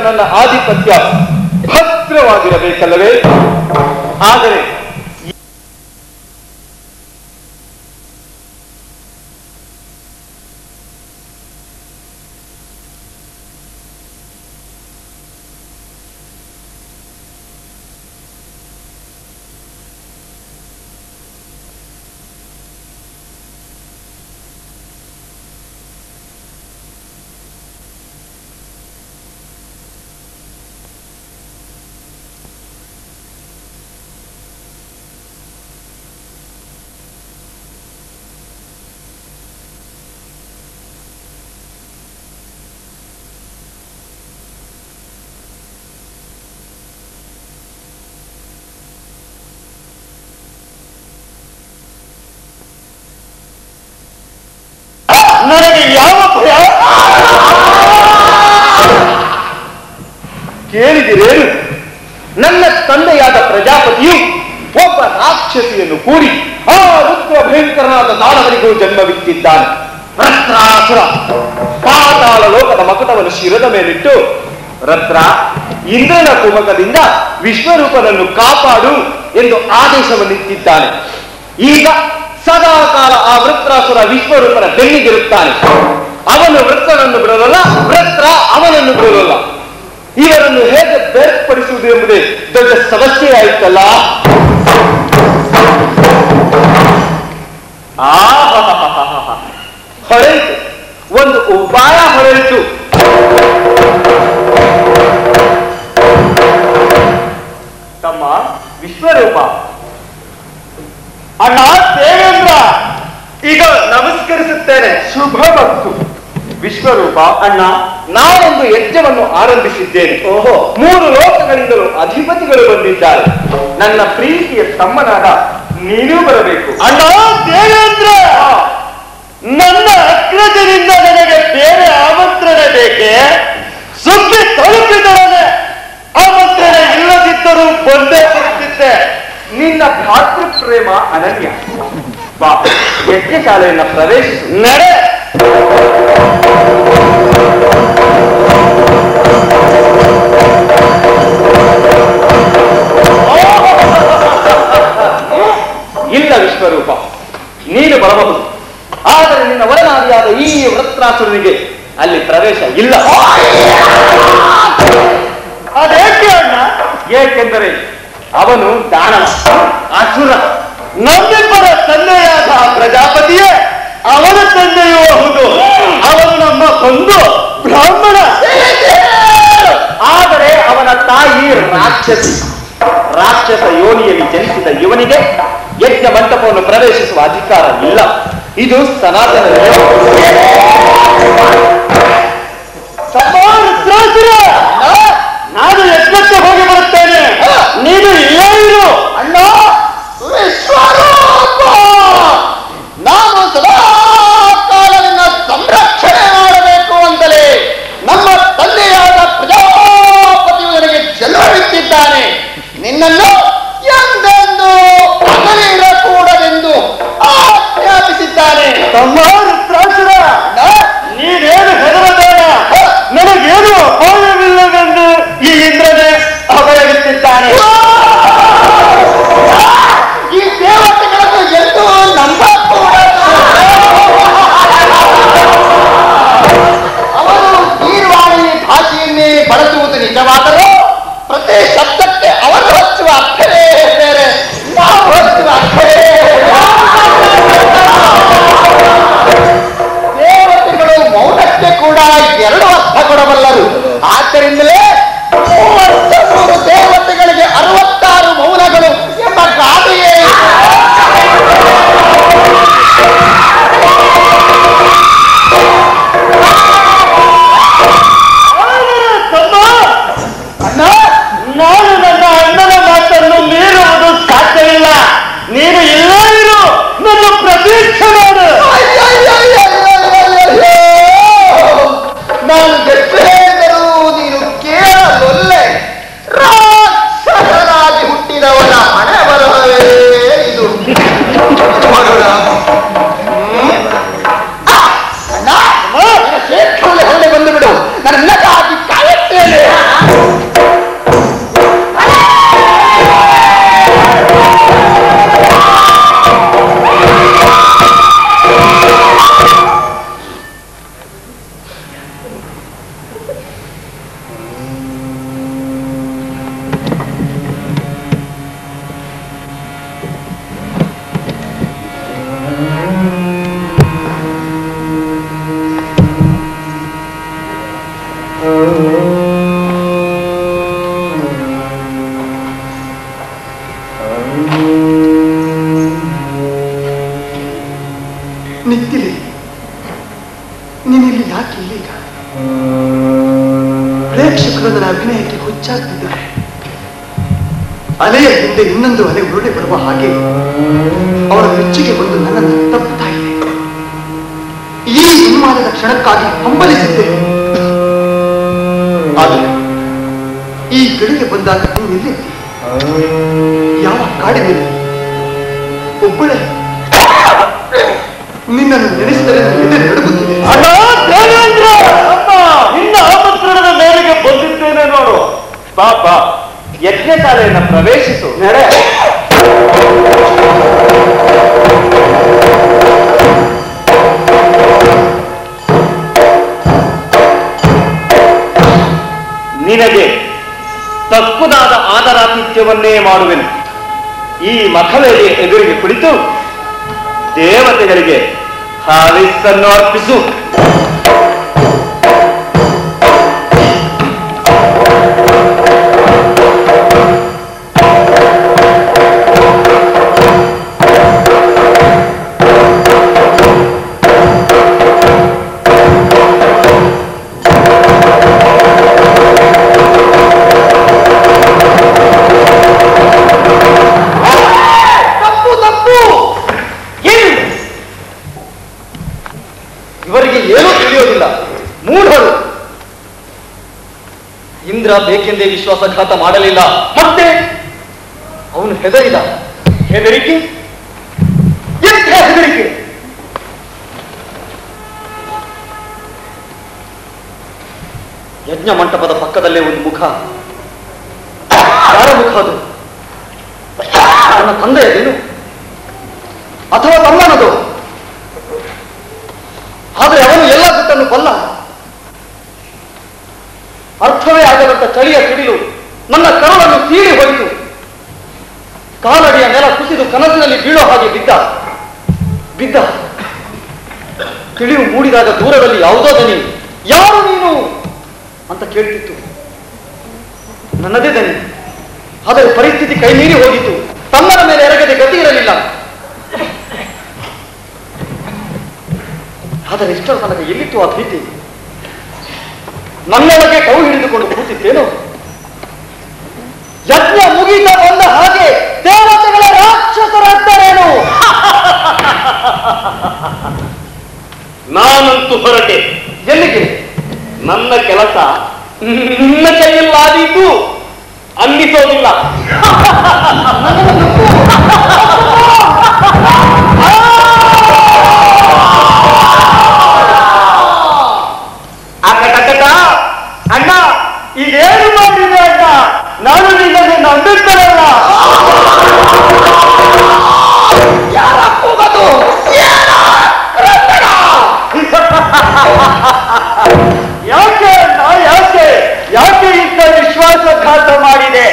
ನನ್ನ ಆಧಿಪತ್ಯ ಭದ್ರವಾಗಿರಬೇಕಲ್ಲವೇ ಆದರೆ ನನಗೆ ಯಾವ ಭಯ ಕೇಳಿದಿರೇನು ನನ್ನ ತಂದೆಯಾದ ಪ್ರಜಾಪತಿಯು ಒಬ್ಬ ರಾಕ್ಷಸಿಯನ್ನು ಕೂಡಿ ಆ ರುದ್ರ ಭಯಂಕರನಾದ ದಾನವರಿಗೂ ಜನ್ಮವಿತ್ತಿದ್ದಾನೆ ರತ್ನಾಸುರ ಪಾತಾಳ ಲೋಕದ ಮಕಟವನ್ನು ಶಿರದ ಮೇಲಿಟ್ಟು ರತ್ನ ಇಂದ್ರನ ಕುಮಕದಿಂದ ವಿಶ್ವರೂಪನನ್ನು ಕಾಪಾಡು ಎಂದು ಆದೇಶವನ್ನಿತ್ತಿದ್ದಾನೆ ಈಗ ಸದಾಕಾಲ ಆ ವೃತ್ರಾಸುರ ವಿಶ್ವರೂಪನ ಬೆನ್ನಿಗಿರುತ್ತಾನೆ ಅವನು ವೃತ್ರನನ್ನು ಬಿಡಲಲ್ಲ ವೃತ್ರ ಅವನನ್ನು ಬಿಡಲಲ್ಲ ಇವರನ್ನು ಹೇಗೆ ಬೇರ್ಪಡಿಸುವುದು ಎಂಬುದೇ ದೊಡ್ಡ ಸಮಸ್ಯೆ ಆಯಿತಲ್ಲ ಆಹಾಹಾಹಾಹಾ. ಹೊಳೆಯಿತು ಒಂದು ಉಪಾಯ ಹೊಳೆಯಿತು ತಮ್ಮ ವಿಶ್ವರೂಪ ಅಣ್ಣ ದೇವೇಂದ್ರ ಈಗ ನಮಸ್ಕರಿಸುತ್ತೇನೆ ಶುಭ ಭಕ್ತು ವಿಶ್ವರೂಪ ಅಣ್ಣ ನಾನೊಂದು ಯಜ್ಞವನ್ನು ಆರಂಭಿಸಿದ್ದೇನೆ ಓಹೋ ಮೂರು ಲೋಕಗಳಿಂದಲೂ ಅಧಿಪತಿಗಳು ಬಂದಿದ್ದಾರೆ ನನ್ನ ಪ್ರೀತಿಯ ತಮ್ಮನಾದ ನೀನೂ ಬರಬೇಕು ಅಣ್ಣ ದೇವೇಂದ್ರ ನನ್ನ ಅಗ್ರಜರಿಂದ ನನಗೆ ಬೇರೆ ಆಮಂತ್ರಣ ಬೇಕೆ ಸುದ್ದಿ ತಲುಪಿದವನೇ ಆಮಂತ್ರಣ ಇಲ್ಲದಿದ್ದರೂ ಬಂದೇ ಬರುತ್ತಿದ್ದೆ ನಿನ್ನ ಭ್ರಾತೃ ಪ್ರೇಮ ಅನನ್ಯ ಬಾ ಯಜ್ಞಶಾಲೆಯನ್ನ ಪ್ರವೇಶಿಸು ನಡೆ ಇಲ್ಲ ವಿಶ್ವರೂಪ ನೀನು ಬರಬಹುದು ಆದರೆ ನಿನ್ನ ಒಳನಾದಿಯಾದ ಈ ವೃತ್ರಾಸುರನಿಗೆ ಅಲ್ಲಿ ಪ್ರವೇಶ ಇಲ್ಲ ಅದೇಕೆ ಅಣ್ಣ ಏಕೆಂದರೆ ಅವನು ದಾನವ ಅಸುರ ನಮ್ಮಿಬ್ಬರ ತಂದೆಯಾದ ಆ ಪ್ರಜಾಪತಿಯೇ ಅವನ ತಂದೆಯೂ ಹೌದು ಅವನು ನಮ್ಮ ಬಂಧು ಬ್ರಾಹ್ಮಣ ಆದರೆ ಅವನ ತಾಯಿ ರಾಕ್ಷಸಿ ರಾಕ್ಷಸ ಯೋನಿಯಲ್ಲಿ ಜನಿಸಿದ ಇವನಿಗೆ ಯಜ್ಞ ಮಂಟಪವನ್ನು ಪ್ರವೇಶಿಸುವ ಅಧಿಕಾರ ಇಲ್ಲ ಇದು ಸನಾತನ ನಿಯಮ. ಸಮಾರುದ್ರಾಸುರ! ನಾನು ಯಜ್ಞಕ್ಕೆ ಹೋಗಿ ಬರುತ್ತೇನೆ ನೀನು ಇಲ್ಲೇ ಇರು ಅಣ್ಣ ವಿಶ್ವರೂಪ ನಾನು ಸದಾ ಕಾಲ ನಿನ್ನ ಸಂರಕ್ಷಣೆ ಮಾಡಬೇಕು ಅಂತಲೇ ನಮ್ಮ ತಂದೆಯಾದ ಪ್ರಜಾಪತಿಯು ನನಗೆ ಜನ್ಮವಿತ್ತಿದ್ದಾನೆ ನಿನ್ನನ್ನು ಎಂದೆಂದು ಅಗಲಿರಕೂಡದೆಂದು ಆಜ್ಞಾಪಿಸಿದ್ದಾನೆ ತಮ್ಮ ರುದ್ರಾಸುರ ಅಣ್ಣ, ನೀನೇನು ಹೆದರಬೇಡ ನನಗೇನು ಅಪಾಯವಿಲ್ಲವೆಂದು ಈ ಇಂದ್ರನೇ ಅಭಯವಿತ್ತಿದ್ದಾನೆ ಈ ದೇವತೆಗಳನ್ನು ಎಂದು ನಂಬಕೂಡದು ಅವರು ಗೀರ್ವಾಣಿ ಭಾಷೆಯನ್ನೇ ಬಳಸುವುದು ನಿಜವಾದರೂ ಪ್ರತಿ ಶಬ್ದಕ್ಕೆ ಅವರು ಹಚ್ಚುವ ಅರ್ಥವೇ ಬೇರೆ ನಾವು ಹಚ್ಚುವ ಅರ್ಥವೇ ದೇವತೆಗಳು ಮೌನಕ್ಕೆ ಕೂಡ ಎರಡು ಅರ್ಥ ಕೊಡಬಲ್ಲರು ಆದ್ದರಿಂದಲೇ ಮೂವತ್ತ ಮೂರು ದೇವತೆಗಳಿಗೆ ಅರವತ್ತಾರು ಮೌನಗಳು ಎಂಬ ಗಾದೆಯೇ ತಮ್ಮ ಅಣ್ಣ ನಾನು ನನ್ನ ಅಣ್ಣನ ಮಾತನ್ನು ಮೀರುವುದು ಸಾಧ್ಯವಿಲ್ಲ ನೀನು ಇಲ್ಲೇ ಇರು ನನ್ನ ಪ್ರತೀಕ್ಷೆ ಮಾಡು ಅಯ್ಯಯ್ಯಯ್ಯಯ್ಯಯ್ಯಯ್ಯಯ್ಯೋ! ನಾನು ಗೆದ್ದೆಂದರೂ ನಿತ್ತಿಲಿ ನೀನಿಲ್ಲಿ ಯಾಕೆ ಇಲ್ಲೀಗ ಪ್ರೇಕ್ಷಕರು ನನ್ನ ಅಭಿನಯಕ್ಕೆ ಹುಚ್ಚಾಗ್ತಿದ್ದಾರೆ ಅಲೆಯ ಹಿಂದೆ ಇನ್ನೊಂದು ಅಲೆ ಉರುಳಿ ಬರುವ ಹಾಗೆ ಅವರ ಮೆಚ್ಚುಗೆ ಬಂದು ನನ್ನನ್ನು ತಪ್ಪುತ್ತಾ ಇದೆ ಈ ಉನ್ಮಾನದ ಕ್ಷಣಕ್ಕಾಗಿ ಹಂಬಲಿಸಿದ್ದೆ ಆದರೆ ಈ ಗಳಿಗೆ ಬಂದಾಗ ನೀನು ಎಲ್ಲಿದ್ದಿ ಯಾವ ಕಾಡಿನಲ್ಲಿ ಒಬ್ಬಳೇ ನಿನ್ನನ್ನು ನೆನೆಸಿದರೆ ನನ್ನ ಎದೆ ನಡುಗುತ್ತಿದೆ ಅಣ್ಣ ದೇವೇಂದ್ರ ಅಮ್ಮ ನಿನ್ನ ಆಮಂತ್ರಣದ ಮೇರೆಗೆ ಬಂದಿದ್ದೇನೆ ನೋಡು ಪಾಪ ಯಜ್ಞಶಾಲೆಯನ್ನು ಪ್ರವೇಶಿಸು ನಡೆ ನಿನಗೆ ತಕ್ಕುದಾದ ಆದರಾತಿಥ್ಯವನ್ನೇ ಮಾಡುವೆನು ಈ ಮಖವೆಗೆ ಎದುರಿಗೆ ಕುಳಿತು ದೇವತೆಗಳಿಗೆ ಹಾವಿಸ್ಸನ್ನು ಅರ್ಪಿಸು ತಪ್ಪು ತಪ್ಪು ಏನು ಇವರಿಗೆ ಏನೂ ತಿಳಿಯೋದಿಲ್ಲ ಮೂಢರು ಇಂದ್ರ ಬೇಕೆಂದೇ ವಿಶ್ವಾಸಘಾತ ಮಾಡಲಿಲ್ಲ ಮತ್ತೆ ಅವನು ಹೆದರಿದ ಹೆದರಿಕೆ ಎಂಥ ಹೆದರಿಕೆ ಯಜ್ಞ ಮಂಟಪದ ಪಕ್ಕದಲ್ಲೇ ಒಂದು ಮುಖ ಯಾರ ಮುಖ ಅದು ನನ್ನ ತಂದೆಯದೇನು ಅಥವಾ ತಮ್ಮನದು ಆದರೆ ಅವನು ಎಲ್ಲ ಗುಟ್ಟನ್ನು ಬಲ್ಲ ಅರ್ಥವೇ ಆಗದಂತ ಚಳಿಯ ಸಿಡಿಲು ನನ್ನ ಕರುಳನ್ನು ಸೀಳಿ ಹೋಯಿತು ಕಾಲಡಿಯ ನೆಲ ಕುಸಿದು ಕನಸಿನಲ್ಲಿ ಬೀಳೋ ಹಾಗೆ ಬಿದ್ದ ಬಿದ್ದ ತಿಳಿವು ಮೂಡಿದಾಗ ದೂರದಲ್ಲಿ ಯಾವುದೋ ದನಿ ಯಾರು ನೀನು ಅಂತ ಕೇಳ್ತಿತ್ತು ನನ್ನದೇ ದನಿ ಆದರೆ ಪರಿಸ್ಥಿತಿ ಕೈ ಮೀರಿ ಹೋಗಿತ್ತು ತಮ್ಮನ ಮೇಲೆ ಎರಗದೆ ಗತಿ ಇರಲಿಲ್ಲ ಆದರೆ ಇಷ್ಟರ ತನಕ ಎಲ್ಲಿತ್ತು ಆ ಭೀತಿ ನನ್ನೊಳಗೆ ಕೌ ಹಿಡಿದುಕೊಂಡು ಕೂತಿದ್ದೇನು ಯಜ್ಞ ಮುಗಿತ ಬಂದ ಹಾಗೆ ದೇವತೆಗಳ ರಾಕ್ಷಸರಾಗ್ತಾರೇನು ನಾನಂತೂ ಹೊರಟೆ ಎಲ್ಲಿಗೆ ನನ್ನ ಕೆಲಸ ನಿನ್ನ ಕೈಯಲ್ಲಾದೀತು ಅನ್ನಿಸೋದಿಲ್ಲ ಅಕ್ಕಟಕ್ಕಟ ಅಣ್ಣ ಇದೇನು ಮಾಡಿದೆ ಅಣ್ಣ ನಾನು ನಿನ್ನನ್ನು ನಂಬಿದ್ದರಲ್ಲ ಯಾಕೆ ಅಣ್ಣ ಯಾಕೆ ಯಾಕೆ ಇಂಥ ವಿಶ್ವಾಸಘಾತ ಮಾಡಿದೆ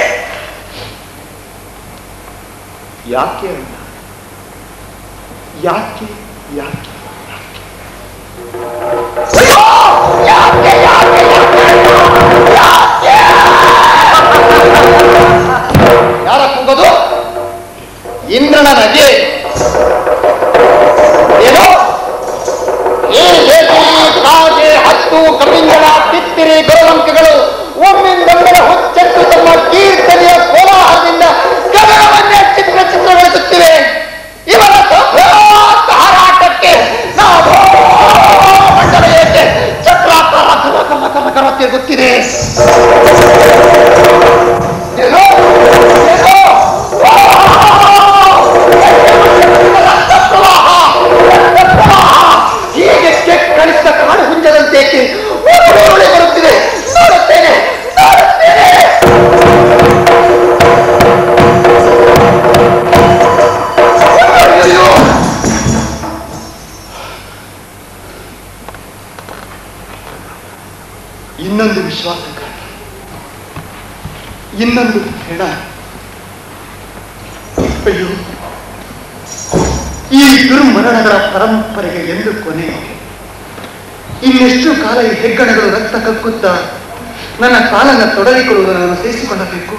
ಯಾಕೆ ಅಣ್ಣ ಯಾಕೆ ಯಾಕೆ ಯಾರ ಕೂಗೋದು ಇಂದ್ರನ ನಗೆ ಏನು ಈ ಏತಿ ಕಾಗೆ ಹತ್ತು ಕಪಿಂಗಳ ತಿತ್ತಿರಿ ಗೋಲಂಕಗಳು ಒಮ್ಮಿಂದೊಮ್ಮೆಲೆ ಹುಚ್ಚೆತ್ತು ತಮ್ಮ ಕೀರ್ತನೆಯ ಕೋಲಾಹಲದಿಂದ ಗಗನವನ್ನೇ ಚಿತ್ರ ಚಿತ್ರಗೊಳಿಸುತ್ತಿವೆ ಇವರ ಸಭ್ಯಾತ ಹಾರಾಟಕ್ಕೆ ನಾವು ಮಂಡಲ ಏಕೆ ಚಕ್ರಾಕಾರ ಕರ ಕರ ಕರ ಕರ ತಿರುಗುತ್ತಿದೆ ಏನೋ ಏನೋ ಹೀಗೆ ಕೆಟ್ಟ ಕಳಿಸಿದ ಕಾಡು ಹುಂಜದಂತೆ ಓಡಿ ಬರುತ್ತಿದೆ ನೋಡುತ್ತೇನೆ ನೋಡುತ್ತೇನೆ ಅಯ್ಯೋ! ಇನ್ನೊಂದು ವಿಶ್ವಾಸಘಾತ ಇನ್ನೊಂದು ಹೆಣ ಅಯ್ಯೋ ಈ ದುರ್ಮರಣಗಳ ಪರಂಪರೆಗೆ ಎಂದು ಕೊನೆ ಇನ್ನೆಷ್ಟು ಕಾಲ ಈ ಹೆಗ್ಗಣಗಳು ರಕ್ತ ಕಕ್ಕುತ್ತಾ ನನ್ನ ಕಾಲನ್ನ ತೊಡಗಿಕೊಳ್ಳುವುದನ್ನು ಸಹಿಸಿಕೊಳ್ಳಬೇಕು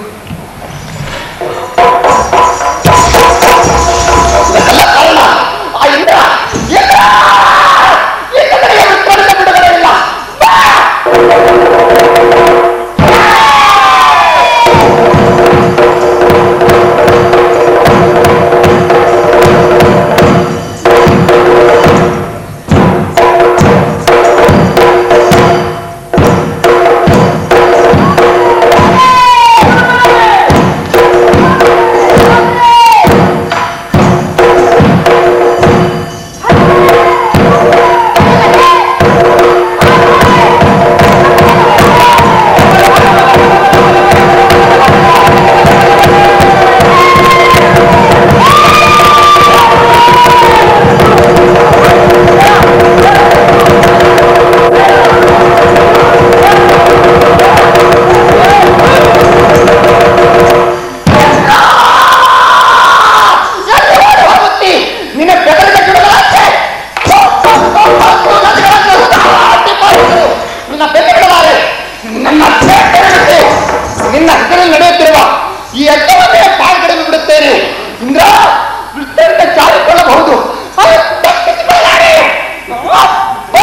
ನಿನ್ನ ಹೆಸರಲ್ಲಿ ನಡೆಯುತ್ತಿರುವ ಈ ಯಜ್ಞವನ್ನೇ ಪಾಲ್ಗಡೆ ಬಿಡುತ್ತೇನೆ ಇಂದ್ರ ವೃತ್ತಂತ ಚಾರಿಕೊಳ್ಳಬಹುದು ಅದು ತಪ್ಪಿಸಿಕೊಳ್ಳಲಾರೆ. ಅಬ್ಬಾ!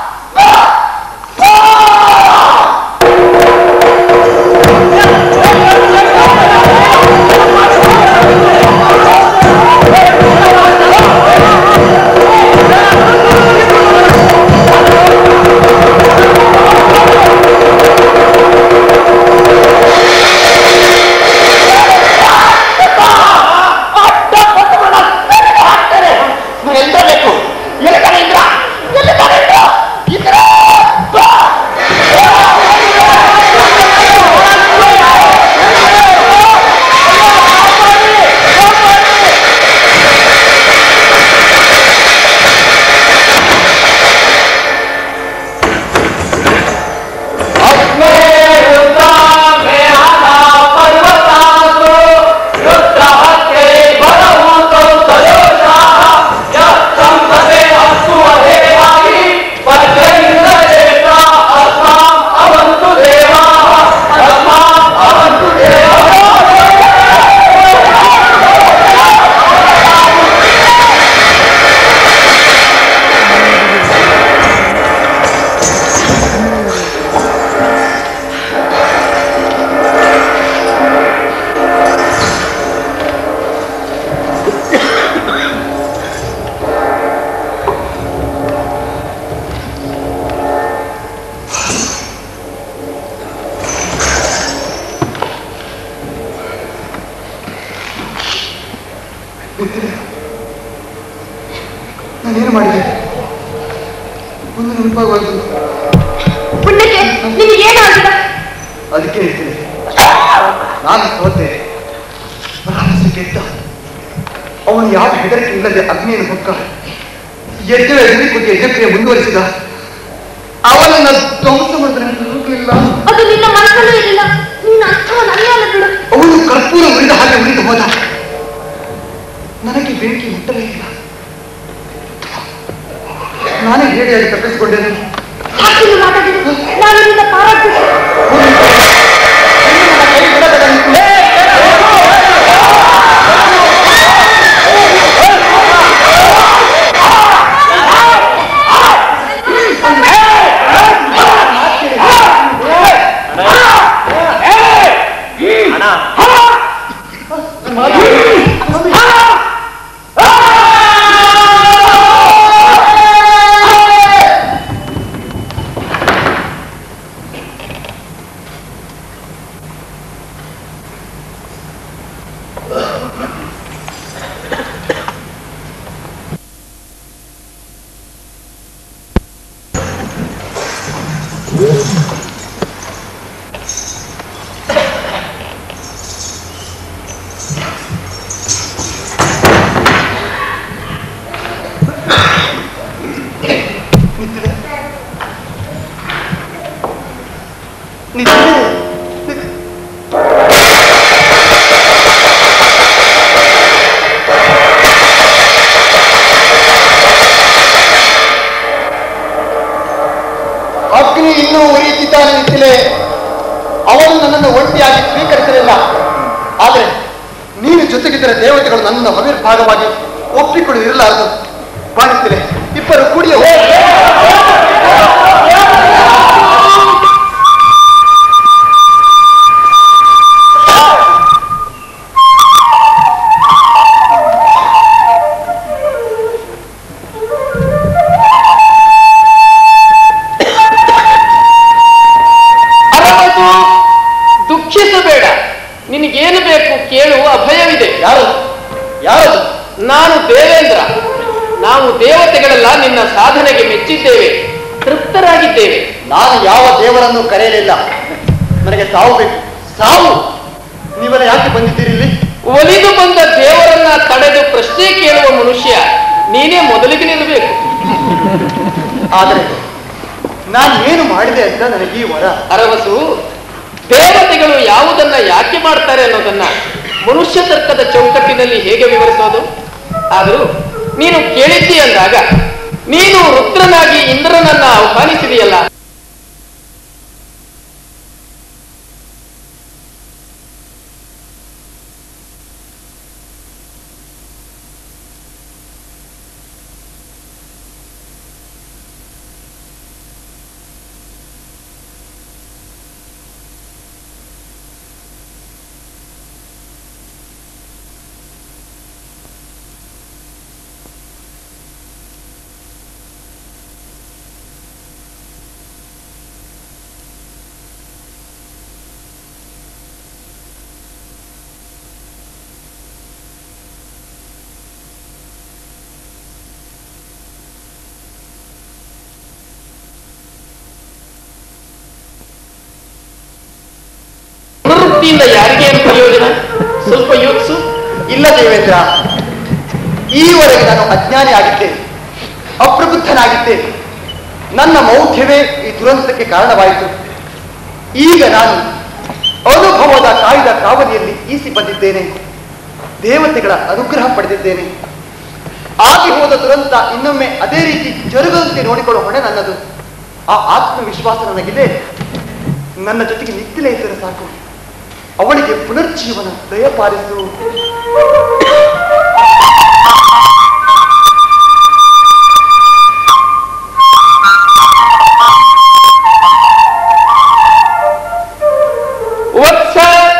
ಎಲ್ಲಿರಬೇಕು ಎಲ್ಲಿದ್ದಾನೆ ಇಂದ್ರ ಎಲ್ಲಿದ್ದಾನೆ ಇಂದ್ರ ಇಂದ್ರ ಬಾ! ನಾನೇನು ಮಾಡಿದೆ ಒಂದು ನೆನಪಾಗಬಾರ್ದು ಪುಣ್ಯಕ್ಕೆ ನಿನಗೇನಾಗಿದೆ ಅದಕ್ಕೆ ಹೇಳ್ತೀನಿ ನಾನು ಸೋತೆ ರಾಮಸಿ ಗೆದ್ದ ಅವನು ಯಾವ ಹೆದರಿಕೆ ಇಲ್ಲದೆ ಅಗ್ನಿಯನ್ನು ಹೊಕ್ಕ ಎದ್ದುವೆ ಎದುರಿ ಕೂತಿ ಯಜ್ಞಕ್ರಿಯೆ ಮುಂದುವರಿಸಿದ ಅವನನ್ನು ಧ್ವಂಸ ಮಾಡಿದ್ರೆ ಹೋಗಲಿಲ್ಲ ಅದು ನಿನ್ನ ಮನಸ್ಸಲ್ಲೂ ಇರಲಿಲ್ಲ ನಿನ್ನ ಅರ್ಥವನ್ನ ಅಲ್ಲ ಬಿಡು ಅವನು ಕರ್ಪೂರ ಉರಿದ ಹಾಗೆ ಉರಿದು ಹೋದ ನನಗೆ ಬೆಂಕಿ ಮುಟ್ಟಲೇ ಇಲ್ಲ ನಾನೇ ಹೇಳಿಯಾಗಿ ತಪ್ಪಿಸಿಕೊಂಡೇನೆ ಸಾಕಿನ್ನು ಮಾತಾಡಿದ್ರು ನಾನು ನಿನ್ನ ಪಾರಾಗ್ಬೇಕು ಅಣ್ಣ ನನ್ನನ್ನು ಒಂಟಿಯಾಗಿ ಸ್ವೀಕರಿಸಲಿಲ್ಲ ಆದರೆ ನೀನು ಜೊತೆಗಿದ್ದರೆ ದೇವತೆಗಳು ನನ್ನ ಅವಿರ್ಭಾಗವಾಗಿ ಒಪ್ಪಿಕೊಂಡು ಇರಲಾರದು ಬಾಣಿಸ್ತಿಲೆ ಇಬ್ಬರು ಕುಡಿಯ ಅರವತ್ತು ದುಃಖಿಸಬೇಡ ನಿನಗೇನು ಬೇಕು ಕೇಳುವ ಅಭಯವಿದೆ ಯಾರು ಯಾರದು ನಾನು ದೇವೇಂದ್ರ ನಾವು ದೇವತೆಗಳೆಲ್ಲ ನಿನ್ನ ಸಾಧನೆಗೆ ಮೆಚ್ಚಿದ್ದೇವೆ ತೃಪ್ತರಾಗಿದ್ದೇವೆ ನಾನು ಯಾವ ದೇವರನ್ನು ಕರೆಯಲಿಲ್ಲ ನನಗೆ ಸಾವು ಬೇಕು ಸಾವು ನೀವೆಲ್ಲ ಯಾಕೆ ಬಂದಿದ್ದೀರಿ ಇಲ್ಲಿ ಒಲಿದು ಬಂದ ದೇವರನ್ನ ತಡೆದು ಪ್ರಶ್ನೆ ಕೇಳುವ ಮನುಷ್ಯ ನೀನೇ ಮೊದಲಿಗೆ ನಿಲ್ಲಬೇಕು ಆದರೆ ನಾನು ಏನು ಮಾಡಿದೆ ಅಂತ ನನಗೆ ಈ ವರ ಅರವಸು ದೇವತೆಗಳು ಯಾವುದನ್ನ ಯಾಕೆ ಮಾಡ್ತಾರೆ ಅನ್ನೋದನ್ನ ಮನುಷ್ಯ ತರ್ಕದ ಚೌಕಟ್ಟಿನಲ್ಲಿ ಹೇಗೆ ವಿವರಿಸೋದು ಆದರೂ ನೀನು ಕೇಳಿದ್ದಿ ಅಂದಾಗ ನೀನು ರುದ್ರನಾಗಿ ಇಂದ್ರನನ್ನ ಆಹ್ವಾನಿಸಿದೆಯಲ್ಲ ಪುನರುಕ್ತಿಯಿಂದ ಯಾರಿಗೇನು ಪ್ರಯೋಜನ ಸ್ವಲ್ಪ ಯೋಚಿಸು ಇಲ್ಲ ದೇವೇಂದ್ರ ಈವರೆಗೆ ನಾನು ಅಜ್ಞಾನಿ ಆಗಿದ್ದೇನೆ ಅಪ್ರಬುದ್ಧನಾಗಿದ್ದೇನೆ ನನ್ನ ಮೌಢ್ಯವೇ ಈ ದುರಂತಕ್ಕೆ ಕಾರಣವಾಯಿತು ಈಗ ನಾನು ಅನುಭವದ ಕಾಯ್ದ ಕಾವಲಿಯಲ್ಲಿ ಈಸಿ ಬಂದಿದ್ದೇನೆ ದೇವತೆಗಳ ಅನುಗ್ರಹ ಪಡೆದಿದ್ದೇನೆ ಆಗಿ ಹೋದ ದುರಂತ ಇನ್ನೊಮ್ಮೆ ಅದೇ ರೀತಿ ಜರುಗದಂತೆ ನೋಡಿಕೊಳ್ಳುವ ಹೊಣೆ ನನ್ನದು ಆ ಆತ್ಮವಿಶ್ವಾಸ ನನಗಿದೆ ನನ್ನ ಜೊತೆಗೆ ನಿತ್ತಿಲೇ ಇದ್ದರೆ ಸಾಕು ಅವಳಿಗೆ ಪುನರ್ಜೀವನ ದಯಪಾಲಿಸು ವತ್ಸ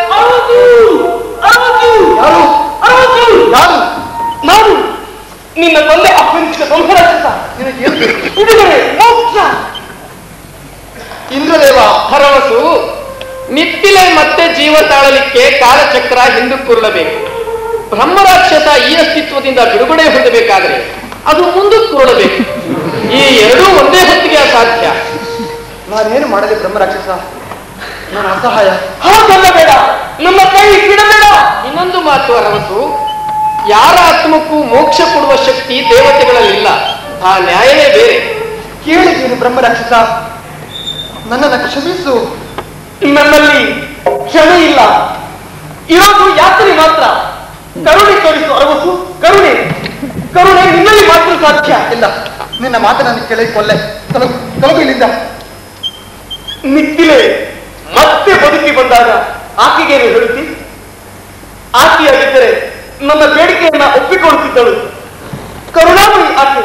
ಯಾರು ಯಾರು ನಾನು ನಿನ್ನ ತಂದೆ ಅಪ್ಪನಿಸಿದ ಸಂಹರಿಸ ನಿನಗೆ ಏನು ಬೇಕು? ಉಡುಗೊರೆ ಮೋಕ್ಷ ಇಂದ್ರದೇವ ಭರವಸು ನಿತ್ತಿಲೆ ಮತ್ತೆ ಜೀವ ತಾಳಲಿಕ್ಕೆ ಕಾಲಚಕ್ರ ಹಿಂದಕ್ಕುರುಳಬೇಕು ಬ್ರಹ್ಮರಾಕ್ಷಸ ಈ ಅಸ್ತಿತ್ವದಿಂದ ಬಿಡುಗಡೆ ಹೊಂದಬೇಕಾದರೆ ಅದು ಮುಂದಕ್ಕೆ ಕುರುಳಬೇಕು ಈ ಎರಡೂ ಒಂದೇ ಹೊತ್ತಿಗೆ ಅಸಾಧ್ಯ ನಾನೇನು ಮಾಡಲಿ ಬ್ರಹ್ಮರಾಕ್ಷಸ ನಾನು ಅಸಹಾಯ ಹಾಗಲ್ಲ ಬೇಡ ನಮ್ಮ ಕೈ ಬಿಡಬೇಡ ಇನ್ನೊಂದು ಮಾತು ಅರವಸು ಯಾರ ಆತ್ಮಕ್ಕೂ ಮೋಕ್ಷ ಕೊಡುವ ಶಕ್ತಿ ದೇವತೆಗಳಲ್ಲಿಲ್ಲ ಆ ನ್ಯಾಯವೇ ಬೇರೆ ಕೇಳಿದ್ದೇನೆ ಬ್ರಹ್ಮರಾಕ್ಷಸ ನನ್ನನ್ನು ಕ್ಷಮಿಸು ನನ್ನಲ್ಲಿ ಕ್ಷಮೆ ಇಲ್ಲ ಇರೋದು ಯಾತ್ರೆ ಮಾತ್ರ ಕರುಣೆ ತೋರಿಸು ಅರವಸು ಕರುಣೆ ಕರುಣೆ ನಿನ್ನಲ್ಲಿ ಮಾತ್ರ ಸಾಧ್ಯ ಇಲ್ಲ ನಿನ್ನ ಮಾತನ್ನು ಕೇಳಿ ಕೊಲ್ಲೆ ತೊಲಗು ತೊಲಗು ಇಲ್ಲಿಂದ ನಿತ್ತಿಲೆ ಮತ್ತೆ ಬದುಕಿ ಬಂದಾಗ ಆಕೆಗೇನು ಹೇಳುತ್ತಿ ಆಕೆಯಾಗಿದ್ದರೆ ನನ್ನ ಬೇಡಿಕೆಯನ್ನ ಒಪ್ಪಿಕೊಳ್ಳುತ್ತಿದ್ದಳು ಕರುಣಾಮಯಿ ಆಕೆ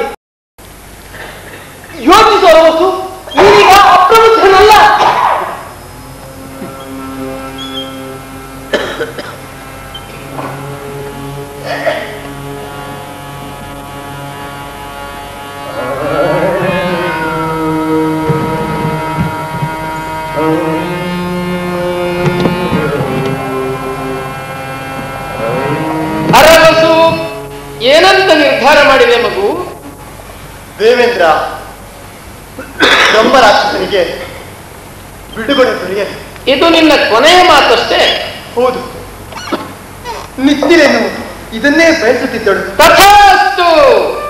ಯೋಚಿಸು ಅರವಸು ನೀವೀಗ ಅಪ್ರಬುದ್ಧನಲ್ಲ ಅರವಸು ಏನಂತ ನಿರ್ಧಾರ ಮಾಡಿದೆ ಮಗು ದೇವೇಂದ್ರ ಬ್ರಹ್ಮರಾಕ್ಷಸನಿಗೆ ಬಿಡುಗಡೆ ದೊರೆಯಲಿ ಇದು ನಿನ್ನ ಕೊನೆಯ ಮಾತಷ್ಟೇ ಹೌದು ನಿತ್ತಿರೇನು ಇದನ್ನೇ ಬಯಸುತ್ತಿದ್ದಳು ತಥಾಸ್ತು